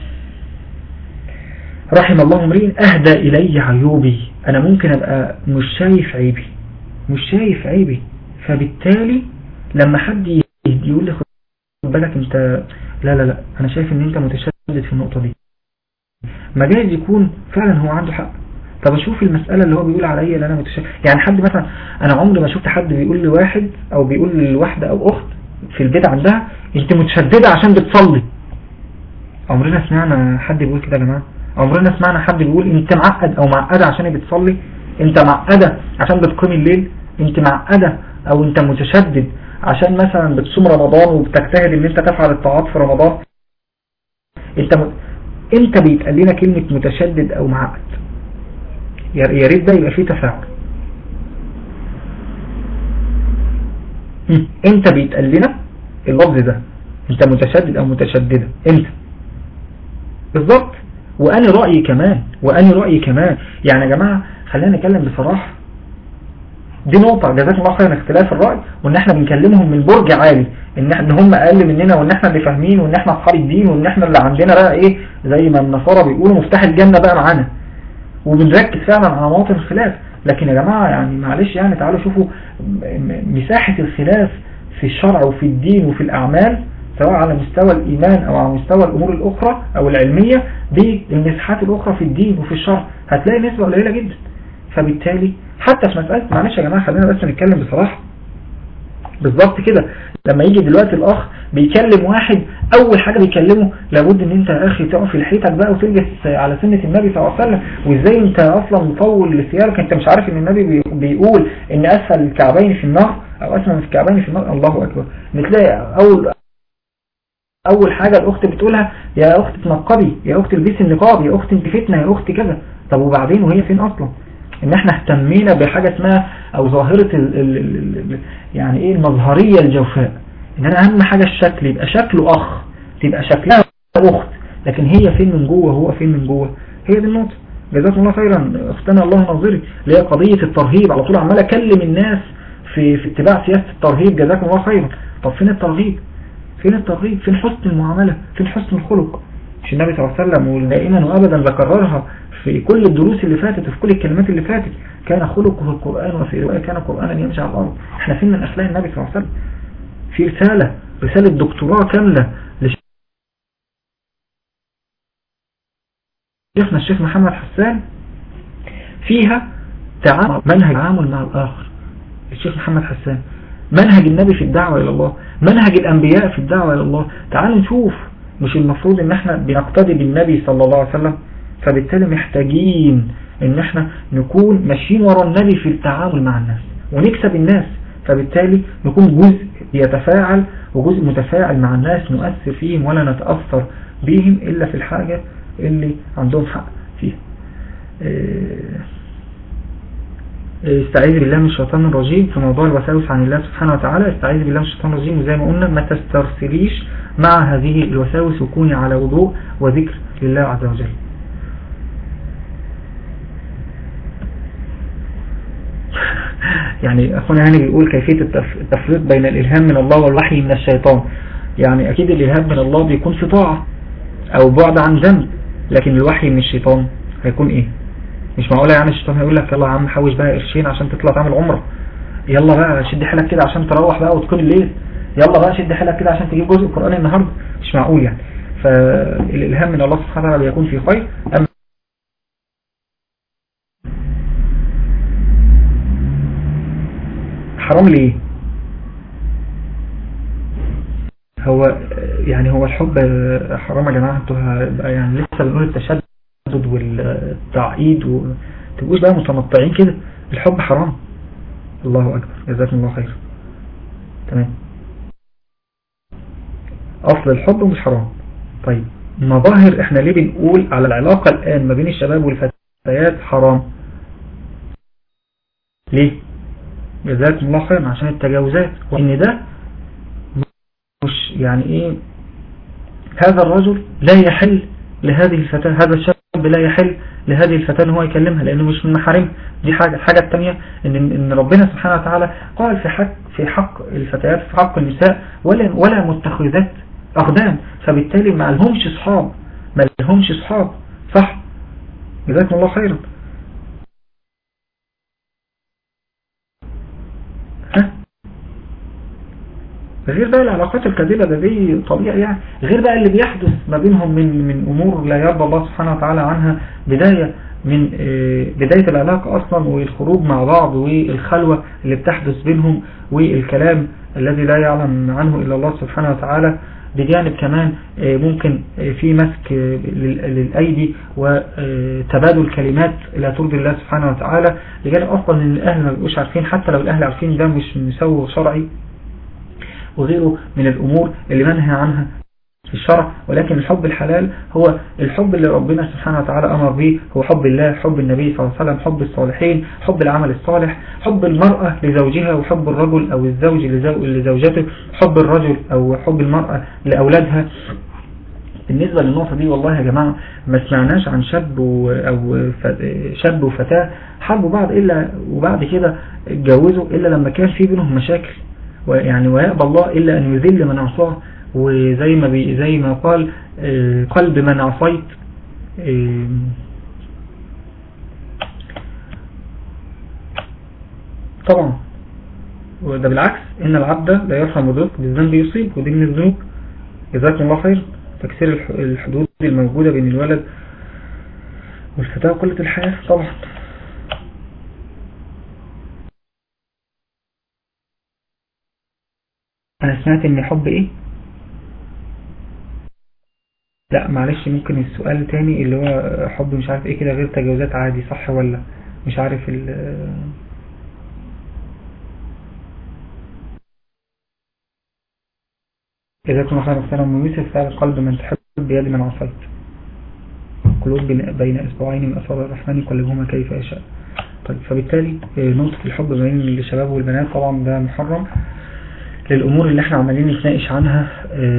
Speaker 4: رحم الله امرئ اهدى الي عيوبي انا ممكن ابقى مش شايف عيبي مش شايف عيبي فبالتالي لما حد يقول لي خد بالك انت لا لا لا انا شايف ان انت متشدد في النقطة دي ما جايز يكون فعلا هو عنده حق طب اشوف المسألة اللي هو بيقول عليا اللي انا متشدد يعني حد مثلا انا عمري ما شفت حد بيقول لواحد او بيقول لواحدة او اخت في البيت عندها انت متشددة عشان بتصلي عمرنا سمعنا حد بيقول كده يا جماعة عمرنا سمعنا حد بيقول انت معقد او معقدة عشان بتصلي انت معقدة عشان بتقيم الليل انت معقدة او انت متشدد عشان مثلا بتصوم رمضان وبتجتهد ان انت تفعل الطاعات في رمضان انت م... انت بيتقال لنا كلمة متشدد او معقد يا ريت ده يبقى فيه تفاعل انت بيتقال لنا اللفظ ده انت متشدد او متشددة انت بالظبط واني رأيي كمان واني رأيي كمان يعني يا جماعة خلينا نتكلم بصراحة دي نقطة جزاك الله خيرا اختلاف الرأي وان احنا بنكلمهم من برج عالي ان ان هم اقل مننا وان احنا اللي فاهمين وان احنا اصحاب الدين وان احنا اللي عندنا بقى ايه زي ما النصارى بيقولوا مفتاح الجنة بقى معانا وبنركز فعلا على مواطن الخلاف لكن يا جماعة يعني معلش يعني تعالوا شوفوا مساحة الخلاف في الشرع وفي الدين وفي الأعمال سواء على مستوى الإيمان أو على مستوى الأمور الأخرى أو العلمية بالمساحات الأخرى في الدين وفي الشرع هتلاقي نسبة قليلة جدا فبالتالي حتى في مسألة معلش يا جماعة خلينا بس نتكلم بصراحة بالظبط كده لما يجي دلوقتي الأخ بيكلم واحد أول حاجة بيكلمه لابد ان انت يا أخي تقف في لحيتك بقى وتلبس على سنة النبي صلى الله عليه وسلم وازاي انت أصلا مطول لثيابك انت مش عارف ان النبي بيقول ان أسفل الكعبين في النار أو أسفل الكعبين في النار الله أكبر بتلاقي أول أول حاجة الأخت بتقولها يا أخت تنقبي يا أخت البسي النقاب يا أخت انت فتنة يا أخت كذا طب وبعدين وهي فين أصلا ان احنا اهتمينا بحاجة اسمها او ظاهرة ال ال ال يعني ايه المظهرية الجوفاء ان انا اهم حاجة الشكل يبقى شكله اخ تبقى شكلها اخت لكن هي فين من جوه هو فين من جوه هي دي النقطة جزاكم الله خيرا اختنا الله ناظري اللي هي قضية الترهيب على طول عمال اكلم الناس في في اتباع سياسة الترهيب جزاكم الله خيرا طب فين الترغيب فين الترغيب فين حسن المعاملة فين حسن الخلق مش النبي صلى الله عليه وسلم ودائما وأبدا بكررها في كل الدروس اللي فاتت وفي كل الكلمات اللي فاتت كان خلقه القرآن وفي رواية كان قرآنا يمشي على الأرض احنا فين من أخلاق النبي صلى الله عليه وسلم في رسالة رسالة دكتوراه كاملة شيخنا الشيخ محمد حسان فيها تعامل منهج تعامل مع الآخر الشيخ محمد حسان منهج النبي في الدعوة إلى الله منهج الأنبياء في الدعوة إلى الله تعالوا نشوف مش المفروض ان احنا بنقتدي بالنبي صلى الله عليه وسلم فبالتالي محتاجين ان احنا نكون ماشيين ورا النبي في التعامل مع الناس ونكسب الناس فبالتالي نكون جزء يتفاعل وجزء متفاعل مع الناس نؤثر فيهم ولا نتأثر بهم إلا في الحاجة اللي عندهم حق فيها استعيذ بالله من الشيطان الرجيم في موضوع الوساوس عن الله سبحانه وتعالى استعيذ بالله من الشيطان الرجيم وزي ما قلنا ما تسترسليش مع هذه الوساوس وكوني على وضوء وذكر لله عز وجل يعني أخونا هاني بيقول كيفية التفريق بين الإلهام من الله والوحي من الشيطان يعني أكيد الإلهام من الله بيكون في طاعة أو بعد عن ذنب لكن الوحي من الشيطان هيكون إيه مش معقولة يعني الشيطان هيقول لك يلا يا عم حوش بقى قرشين عشان تطلع تعمل عمرة يلا بقى شد حيلك كده عشان تروح بقى وتكون الليل يلا بقى شد حيلك كده عشان تجيب جزء القرآن النهاردة مش معقول يعني فالإلهام من الله سبحانه وتعالى بيكون في خير أما حرام ليه هو يعني هو الحب حرام يا جماعة انتوا هيبقى يعني لسه بنقول التشدد والتعقيد وتبقوش بقى متنطعين كده الحب حرام الله أكبر جزاكم الله خير تمام أصل الحب مش حرام طيب مظاهر احنا ليه بنقول على العلاقة الآن ما بين الشباب والفتيات حرام ليه جزاكم الله خيرا عشان التجاوزات وان ده مش يعني ايه هذا الرجل لا يحل لهذه الفتاة هذا الشاب لا يحل لهذه الفتاة ان هو يكلمها لانه مش من محارم دي حاجة الحاجة الثانية ان ان ربنا سبحانه وتعالى قال في حق في حق الفتيات في حق النساء ولا ولا متخذات اقدام فبالتالي ما لهمش اصحاب ما لهمش اصحاب صح جزاكم الله خيرا ها غير بقى العلاقات الكاذبة ده دي طبيعي يعني غير بقى اللي بيحدث ما بينهم من من امور لا يرضى الله سبحانه وتعالى عنها بداية من بداية العلاقة اصلا والخروج مع بعض والخلوة اللي بتحدث بينهم والكلام الذي لا يعلم عنه الا الله سبحانه وتعالى بجانب كمان ممكن في مسك للأيدي وتبادل كلمات لا ترضي الله سبحانه وتعالى بجانب أصلا ان الأهل ما بيبقوش عارفين حتى لو الأهل عارفين ده مش مسوغ شرعي وغيره من الأمور اللي منهى عنها في الشرع ولكن الحب الحلال هو الحب اللي ربنا سبحانه وتعالى أمر به هو حب الله حب النبي صلى الله عليه وسلم حب الصالحين حب العمل الصالح حب المرأة لزوجها وحب الرجل أو الزوج لزوجته حب الرجل أو حب المرأة لأولادها بالنسبة للنقطة دي والله يا جماعة ما سمعناش عن شاب أو شاب وفتاة حبوا بعض إلا وبعد كده اتجوزوا إلا لما كان في بينهم مشاكل ويعني ويأبى الله إلا أن يذل من عصاه وزي ما بي زي ما قال قلب من عصيت طبعا وده بالعكس إن العبد لا يرحم الرزق بالذنب يصيب ودي من الذنوب جزاكم الله خير تكسير الحدود الموجودة بين الولد والفتاة وقلة الحياة طبعا أنا سمعت إن حب إيه لا معلش ممكن السؤال تاني اللي هو حب مش عارف ايه كده غير تجاوزات عادي صح ولا مش عارف ال إذا كنا خير السنة من يوسف فعل القلب من تحب بيد من عصيت قلوب بين إصبعين من أصابع الرحمن يقلبهما كيف يشاء طيب فبالتالي نقطة الحب بين الشباب والبنات طبعا ده محرم للأمور اللي احنا عمالين نتناقش عنها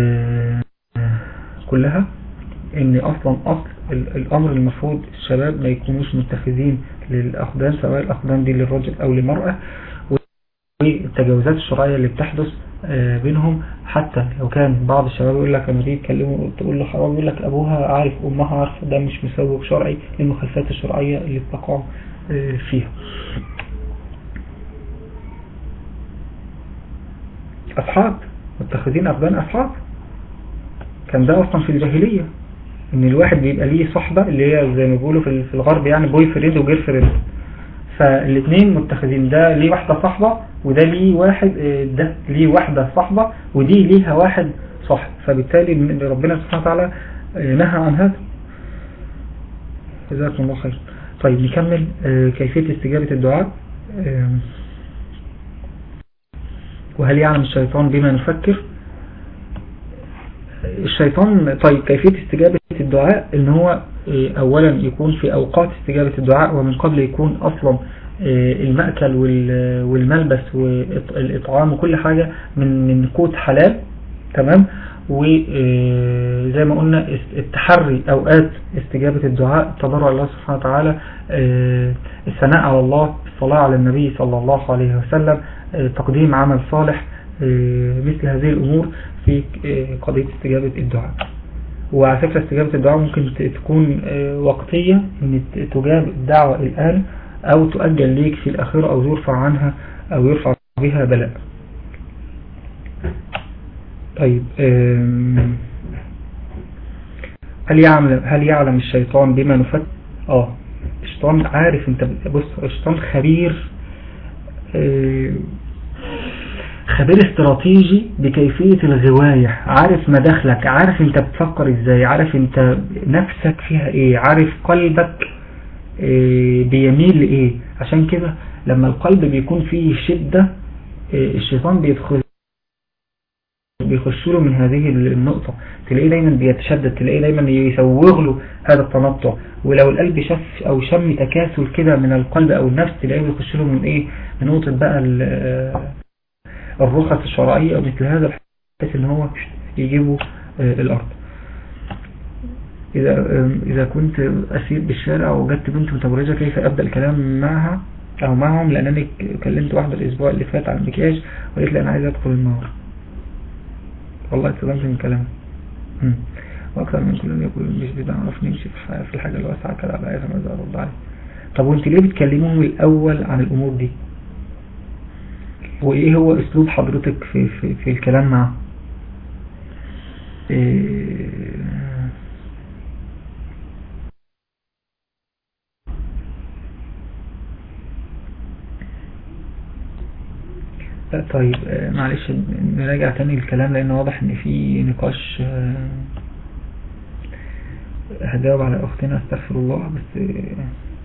Speaker 4: كلها ان اصلا اصل الامر المفروض الشباب ما يكونوش متخذين للاقدام سواء الاقدام دي للرجل او للمرأة والتجاوزات الشرعية اللي بتحدث آه، بينهم حتى لو كان بعض الشباب يقول لك لما تيجي تكلمه تقول له حرام يقول لك ابوها عارف امها عارفه ده مش مسوغ شرعي للمخالفات الشرعيه اللي بتقع آه، فيها اصحاب متخذين اخدان اصحاب كان ده اصلا في الجاهليه ان الواحد بيبقى ليه صحبه اللي هي زي ما بيقولوا في في الغرب يعني بوي فريند وجير فريند فالاثنين متخذين ده ليه واحدة صاحبة وده ليه واحد آه، ده ليه واحدة صاحبة ودي ليها واحد صاحب فبالتالي من- ربنا سبحانه وتعالى آه، نهى عن هذا جزاكم الله خير طيب نكمل آه، كيفية استجابة الدعاء آه، وهل يعلم الشيطان بما نفكر الشيطان طيب كيفية استجابة الدعاء ان هو آه، اولا يكون في اوقات استجابة الدعاء ومن قبل يكون اصلا آه، المأكل وال- والملبس والاطعام وكل حاجة من من قوت حلال تمام وزي ما قلنا است- التحري اوقات استجابة الدعاء تضرع الله سبحانه وتعالى آه، الثناء على الله الصلاة على النبي صلى الله عليه وسلم آه، تقديم عمل صالح آه، مثل هذه الأمور في آه، قضية استجابة الدعاء وعلى فكرة استجابة الدعاء ممكن ت- تكون آه، وقتية ان ت- تجاب الدعوة الآن او تؤجل ليك في الآخرة او يرفع عنها او يرفع بها بلاء طيب آم، هل يعلم هل يعلم الشيطان بما نفكر اه الشيطان عارف انت بص الشيطان خبير آه، خبير استراتيجي بكيفية الغواية عارف مداخلك عارف انت بتفكر ازاي عارف انت نفسك فيها ايه عارف قلبك آه، بيميل لايه عشان كده لما القلب بيكون فيه شدة آه، الشيطان بيدخل بيخش له من هذه النقطة تلاقيه دايما بيتشدد تلاقيه دايما يسوغ له هذا التنطع ولو القلب شف او شم تكاسل كده من القلب او النفس تلاقيه بيخش له من ايه من نقطة بقى ال- الرخص الشرعية او مثل هذا بحيث ان هو يجيبه آه، الارض إذا آم، إذا كنت أسير بالشارع وجدت بنت متبرجة كيف أبدأ الكلام معها أو معهم لأنني ك- كلمت واحدة الأسبوع اللي فات عن المكياج وقالت لي أنا عايز أدخل النار والله اتصدمت من كلامها مم. وأكثر من كل يقول مش بنعرف نمشي في ح- في الحاجة الواسعة كده بقى يفهم ماذا أرد عليه طب وأنت ليه بتكلمهم الأول عن الأمور دي وإيه هو أسلوب حضرتك في, في, في الكلام معه إيه لا طيب آه، معلش نراجع تاني الكلام لأن واضح إن في نقاش آه، هجاوب على أختنا استغفر الله بس آه،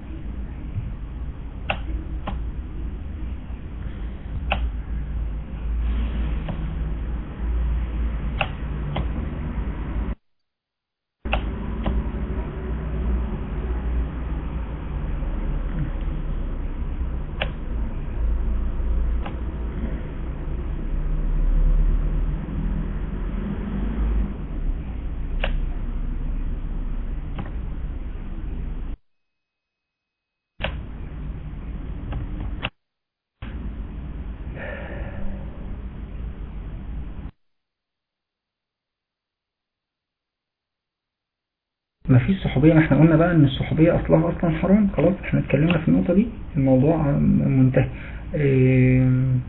Speaker 4: ما فيش صحوبية ما احنا قلنا بقى ان الصحوبية اصلها اصلا حرام خلاص احنا اتكلمنا في النقطة دي الموضوع منتهي إيه،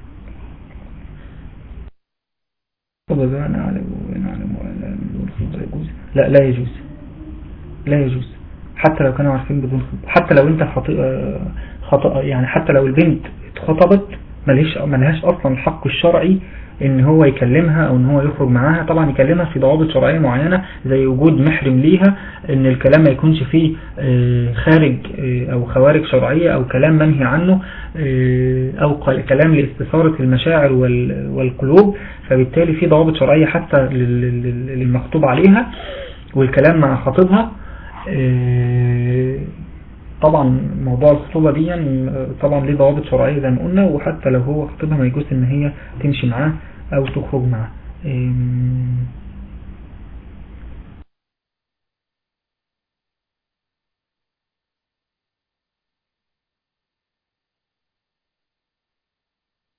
Speaker 4: طب بقى نعلم ونعلم ولا بدون خطبة يجوز لا لا يجوز لا يجوز حتى لو كانوا عارفين بدون خطبة حتى لو انت خطأ خطأ يعني حتى لو البنت اتخطبت ملهاش ملهاش اصلا الحق الشرعي ان هو يكلمها او ان هو يخرج معاها طبعا يكلمها في ضوابط شرعية معينة زي وجود محرم ليها ان الكلام ما يكونش فيه آه، خارج آه، او خوارج شرعية او كلام منهي عنه آه، او قل- كلام لاستثارة المشاعر وال- والقلوب فبالتالي في ضوابط شرعية حتى لل- لل- للمخطوب عليها والكلام مع خطيبها آه، طبعا موضوع الخطوبة دي آه، طبعا ليه ضوابط شرعية زي ما قلنا وحتى لو هو خطيبها ما يجوز ان هي تمشي معاه او تخرج معاه آم،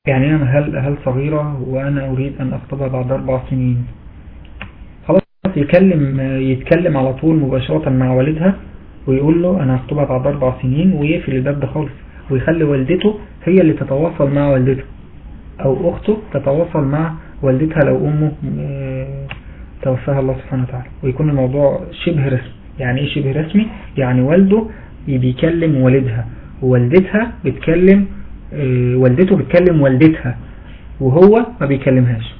Speaker 4: يعني أنا هل هل صغيرة وأنا أريد أن أخطبها بعد أربع سنين خلاص يكلم يتكلم على طول مباشرة مع والدها ويقول له أنا هخطبها بعد أربع سنين ويقفل الباب ده خالص ويخلي والدته هي اللي تتواصل مع والدته أو أخته تتواصل مع والدتها لو أمه آه، توفاها الله سبحانه وتعالى ويكون الموضوع شبه رسمي يعني ايه شبه رسمي يعني والده بيكلم والدها ووالدتها بتكلم آه، والدته بتكلم والدتها وهو ما بيكلمهاش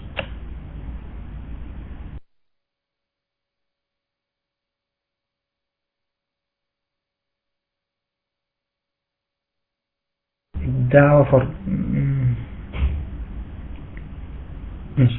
Speaker 4: الدعوة فرض مم. ماشي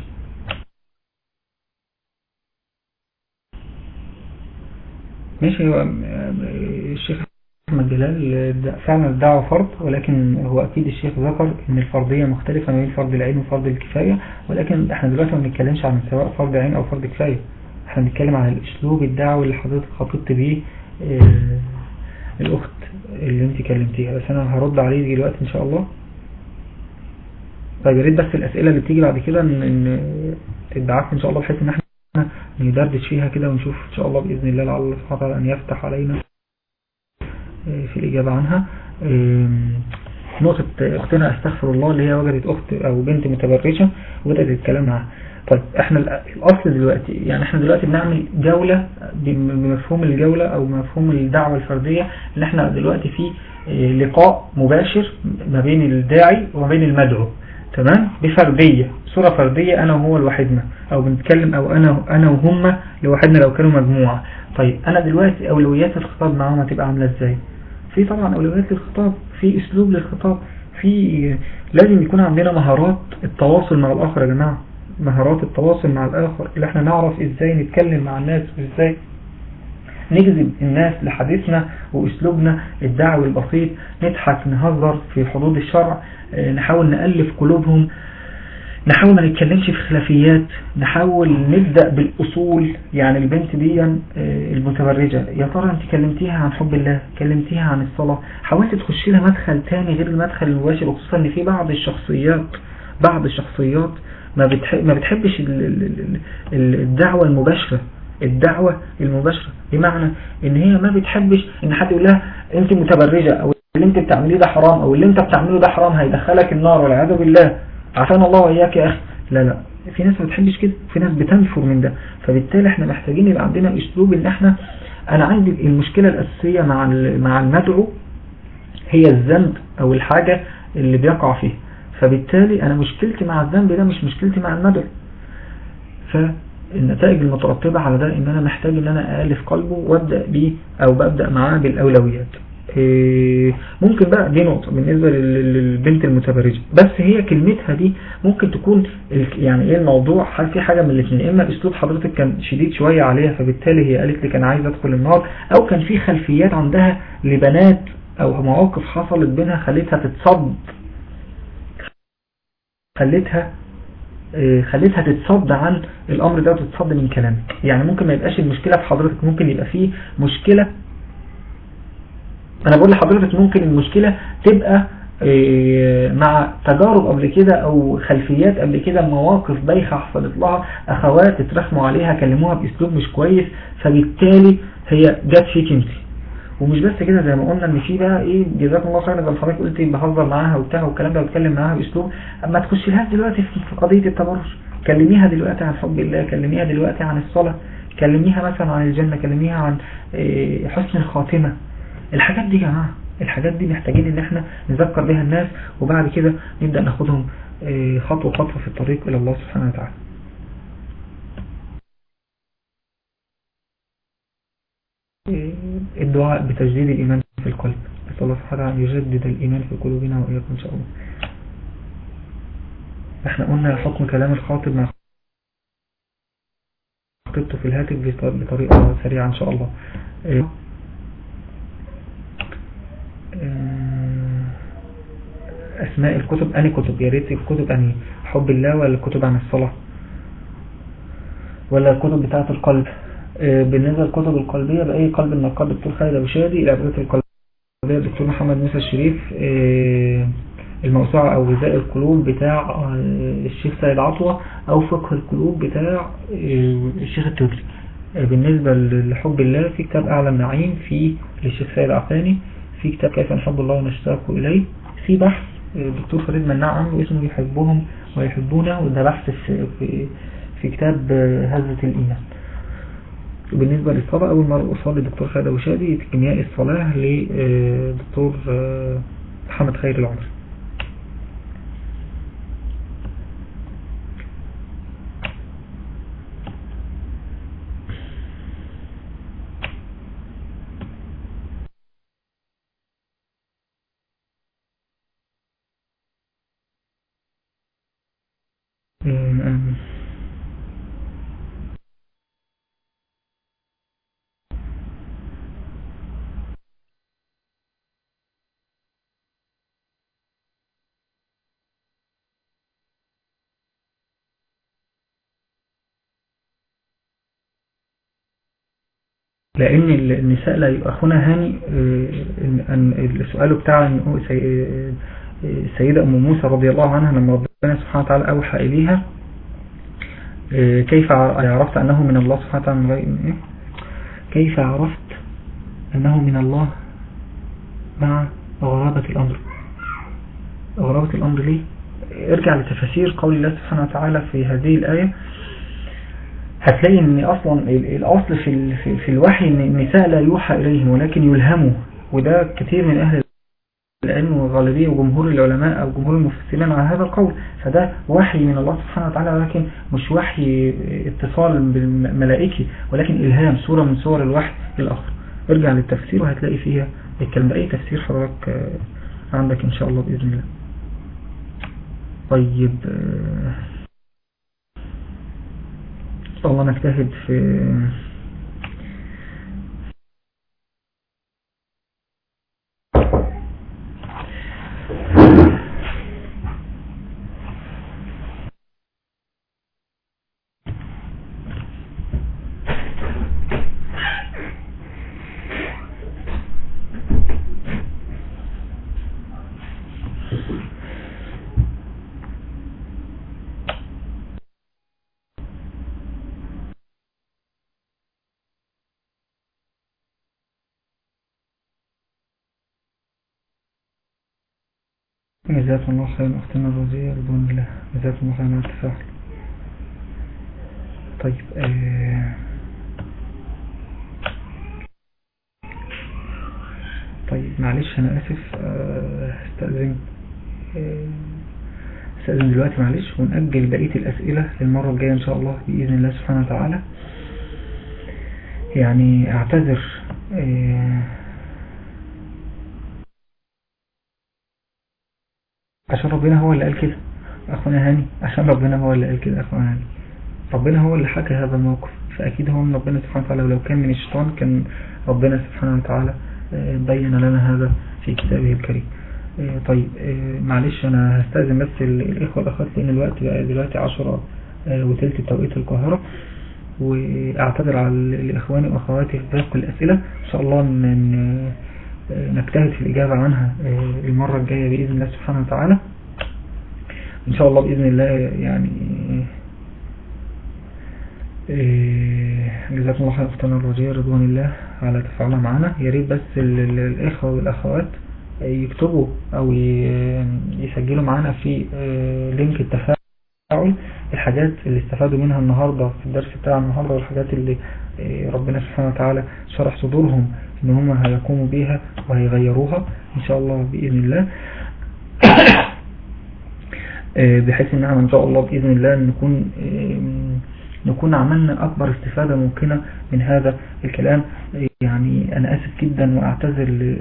Speaker 4: ماشي هو الشيخ أحمد جلال فعلا الدعوة فرض ولكن هو أكيد الشيخ ذكر أن الفرضية مختلفة ما بين فرض العين وفرض الكفاية ولكن احنا دلوقتي ما بنتكلمش عن سواء فرض عين أو فرض كفاية احنا بنتكلم عن الأسلوب الدعوي اللي حضرتك خطبت بيه آه، الأخت اللي انت كلمتيها بس أنا هرد عليه دلوقتي إن شاء الله طيب يا ريت بس الأسئلة اللي بتيجي بعد كده إن إن تدعك إن شاء الله بحيث إن احنا ندردش فيها كده ونشوف إن شاء الله بإذن الله لعل الله سبحانه وتعالى أن يفتح علينا في الإجابة عنها نقطة أختنا أستغفر الله اللي هي وجدت أخت أو بنت متبرجة وبدأت تتكلم معها طيب احنا الأصل دلوقتي يعني احنا دلوقتي بنعمل جولة بمفهوم الجولة أو مفهوم الدعوة الفردية اللي احنا دلوقتي في لقاء مباشر ما بين الداعي وما بين المدعو تمام بفردية صورة فردية أنا وهو لوحدنا أو بنتكلم أو أنا أنا وهم لوحدنا لو كانوا مجموعة طيب أنا دلوقتي أولويات الخطاب معاهم هتبقى عاملة إزاي في طبعا أولويات للخطاب في أسلوب للخطاب في لازم يكون عندنا مهارات التواصل مع الآخر يا جماعة مهارات التواصل مع الآخر اللي احنا نعرف إزاي نتكلم مع الناس وإزاي نجذب الناس لحديثنا وأسلوبنا الدعوي البسيط نضحك نهزر في حدود الشرع نحاول نألف قلوبهم نحاول ما نتكلمش في خلافيات نحاول نبدأ بالأصول يعني البنت دي المتبرجة يا ترى انت كلمتيها عن حب الله كلمتيها عن الصلاة حاولت تخشي لها مدخل تاني غير المدخل المباشر وخصوصا ان في بعض الشخصيات بعض الشخصيات ما, بتحب ما بتحبش الدعوة المباشرة الدعوة المباشرة بمعنى ان هي ما بتحبش ان حد يقول لها انت متبرجة او اللي انت بتعمليه ده حرام او اللي انت بتعمله ده حرام هيدخلك النار والعياذ بالله عافانا الله وإياك يا أخي لا لا في ناس ما بتحبش كده في ناس بتنفر من ده فبالتالي احنا محتاجين يبقى عندنا اسلوب ان احنا انا عندي المشكلة الاساسية مع مع المدعو هي الذنب او الحاجة اللي بيقع فيها فبالتالي انا مشكلتي مع الذنب ده مش مشكلتي مع المدعو فالنتائج المترتبة على ده ان انا محتاج ان انا ألف قلبه وابدأ بيه او ببدأ معاه بالاولويات ممكن بقى دي نقطة بالنسبة للبنت المتبرجة بس هي كلمتها دي ممكن تكون يعني ايه الموضوع هل في حاجة من الاثنين اما اسلوب حضرتك كان شديد شوية عليها فبالتالي هي قالت لك انا عايز ادخل النار او كان في خلفيات عندها لبنات او مواقف حصلت بينها خلتها تتصد خلتها خلتها تتصد عن الامر ده وتتصد من كلامك يعني ممكن ما يبقاش المشكلة في حضرتك ممكن يبقى فيه مشكلة انا بقول لحضرتك ممكن المشكلة تبقى مع تجارب قبل كده او خلفيات قبل كده مواقف بايخة حصلت لها اخوات اترخموا عليها كلموها باسلوب مش كويس فبالتالي هي جت فيك انت ومش بس كده زي ما قلنا ان في بقى ايه جزاكم الله خيرا زي ما حضرتك قلت بهزر معاها وبتاع والكلام ده بتكلم معاها باسلوب اما تخش لها دلوقتي في قضية التبرج كلميها دلوقتي عن حب الله كلميها دلوقتي عن الصلاة كلميها مثلا عن الجنة كلميها عن حسن الخاتمة الحاجات دي يا جماعة الحاجات دي محتاجين ان احنا نذكر بها الناس وبعد كده نبدأ ناخدهم خطوة خطوة في الطريق الى الله سبحانه وتعالى الدعاء بتجديد الإيمان في القلب نسأل الله سبحانه وتعالى أن يجدد الإيمان في قلوبنا وإياكم إن شاء الله احنا قلنا حكم كلام الخاطب مع خطبته في الهاتف بطريقة سريعة إن شاء الله أسماء الكتب أني كتب يا ريت الكتب أني حب الله ولا الكتب عن الصلاة ولا الكتب بتاعة القلب بالنسبة للكتب القلبية بأي قلب النقاد دكتور خالد أبو شادي الأبوات القلبية دكتور محمد موسى الشريف الموسوعة او غذاء القلوب بتاع آه، الشيخ سيد عطوة او فقه القلوب بتاع آه، الشيخ التوكلي آه، بالنسبة لحب الله في كتاب اعلى النعيم في للشيخ سيد عفاني في كتاب كيف نحب الله ونشتاق اليه في بحث آه، الدكتور فريد مناع عنه اسمه يحبهم ويحبونه وده بحث في في, في كتاب آه، هزة الايمان وبالنسبة للصلاة أول مرة أصلي دكتور خالد أبو شادي كيمياء الصلاة لدكتور محمد خير العمري أم- أم. لأن ال- النساء لا يبقى أخونا هاني آه، إن- أن السؤال بتاع إن هو سي- آه، السيدة أم موسى رضي الله عنها لما ربنا سبحانه وتعالى أوحى إليها آه، كيف ع- عرفت أنه من الله سبحانه وتعالى من غير من إيه؟ كيف عرفت أنه من الله مع غرابة الأمر غرابة الأمر ليه ارجع لتفاسير قول الله سبحانه وتعالى في هذه الآية هتلاقي ان اصلا ال- الاصل في ال- في- في الوحي ان النساء لا يوحى اليهم ولكن يلهموا وده كتير من اهل العلم وغالبية وجمهور العلماء او جمهور المفسرين على هذا القول فده وحي من الله سبحانه وتعالى ولكن مش وحي اتصال بالملائكي ولكن الهام صورة من صور الوحي للاخر ارجع للتفسير وهتلاقي فيها الكلام ده اي تفسير حضرتك آه، عندك ان شاء الله باذن الله طيب آه، إن شاء الله نجتهد في جزاكم الله خيرا أختنا الرزية رضوان الله جزاكم الله خيرا على التفاعل طيب آه طيب معلش أنا آسف آه، استأذن آه، استأذن دلوقتي معلش ونأجل بقية الأسئلة للمرة الجاية إن شاء الله بإذن الله سبحانه وتعالى يعني أعتذر آه، عشان ربنا هو اللي قال كده أخونا هاني عشان ربنا هو اللي قال كده أخونا هاني ربنا هو اللي حكى هذا الموقف فأكيد هو من ربنا سبحانه وتعالى ولو كان من الشيطان كان ربنا سبحانه وتعالى آه، بين لنا هذا في كتابه الكريم آه، طيب آه، معلش أنا هستأذن بس ال- الإخوة والأخوات لأن الوقت بقى دلوقتي عشرة آه، وتلت توقيت القاهرة وأعتذر على ال- الإخواني وأخواتي في باقي الأسئلة إن شاء الله ن- ن- آه، نجتهد في الإجابة عنها آه، المرة الجاية بإذن الله سبحانه وتعالى إن شاء الله بإذن الله يعني إيه، جزاكم الله خير أختنا الرجية رضوان الله على تفاعلها معنا يا ريت بس ال- ال- الإخوة والأخوات يكتبوا أو ي- يسجلوا معنا في آه، لينك التفاعل الحاجات اللي استفادوا منها النهاردة في الدرس بتاع النهاردة والحاجات اللي آه، ربنا سبحانه وتعالى شرح صدورهم إن هم هيقوموا بيها وهيغيروها إن شاء الله بإذن الله آه، بحيث ان احنا ان شاء الله باذن الله نكون آم، نكون عملنا اكبر استفادة ممكنة من هذا الكلام آه، يعني انا اسف جدا واعتذر ل-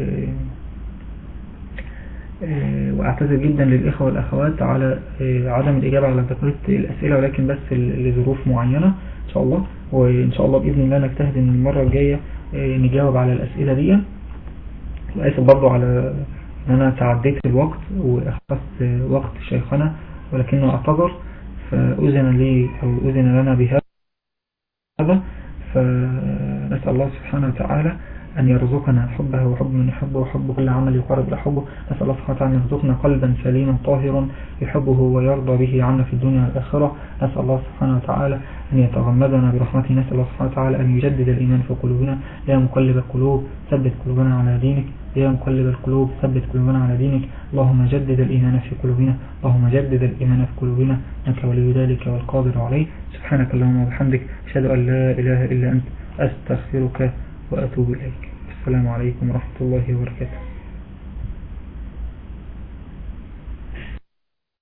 Speaker 4: آه، واعتذر جدا للاخوة والاخوات على آه، عدم الاجابة على بقية الاسئلة ولكن بس ل- لظروف معينة ان شاء الله وان شاء الله باذن الله نجتهد ان المرة الجاية آه، نجاوب على الاسئلة دي واسف برضو على ان انا تعديت الوقت واخذت وقت شيخنا ولكنه اعتذر فاذن لي او اذن لنا بهذا فنسأل الله سبحانه وتعالى أن يرزقنا حبها وحب من يحبه وحب كل عمل يقرب إلى حبه نسأل الله سبحانه وتعالى أن يرزقنا قلبا سليما طاهرا يحبه ويرضى به عنا في الدنيا والآخرة نسأل الله سبحانه وتعالى أن يتغمدنا برحمته نسأل الله سبحانه وتعالى أن يجدد الإيمان في قلوبنا يا مقلب القلوب ثبت قلوبنا على دينك يا مقلب القلوب ثبت قلوبنا على دينك اللهم جدد الإيمان في قلوبنا اللهم جدد الإيمان في قلوبنا أنت ولي ذلك والقادر عليه سبحانك اللهم وبحمدك أشهد أن لا إله إلا أنت أستغفرك وأتوب إليك السلام عليكم ورحمة الله وبركاته